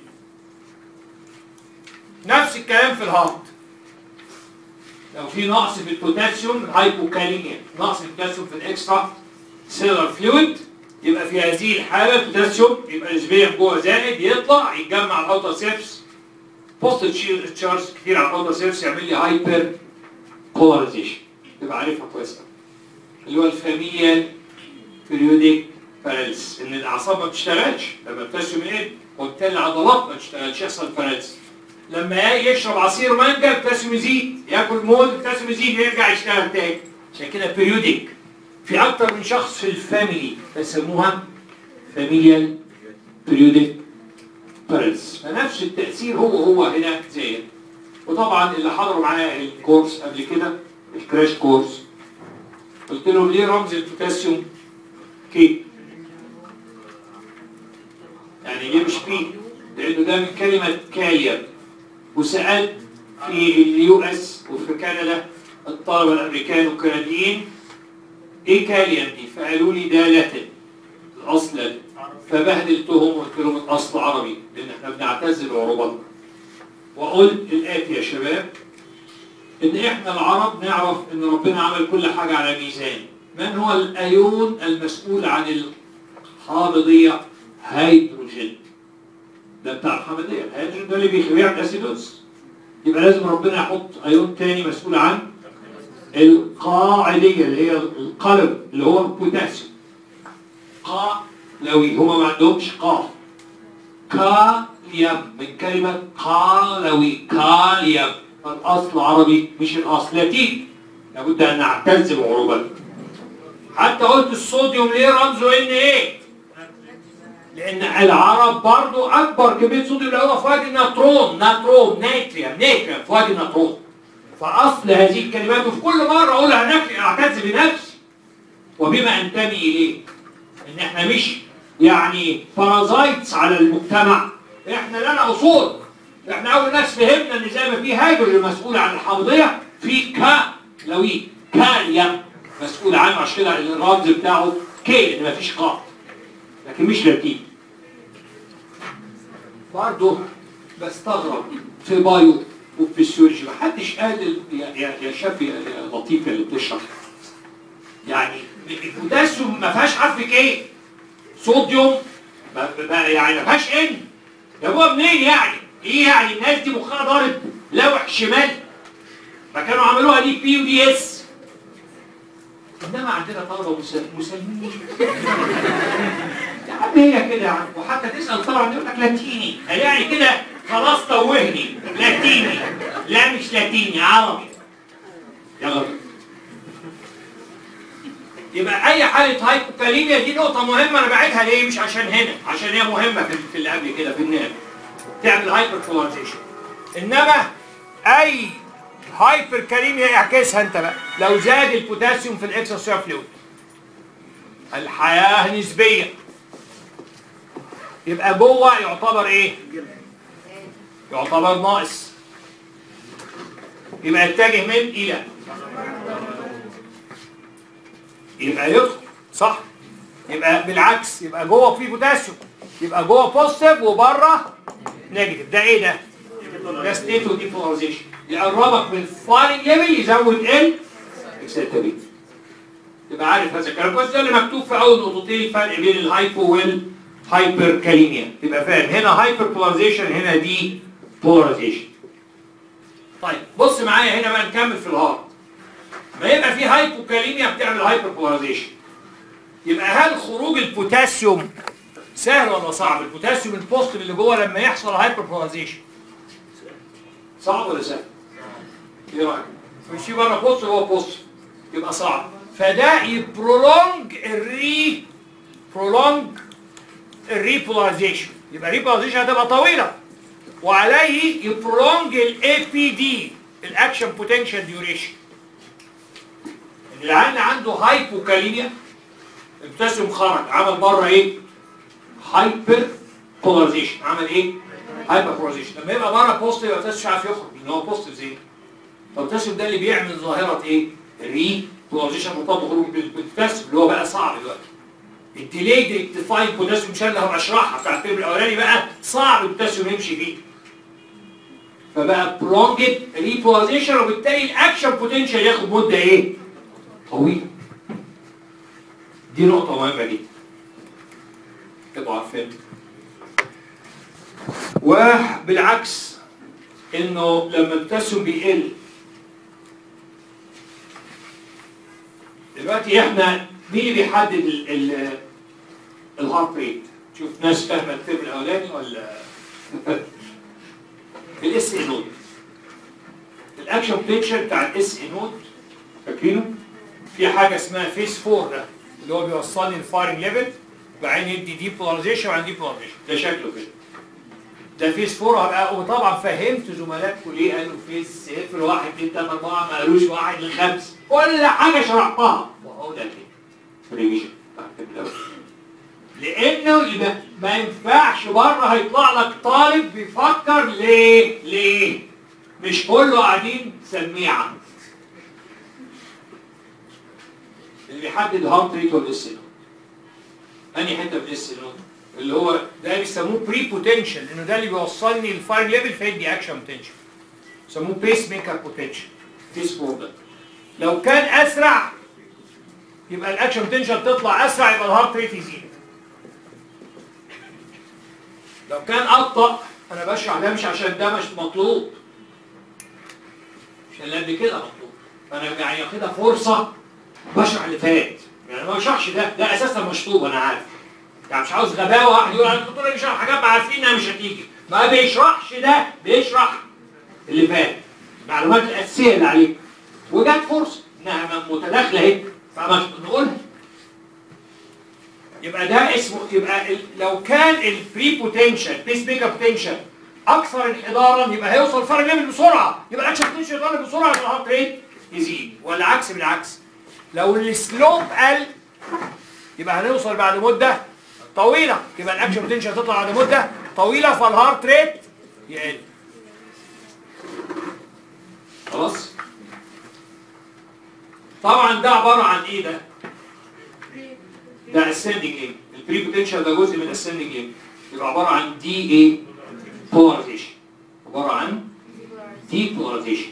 نفس الكلام في الهارت لو في نقص في البوتاسيوم هايبوكاليميا نقص في البوتاسيوم في الاكسترا سيلر فلويد يبقى في هذه الحاله البوتاسيوم يبقى نسبيا جوه زائد يطلع يتجمع على الاوتر سيرفس بوست تشارج كتير على الاوتر سيرفس يعمل لي هايبر بولاريزيشن تبقى عارفها كويس قوي اللي هو الفاميليال بيريوديك باراليس ان الاعصاب ما بتشتغلش لما البوتاسيوم يقل وبالتالي العضلات ما تشتغلش يحصل باراليس لما يشرب عصير مانجا البوتاسيوم يزيد ياكل موز البوتاسيوم يزيد يرجع يشتغل تاني عشان كده بيريوديك في اكتر من شخص في الفاميلي بيسموها فاميليال بيريوديك باراليس فنفس التاثير هو هو هنا زي وطبعا اللي حضروا معايا الكورس قبل كده الكراش كورس قلت لهم ليه رمز البوتاسيوم كي يعني ليه مش بي لانه ده من كلمه كاليوم وسالت في اليو اس وفي كندا الطلبه الامريكان والكنديين ايه كاليوم دي فقالوا لي ده لاتن الاصل لاتن فبهدلتهم وقلت لهم الاصل عربي لان احنا بنعتز بعروبتنا وقلت الاتي يا شباب ان احنا العرب نعرف ان ربنا عمل كل حاجة على ميزان من هو الايون المسؤول عن الحامضية هيدروجين ده بتاع الحامضية الهيدروجين ده اللي بيعمل اسيدوز يبقى لازم ربنا يحط ايون تاني مسؤول عن القاعدية اللي هي القلب اللي هو البوتاسيوم قالوي هما ما عندهمش قاف كاليوم من كلمة قالوي كاليوم الأصل عربي مش الأصل لاتيني لابد أن نعتز بعروبتنا حتى قلت الصوديوم ليه رمزه إن إيه؟ لان العرب برضو اكبر كميه صوديوم بيلاقوها في وادي النطرون نطرون ناتريوم ناتريوم في وادي النطرون فاصل هذه الكلمات وفي كل مره اقولها نفسي اعتز بنفسي وبما انتمي اليه ان احنا مش يعني بارازايتس على المجتمع احنا لنا اصول احنا اول ناس فهمنا ان زي ما في هيدروجين مسؤول عن الحمضيه في كالوي كاليوم مسؤول عنه عشان كده الرمز بتاعه كي ان مفيش خط لكن مش لاتيني برضه بستغرب في بايو وفي السيولوجي محدش قال ال- يا يا يا شاب يا يا لطيفه اللي بتشرح يعني البوتاسيوم ما فيهاش حرف ايه؟ صوديوم ما ما- يعني ما فيهاش ان جابوها منين يعني؟ ايه يعني الناس دي مخها ضارب لوح شمال ما كانوا عملوها دي بي ودي اس انما عندنا طلبه مسل- مسلمين يا عم هي كده يا عم وحتى تسال طبعا يقول لك لاتيني قال يعني كده خلاص توهني لاتيني لا مش لاتيني عربي يا غلط يبقى اي حاله هايبوكاليميا دي نقطه مهمه انا بعيدها ليه مش عشان هنا عشان هي مهمه في في اللي قبل كده في النام تعمل هايبر بولاريزيشن انما اي هايبر كاليميا اعكسها انت بقى لو زاد البوتاسيوم في الاكسترا فلويد الحياه نسبيه يبقى جوه يعتبر ايه يعتبر ناقص يبقى يتجه من الى يبقى يدخل صح يبقى بالعكس يبقى جوه في بوتاسيوم يبقى جوه بوزيتيف وبره نيجاتيف ده ايه ده؟ ده ستيت وديبولاريزيشن يقربك من الفايرنج ليفل يزود ال اكسلتابيلتي تبقى عارف هذا الكلام كويس ده اللي مكتوب في اول نقطتين الفرق بين الهايبو والهايبر كاليميا تبقى فاهم هنا هايبر بولاريزيشن هنا دي بولاريزيشن طيب بص معايا هنا بقى نكمل في الهارت ما يبقى في هايبوكاليميا بتعمل هايبر بولاريزيشن يبقى هل خروج البوتاسيوم سهل ولا صعب؟ البوتاسيوم البوزيتيف اللي جوه لما يحصل هايبر بولاريزيشن صعب ولا سهل؟ ايه رايك؟ مش في بره بوزيتيف هو بوزيتيف يبقى صعب فده يبرولونج الري برولونج الريبولاريزيشن يبقى الريبولاريزيشن هتبقى طويله وعليه يبرولونج الاي بي دي الاكشن بوتنشال ديوريشن العين عنده هايبوكاليميا البوتاسيوم خرج عمل بره ايه؟ هايبر بولاريزيشن عمل ايه؟ هايبر بولاريزيشن لما يبقى بره بوزيتيف يبقى البوتاسيوم مش عارف يخرج لان هو بوزيتيف زي فالبوتاسيوم ده اللي بيعمل ظاهره ايه؟ ري بولاريزيشن مرتبط بخروج بالبوتاسيوم اللي هو بقى صعب دلوقتي الديلي ريكتيفاينج بوتاسيوم مش اللي هبقى اشرحها بتاع الترم الاولاني بقى صعب البوتاسيوم يمشي فيه فبقى برونجد ريبولاريزيشن وبالتالي الاكشن بوتنشال ياخد مده ايه؟ طويل دي نقطة مهمة جدا تبقوا عارفين وبالعكس انه لما البوتاسيوم بيقل دلوقتي احنا مين اللي بيحدد ال ال الهارت ريت؟ شوف ناس فاهمة الترم الأولاني ولا الاس اي نود الاكشن بوتنشال بتاع الاس اي نود فاكرينه؟ في حاجه اسمها فيس 4 ده اللي هو بيوصلني الفايرنج ليفل بعدين يدي دي بولاريزيشن وبعدين دي بولاريزيشن ده شكله كده ده فيس 4 هبقى وطبعا فهمت زملائكم ليه قالوا فيس صفر واحد اثنين ثلاثة أربعة ما قالوش واحد لخمس كل حاجة شرحتها وهو ده كده ريفيجن بتاع الترم الأول. لأنه يبقى ما ينفعش بره هيطلع لك طالب بيفكر ليه؟ ليه؟ مش كله قاعدين سميعة اللي بيحدد الهارت ريت والاس نود انهي حته من الاس نود اللي هو ده بيسموه بري بوتنشال لانه ده اللي بيوصلني للفاير ليفل فيدي اكشن بوتنشال بيسموه بيس ميكر بوتنشال بيس فور ده لو كان اسرع يبقى الاكشن بوتنشال تطلع اسرع يبقى الهارت ريت يزيد لو كان ابطا انا بشرح ده مش عشان ده مش مطلوب عشان اللي قبل كده مطلوب فانا يعني واخدها فرصه بشرح اللي فات يعني ما بشرحش ده ده اساسا مشطوب انا عارف يعني مش عاوز غباوه واحد يقول انا الدكتور بيشرح حاجات ما عارفين انها مش هتيجي ما بيشرحش ده بيشرح اللي فات المعلومات الاساسيه اللي عليك وجت فرصه انها متداخله اهي فما نقولها يبقى ده اسمه يبقى ال- لو كان البري بوتنشال بيس ميكر بوتنشال اكثر انحدارا يبقى هيوصل فرق ليفل بسرعه يبقى الاكشن بوتنشال يتغير بسرعه يبقى الهارت ريت يزيد ولا عكس بالعكس لو السلوب قل يبقى هنوصل بعد مده طويله يبقى الاكشن بوتنشال تطلع بعد مده طويله فالهارت ريت يقل خلاص طبعا ده عباره عن ايه ده؟ ده اسندنج ايه؟ البري بوتنشال ده جزء من اسندنج ايه؟ يبقى عباره عن دي ايه؟ بولاريزيشن عباره عن دي بولاريزيشن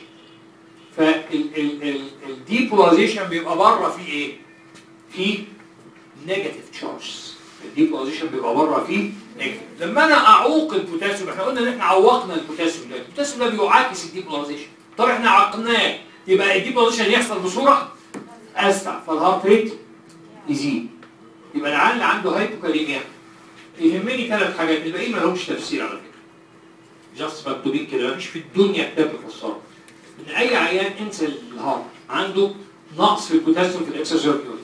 فالدي بولاريزيشن بيبقى بره فيه ايه؟ فيه نيجاتيف تشارجز الدي بولاريزيشن بيبقى بره فيه نيجاتيف لما انا اعوق البوتاسيوم احنا قلنا ان احنا عوقنا البوتاسيوم ده البوتاسيوم ده بيعاكس الدي بولاريزيشن طب احنا عقناه يبقى الدي بولاريزيشن يحصل بصوره اسرع فالهارت ريت يزيد يبقى العيان اللي عنده هايبوكاليميا يهمني ثلاث حاجات الباقيين ما لهمش تفسير على فكره جاست مكتوبين كده مفيش في الدنيا كتاب بيفسرها ان اي عيان انسى الهارت عنده نقص في البوتاسيوم في الاكسسوريوري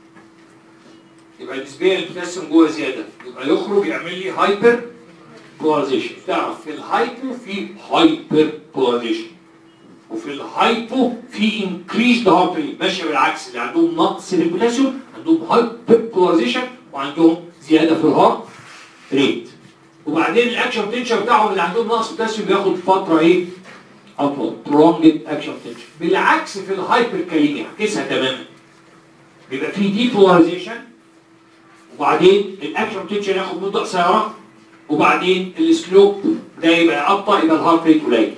يبقى نسبيا البوتاسيوم جوه زياده يبقى يخرج يعمل لي هايبر بولاريزيشن تعرف في الهايبو في هايبر بولاريزيشن وفي الهايبو في انكريز هارت ريت ماشيه بالعكس اللي عندهم نقص في البوتاسيوم عندهم هايبر بولاريزيشن وعندهم زياده في الهارت ريت وبعدين الاكشن بوتنشال بتاعهم اللي عندهم نقص بوتاسيوم بياخد فتره ايه؟ اطول برونجد اكشن بوتنشال بالعكس في الهايبر كاليميا عكسها تماما بيبقى في دي بولاريزيشن وبعدين الاكشن بوتنشال ياخد مده قصيره وبعدين السلوب ده يبقى ابطا يبقى الهارت ريت قليل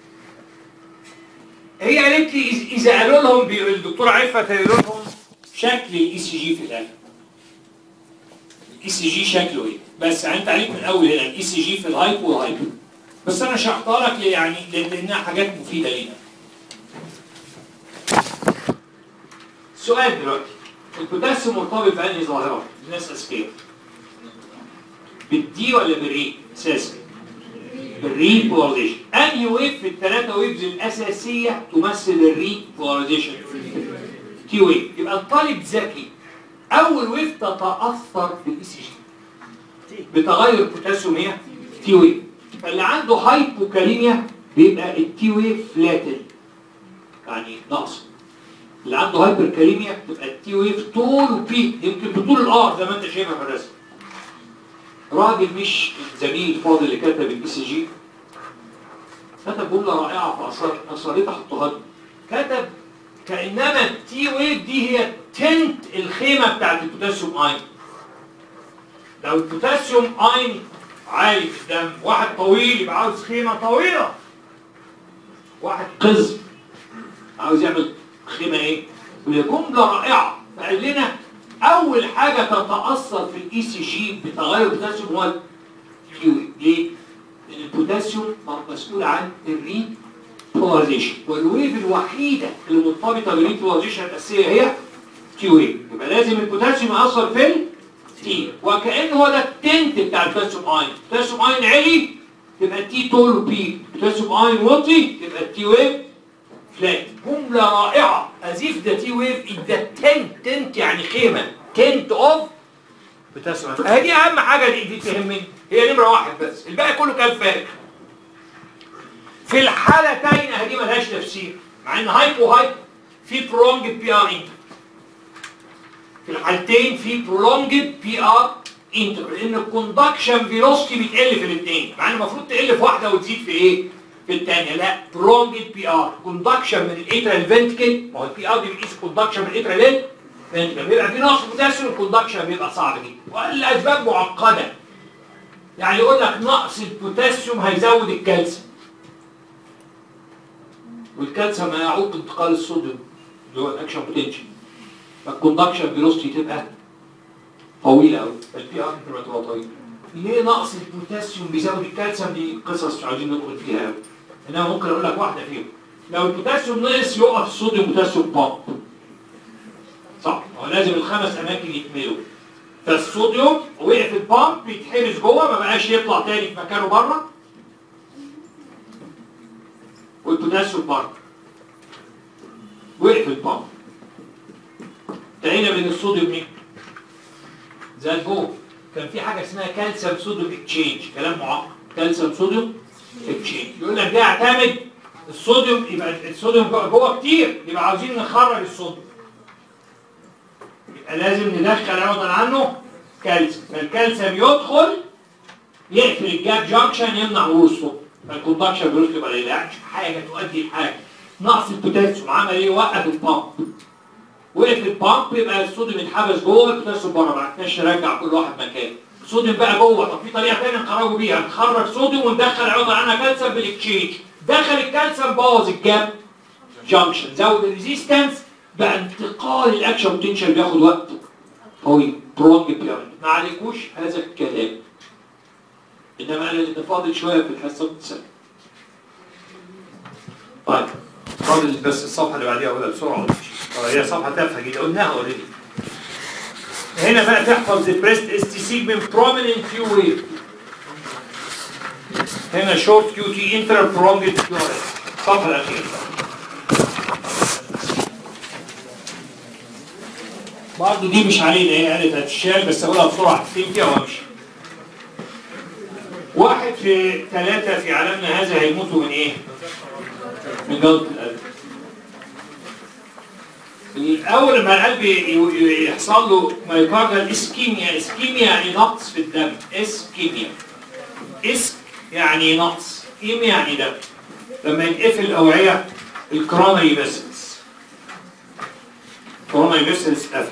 هي قالت لي إذ- اذا قالوا لهم بي- الدكتور عفت قالوا لهم شكل الاي سي جي في الاخر الاي سي جي شكله ايه بس انت عليك من الاول هنا الاي سي جي في الهايبو والهايبو بس انا شرحتها لك ليه؟ يعني لأن- لانها حاجات مفيده لينا سؤال دلوقتي البوتاسيوم مرتبط بأنهي ظاهرة؟ الناس أذكياء بالدي ولا بالري؟ أساسي بالري بولاريزيشن أنهي ويف في الثلاثة ويفز الأساسية تمثل الري بولاريزيشن؟ تي ويف يبقى الطالب ذكي أول ويف تتأثر بالاي سي جي بتغير البوتاسيوم هي تي ويف فاللي عنده هايبوكاليميا بيبقى التي ويف فلاتل يعني ناقص اللي عنده هايبر كاليميا تبقى التي ويف طول وبيك يمكن بطول الار زي ما انت شايفها في الرسم راجل مش زميل فاضل اللي كتب الاي سي جي كتب جمله رائعه في اثار اثارتها حطها لي. كتب كانما التي ويف دي هي تنت الخيمه بتاعت البوتاسيوم اين لو البوتاسيوم اين عالي في الدم واحد طويل يبقى عاوز خيمه طويله واحد قزم عاوز يعمل خيمه ايه؟ وهي جمله رائعه فقال لنا اول حاجه تتاثر في الاي سي جي بتغير البوتاسيوم هو الكيو ليه؟ لان البوتاسيوم مسؤول عن الري بولاريزيشن والويف الوحيده اللي مرتبطه بالري بولاريزيشن الاساسيه هي كيو ويف يبقى لازم البوتاسيوم ياثر في التي وكان هو ده التنت بتاع البوتاسيوم اين البوتاسيوم اين عالي تبقى التي طول وبي البوتاسيوم اين واطي تبقى التي ويف فلات جملة رائعة أزيف ده تي ويف ده تنت تنت يعني خيمة تنت اوف بتسمع هذه أهم حاجة دي, دي تهمني هي نمرة واحد بس الباقي كله كان فارغ في الحالتين هذه ملهاش تفسير مع ان هايبو هايب في برونج بي ار انتر في الحالتين في برونج بي ار انتر لان الكوندكشن فيلوسيتي بتقل في الاثنين مع ان المفروض تقل في واحده وتزيد في ايه؟ في الثانيه لا برونج بي ار كوندكشن من الاترال فنتكل ما هو البي ار دي بيقيس الكوندكشن من الاترال فنتكل بيبقى في نقص بوتاسيوم الكوندكشن بيبقى صعب جدا والاسباب معقده يعني يقول لك نقص البوتاسيوم هيزود الكالسيوم والكالسيوم هيعوق انتقال الصوديوم اللي هو الاكشن بوتنشال فالكوندكشن فيلوسيتي تبقى طويله قوي فالبي ار تبقى تبقى طويله ليه نقص البوتاسيوم بيزود الكالسيوم دي قصص مش عايزين ندخل فيها قوي انما ممكن اقول لك واحده فيهم لو البوتاسيوم نقص يقف الصوديوم بوتاسيوم بامب صح هو لازم الخمس اماكن يتملوا فالصوديوم وقف البامب يتحبس جوه ما بقاش يطلع تاني في مكانه بره والبوتاسيوم بره وقف البامب انتهينا من الصوديوم ايه؟ ذات جو كان في حاجه اسمها كالسيوم صوديوم اكتشينج كلام معقد كالسيوم صوديوم اكتشينج يقول لك ده يعتمد الصوديوم يبقى الصوديوم جوه- جوه كتير يبقى عاوزين نخرج الصوديوم يبقى لازم ندخل عوضا عنه كالسيوم فالكالسيوم يدخل يقفل الجاب جانكشن يمنع مرور الصوديوم فالكوندكشن بيروح يبقى قليل يعني حاجه تؤدي لحاجه نقص البوتاسيوم عمل ايه وقف البامب وقف البامب يبقى الصوديوم يتحبس جوه البوتاسيوم بره ما عرفناش نرجع كل واحد مكانه الصوديوم بقى جوه طب في طريقه ثانيه نخرجه بيها نخرج صوديوم وندخل عوضا عنها كالسيوم بالاكتشينج دخل الكالسيوم بوظ الجاب جانكشن زود الريزيستنس بقى انتقال الاكشن بوتنشال بياخد وقت طويل برونج بيرد ما عليكوش هذا الكلام انما انا اللي فاضل شويه في الحصه الثانيه طيب فاضل بس الصفحه اللي بعديها اقولها بسرعه ونمشي. اه هي صفحه تافهه جدا قلناها اوريدي هنا بقى تحفظ depressed ST segment prominent Q wave هنا short QT inter prolonged QRS الصفحه الاخيره برضه دي مش علينا هي قالت هتشال بس اقولها بسرعه اكتب فيها وامشي واحد في ثلاثة في عالمنا هذا هيموتوا من ايه؟ من جلطة القلب. الأول لما القلب ي- ي- يحصل له مايوكاردال اسكيميا، اسكيميا يعني نقص في الدم، اسكيميا. اسك يعني نقص، كيميا يعني دم. لما يتقفل الأوعية الكرونري فيسلز. كرونري فيسلز قفل.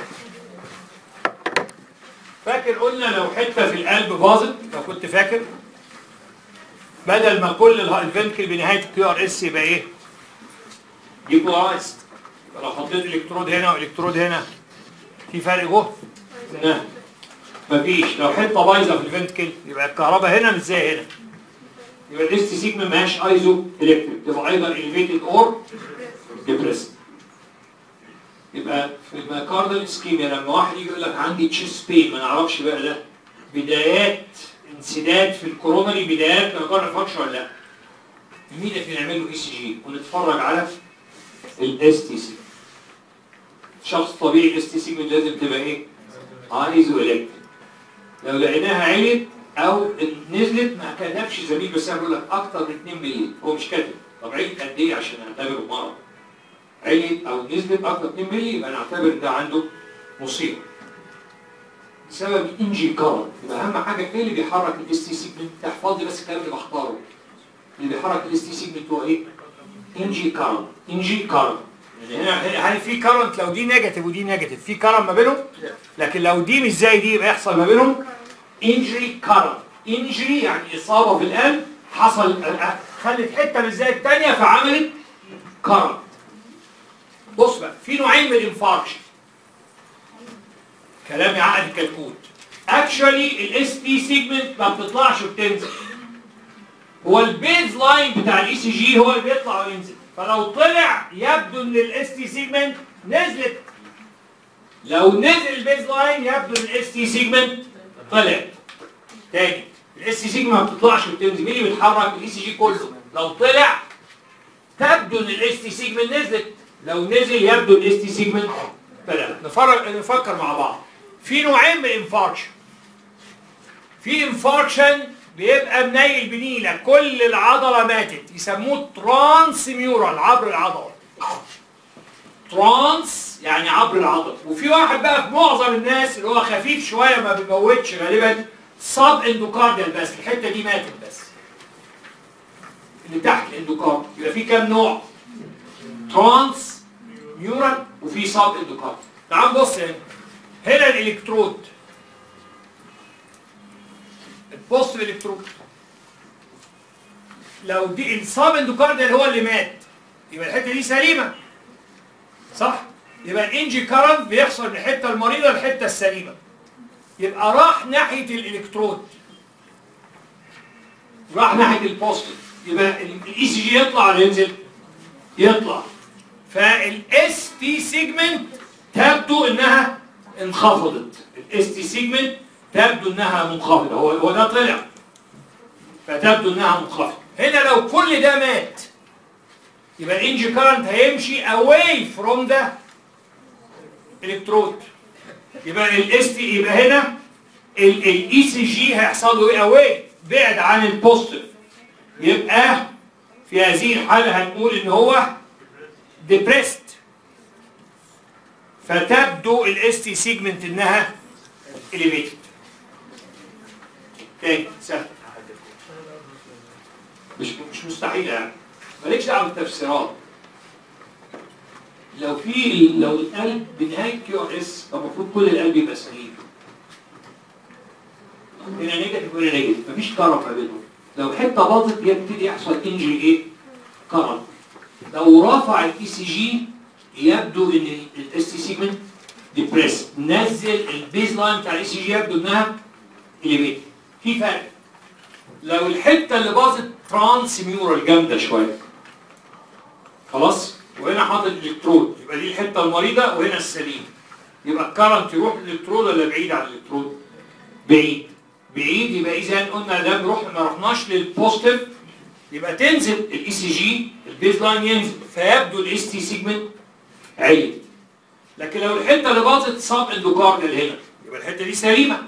فاكر قلنا لو حته في القلب باظت لو كنت فاكر بدل ما كل اله- الفنتكل بنهايه الكيو ار اس يبقى ايه؟ ديبولايزد لو حطيت الكترود هنا والكترود هنا في فرق جهد؟ لا مفيش لو حته بايظه في الفنتكل يبقى الكهرباء هنا مش زي هنا يبقى الاس تي سيجما ماهاش ايزو الكتريك تبقى ايضا اليفيتد اور ديبريسد يبقى في الميوكاردال اسكيميا لما واحد يجي يقول لك عندي تشيست بين ما نعرفش بقى ده بدايات انسداد في الكورونري بدايات ميوكاردال فانكشن ولا لا مين اللي نعمل له اي سي جي ونتفرج على الاس تي سي شخص طبيعي الاس تي سي لازم تبقى ايه؟ ايزو الكتريك لو لقيناها علت او نزلت ما كتبش زميل بس انا بقول لك اكتر من 2 مللي هو مش كاتب طب علت قد ايه عشان اعتبره مرض علت او نزلت اكتر 2 مللي يبقى نعتبر ده عنده مصيبه بسبب الانجي كارنت يبقى اهم حاجه ايه اللي بيحرك الاس تي سيجمنت تحفظ لي بس الكلام اللي بختاره اللي بيحرك الاس تي سيجمنت هو ايه؟ انجي كارنت انجي كارنت هنا هل في كارنت لو دي نيجاتيف ودي نيجاتيف في كارنت ما بينهم؟ لكن لو دي مش زي دي يبقى يحصل ما بينهم انجري كارنت انجري يعني اصابه في القلب حصل خلت حته مش زي الثانيه فعملت كارنت بص بقى في نوعين من الانفاركشن كلام عقد الكتكوت اكشولي الاس تي سيجمنت ما بتطلعش وبتنزل هو البيز لاين بتاع الاي سي جي هو اللي بيطلع وينزل فلو طلع يبدو ان الاس تي سيجمنت نزلت لو نزل البيز لاين يبدو ان الاس تي سيجمنت طلعت تاني الاس تي سيجمنت ما بتطلعش وبتنزل مين اللي بيتحرك الاي سي جي كله لو طلع تبدو ان الاس تي سيجمنت نزلت لو نزل يبدو الاس تي سيجمنت طلع نفرق نفكر مع بعض في نوعين من الانفاركشن في انفاركشن بيبقى منيل بنيله كل العضله ماتت يسموه ترانس ميورال عبر العضله ترانس يعني عبر العضله وفي واحد بقى في معظم الناس اللي هو خفيف شويه ما بيموتش غالبا صاب اندوكارديال بس الحته دي ماتت بس اللي تحت الاندوكارد يبقى في كام نوع ترانس نيورال وفي صاب اندوكارد تعال نبص هنا هنا الالكترود البوست الالكترود لو دي الصاب اندوكارديال هو اللي مات يبقى الحته دي سليمه صح يبقى الانجي كارنت بيحصل من الحته المريضه للحته السليمه يبقى راح ناحيه الالكترود راح ناحيه البوست يبقى الاي سي جي يطلع ولا ينزل يطلع فالاس تي سيجمنت تبدو انها انخفضت الاس تي سيجمنت تبدو انها منخفضه هو هو ده طلع فتبدو انها منخفضه هنا لو كل ده مات يبقى الانجي كارنت هيمشي away from the electrode يبقى الاس تي يبقى هنا الاي سي جي هيحصل له ايه اواي بعد عن البوزيتيف يبقى في هذه الحاله هنقول ان هو ديبريست فتبدو الاس تي سيجمنت انها elevated تاني سهل مش مش مستحيل يعني مالكش دعوه بالتفسيرات لو في لو القلب بنهايه كيو ار اس المفروض كل القلب يبقى سليم هنا نيجاتيف وهنا نيجاتيف مفيش كرم ما بينهم لو حته باظت يبتدي يحصل انجري ايه؟ كرم لو رفع الاي سي جي يبدو ان الاس تي سيجمنت ديبريس نزل البيز لاين بتاع الاي سي جي يبدو انها اليفيت في فرق لو الحته اللي باظت ترانس ميورال جامده شويه خلاص وهنا حاطط الالكترود يبقى دي الحته المريضه وهنا السليم يبقى الكرنت يروح للالكترود ولا بعيد عن الالكترود؟ بعيد بعيد يبقى اذا قلنا ده بروح ما رحناش للبوزيتيف يبقى تنزل الاي سي جي البيز لاين ينزل فيبدو الاس تي سيجمنت عالي لكن لو الحته اللي باظت صاب اندوكارديال هنا يبقى الحته دي سليمه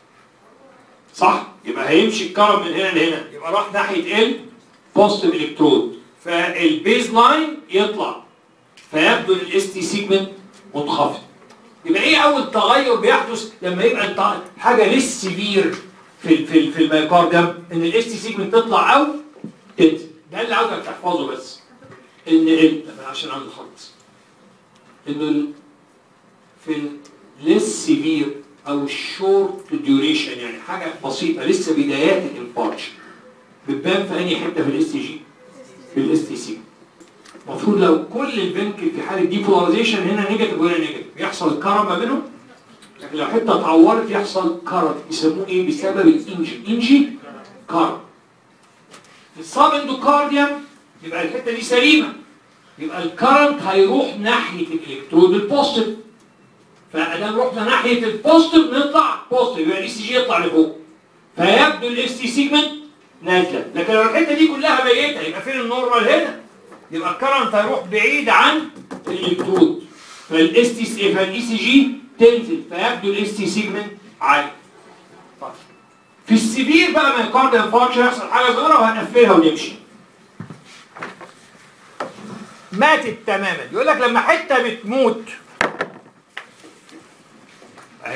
صح يبقى هيمشي الكرم من هنا لهنا يبقى راح ناحيه ال بوزيتيف الكترود فالبيز لاين يطلع فيبدو الاس تي سيجمنت منخفض يبقى ايه اول تغير بيحدث لما يبقى الت- حاجه لسه سيفير في ال- في ال- في الميوكارديوم ان الاس تي سيجمنت تطلع او تنزل ده اللي عاوزك تحفظه بس ان ال... عشان عندي خالص انه ال... في الليس سيفير او الشورت ديوريشن يعني حاجه بسيطه لسه بدايات الانفاركشن بتبان في انهي حته في الاس تي جي في الاس تي سي المفروض لو كل البنك في حاله ديبولاريزيشن هنا نيجاتيف وهنا نيجاتيف يحصل كرم ما بينهم لكن لو حته اتعورت يحصل كرم يسموه ايه بسبب الانجي انجي كرم في الصاب اندوكارديوم يبقى الحته دي سليمه يبقى الكرنت هيروح ناحيه الالكترود البوزيتيف فادام رحنا ناحيه البوزيتيف نطلع بوزيتيف يبقى الاي سي جي يطلع لفوق فيبدو الاس تي سيجمنت نازله لكن لو الحته دي كلها ميته يبقى فين النورمال هنا يبقى الكرنت هيروح بعيد عن الالكترود فالاس تي فالاي سي جي تنزل فيبدو الاس تي سيجمنت عالي طيب. في السيفير بقى ما يقارن انفاركشن يحصل حاجه صغيره وهنقفلها ونمشي ماتت تماما يقول لك لما حته بتموت اهي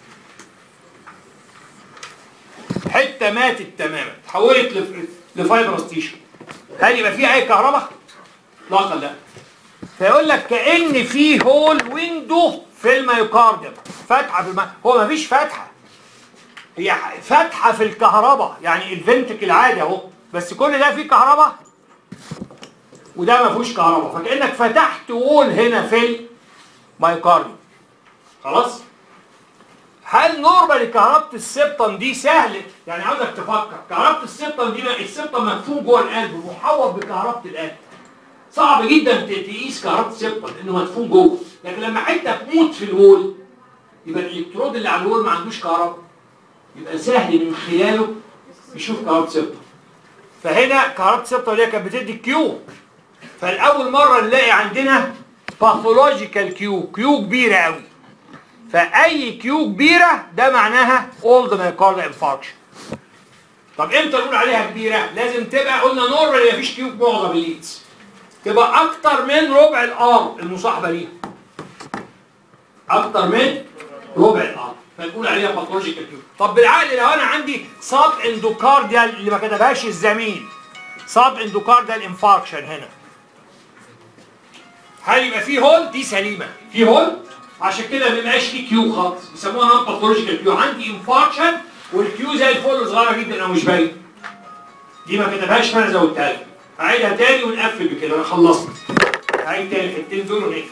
حته ماتت تماما تحولت لف- لفايبرس تيشو هل يبقى فيها اي كهرباء؟ اطلاقا لا فيقول لك كان في هول ويندو في الميوكارديوم فتحه في الم... هو ما فيش فتحه هي ح- فتحه في الكهرباء يعني الفنتك العادي اهو بس كل ده فيه كهرباء وده ما فيهوش كهرباء فكانك فتحت وول هنا في الميوكارديوم خلاص هل نورمال كهربة السبطن دي سهلة؟ يعني عاوزك تفكر، كهربة السبطن دي السبطن مدفون جوه القلب محوط بكهربة القلب. صعب جدا ت- تقيس كهربة السبطن لأنه مدفون جوه، لكن لما حتة تموت في الوول يبقى الإلكترود اللي على الوول ما عندوش كهرباء. يبقى سهل من خلاله يشوف كهربة السبطن. فهنا كهربة السبطن اللي هي كانت بتدي كيو. فالأول مرة نلاقي عندنا باثولوجيكال كيو، كيو كبيرة قوي. فاي كيو كبيره ده معناها اولد مايوكاردال انفاركشن طب امتى نقول عليها كبيره لازم تبقى قلنا نورمال مفيش كيو في معظم الليدز تبقى اكتر من ربع الار المصاحبه ليها اكتر من ربع الار فنقول عليها باثولوجيكال كيو طب بالعقل لو انا عندي ساب اندوكارديال اللي ما كتبهاش الزميل ساب اندوكارديال انفاركشن هنا هل يبقى في هول دي سليمه في هول عشان كده ما بيبقاش في كيو خالص بيسموها نون باثولوجيكال كيو عندي انفاركشن والكيو زي الفل صغيره جدا او مش باينه دي ما كتبهاش فانا زودتها لك هعيدها تاني ونقفل بكده انا خلصت هعيد تاني الحتتين دول ونقفل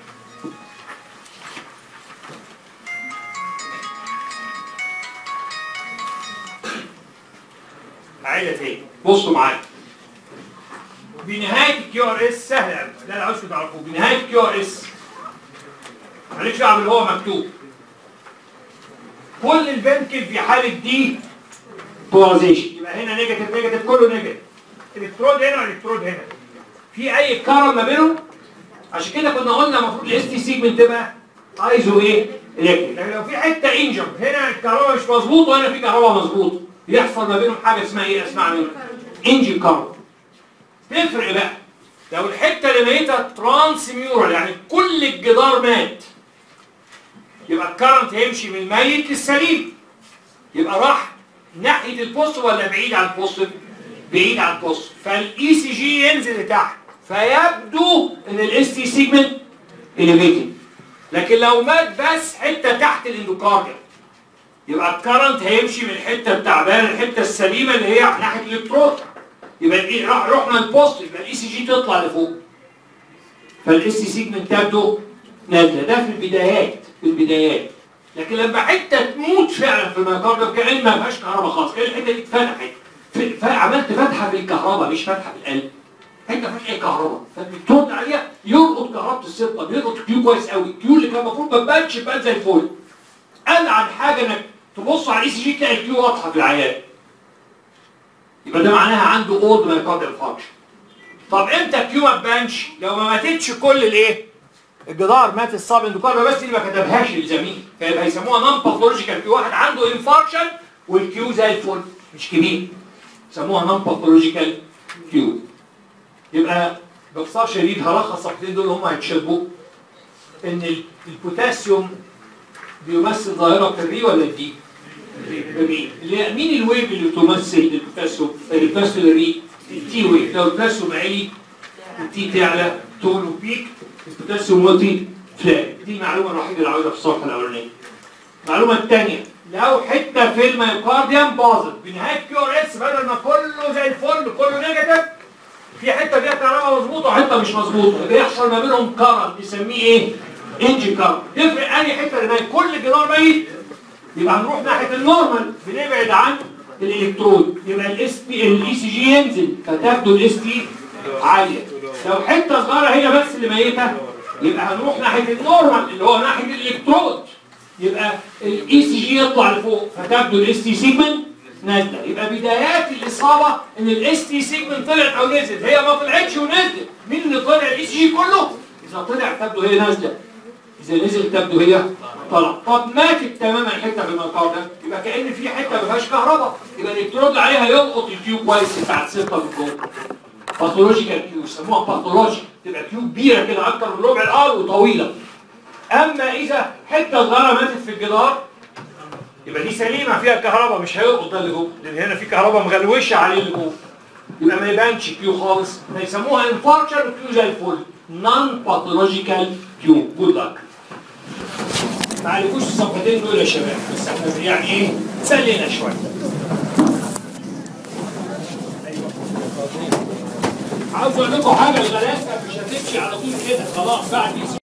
هعيدها تاني بصوا معايا بنهايه الكيو ار اس سهله قوي ده اللي عاوزكم تعرفوه بنهايه الكيو ار اس مالكش دعوه باللي هو مكتوب كل البنكل في حاله دي بولاريزيشن يبقى هنا نيجاتيف نيجاتيف كله نيجاتيف الكترود هنا والالكترود هنا في اي كارم ما بينهم عشان كده كنا قلنا المفروض الاس تي سيجمنت تبقى ايزو ايه الكتريك لكن لو في حته انجر هنا الكهرباء مش مظبوط وهنا في كهرباء مظبوط يحصل ما بينهم حاجه اسمها ايه اسمها منها انجي كارب تفرق بقى لو الحته اللي ميتة ترانس ميورال يعني كل الجدار مات يبقى الكرنت هيمشي من الميت للسليم يبقى راح ناحيه البوست ولا بعيد عن البوست بعيد عن البوست فالاي سي جي ينزل لتحت فيبدو ان الاس تي سيجمنت اليفيتد لكن لو مات بس حته تحت الاندوكارديا يبقى الكرنت هيمشي من الحته التعبانه الحته السليمه اللي هي ناحيه الالكترود يبقى الايه راح رحنا البوست يبقى الاي سي جي تطلع لفوق فالاس تي سيجمنت تبدو نازله ده في البدايات في البدايات لكن لما حته تموت فعلا في الميوكارديوم كان ما فيهاش كهرباء خالص كان الحته دي اتفتحت ف- ف- عملت فتحه في الكهرباء مش فتحه في القلب حته ما فيهاش اي كهرباء فبترد عليها يلقط كهرباء السته بيلقط كيو كويس قوي الكيو اللي كان المفروض ما تبانش تبان زي الفل ابعد حاجه انك تبص على الاي سي جي تلاقي الكيو واضحه في العيان يبقى ده معناها عنده اولد مايوكارديال فانكشن طب امتى الكيو ما تبانش لو ما ماتتش كل الايه الجدار مات الصاب اندوكارديا بس اللي ما كتبهاش الزميل فيبقى يسموها نون باثولوجيكال كيو واحد عنده انفاركشن والكيو زي الفل مش كبير يسموها نون باثولوجيكال كيو يبقى باختصار شديد هلخص الصفحتين دول هم هيتشابهوا ان ال- البوتاسيوم بيمثل ظاهره في الري ولا الدي؟ الري اللي هي مين الويف اللي تمثل البوتاسيوم اللي بتمثل الري؟ التي ويف لو البوتاسيوم عالي التي تعلى تون وبيك البوتاسيوم واطي فلات دي المعلومه الوحيده اللي عاوزها في الصفحه الاولانيه المعلومه الثانيه لو حته في الميوكارديوم باظت بنهايه كيو ار اس بدل ما كله زي الفل كله نيجاتيف في حته فيها كهرباء مظبوطه وحته مش مظبوطه بيحصل ما بينهم كرنت بنسميه ايه؟ انجي كرنت تفرق انهي حته اللي ميت كل جدار ميت يبقى هنروح ناحيه النورمال بنبعد عن الالكترود يبقى الاس تي الاي سي جي ينزل فتبدو الاس تي عاليه لو حته صغيره هنا بس اللي ميته يبقى هنروح ناحيه النورمال اللي هو ناحيه الالكترود يبقى الاي سي جي يطلع لفوق فتبدو الاس تي سيجمنت نازله يبقى بدايات الاصابه ان الاس تي سيجمنت طلعت او نزلت هي ما طلعتش ونزلت مين اللي طلع الاي سي جي كله اذا طلع تبدو هي نازله اذا نزل تبدو هي طلع طب ماتت تماما حته في الميوكارديوم يبقى كان في حته ما فيهاش كهرباء يبقى الالكترود اللي عليها يلقط الكيو كويس بتاع السته من جوه باثولوجيكال كيو يسموها باثولوجي تبقى كيو كبيره كده اكتر من ربع الار وطويله اما اذا حته صغيره ماتت في الجدار يبقى دي سليمه فيها كهرباء مش هيلقط ده اللي جوه لان هنا في كهرباء مغلوشه عليه اللي جوه يبقى ما يبانش كيو خالص فيسموها انفاركشن وكيو زي الفل نون باثولوجيكال كيو جود لك ما عليكوش الصفحتين دول يا شباب بس احنا يعني ايه سلينا شويه عاوز اقول لكم حاجه الغلاسه مش هتمشي على طول كده خلاص بعد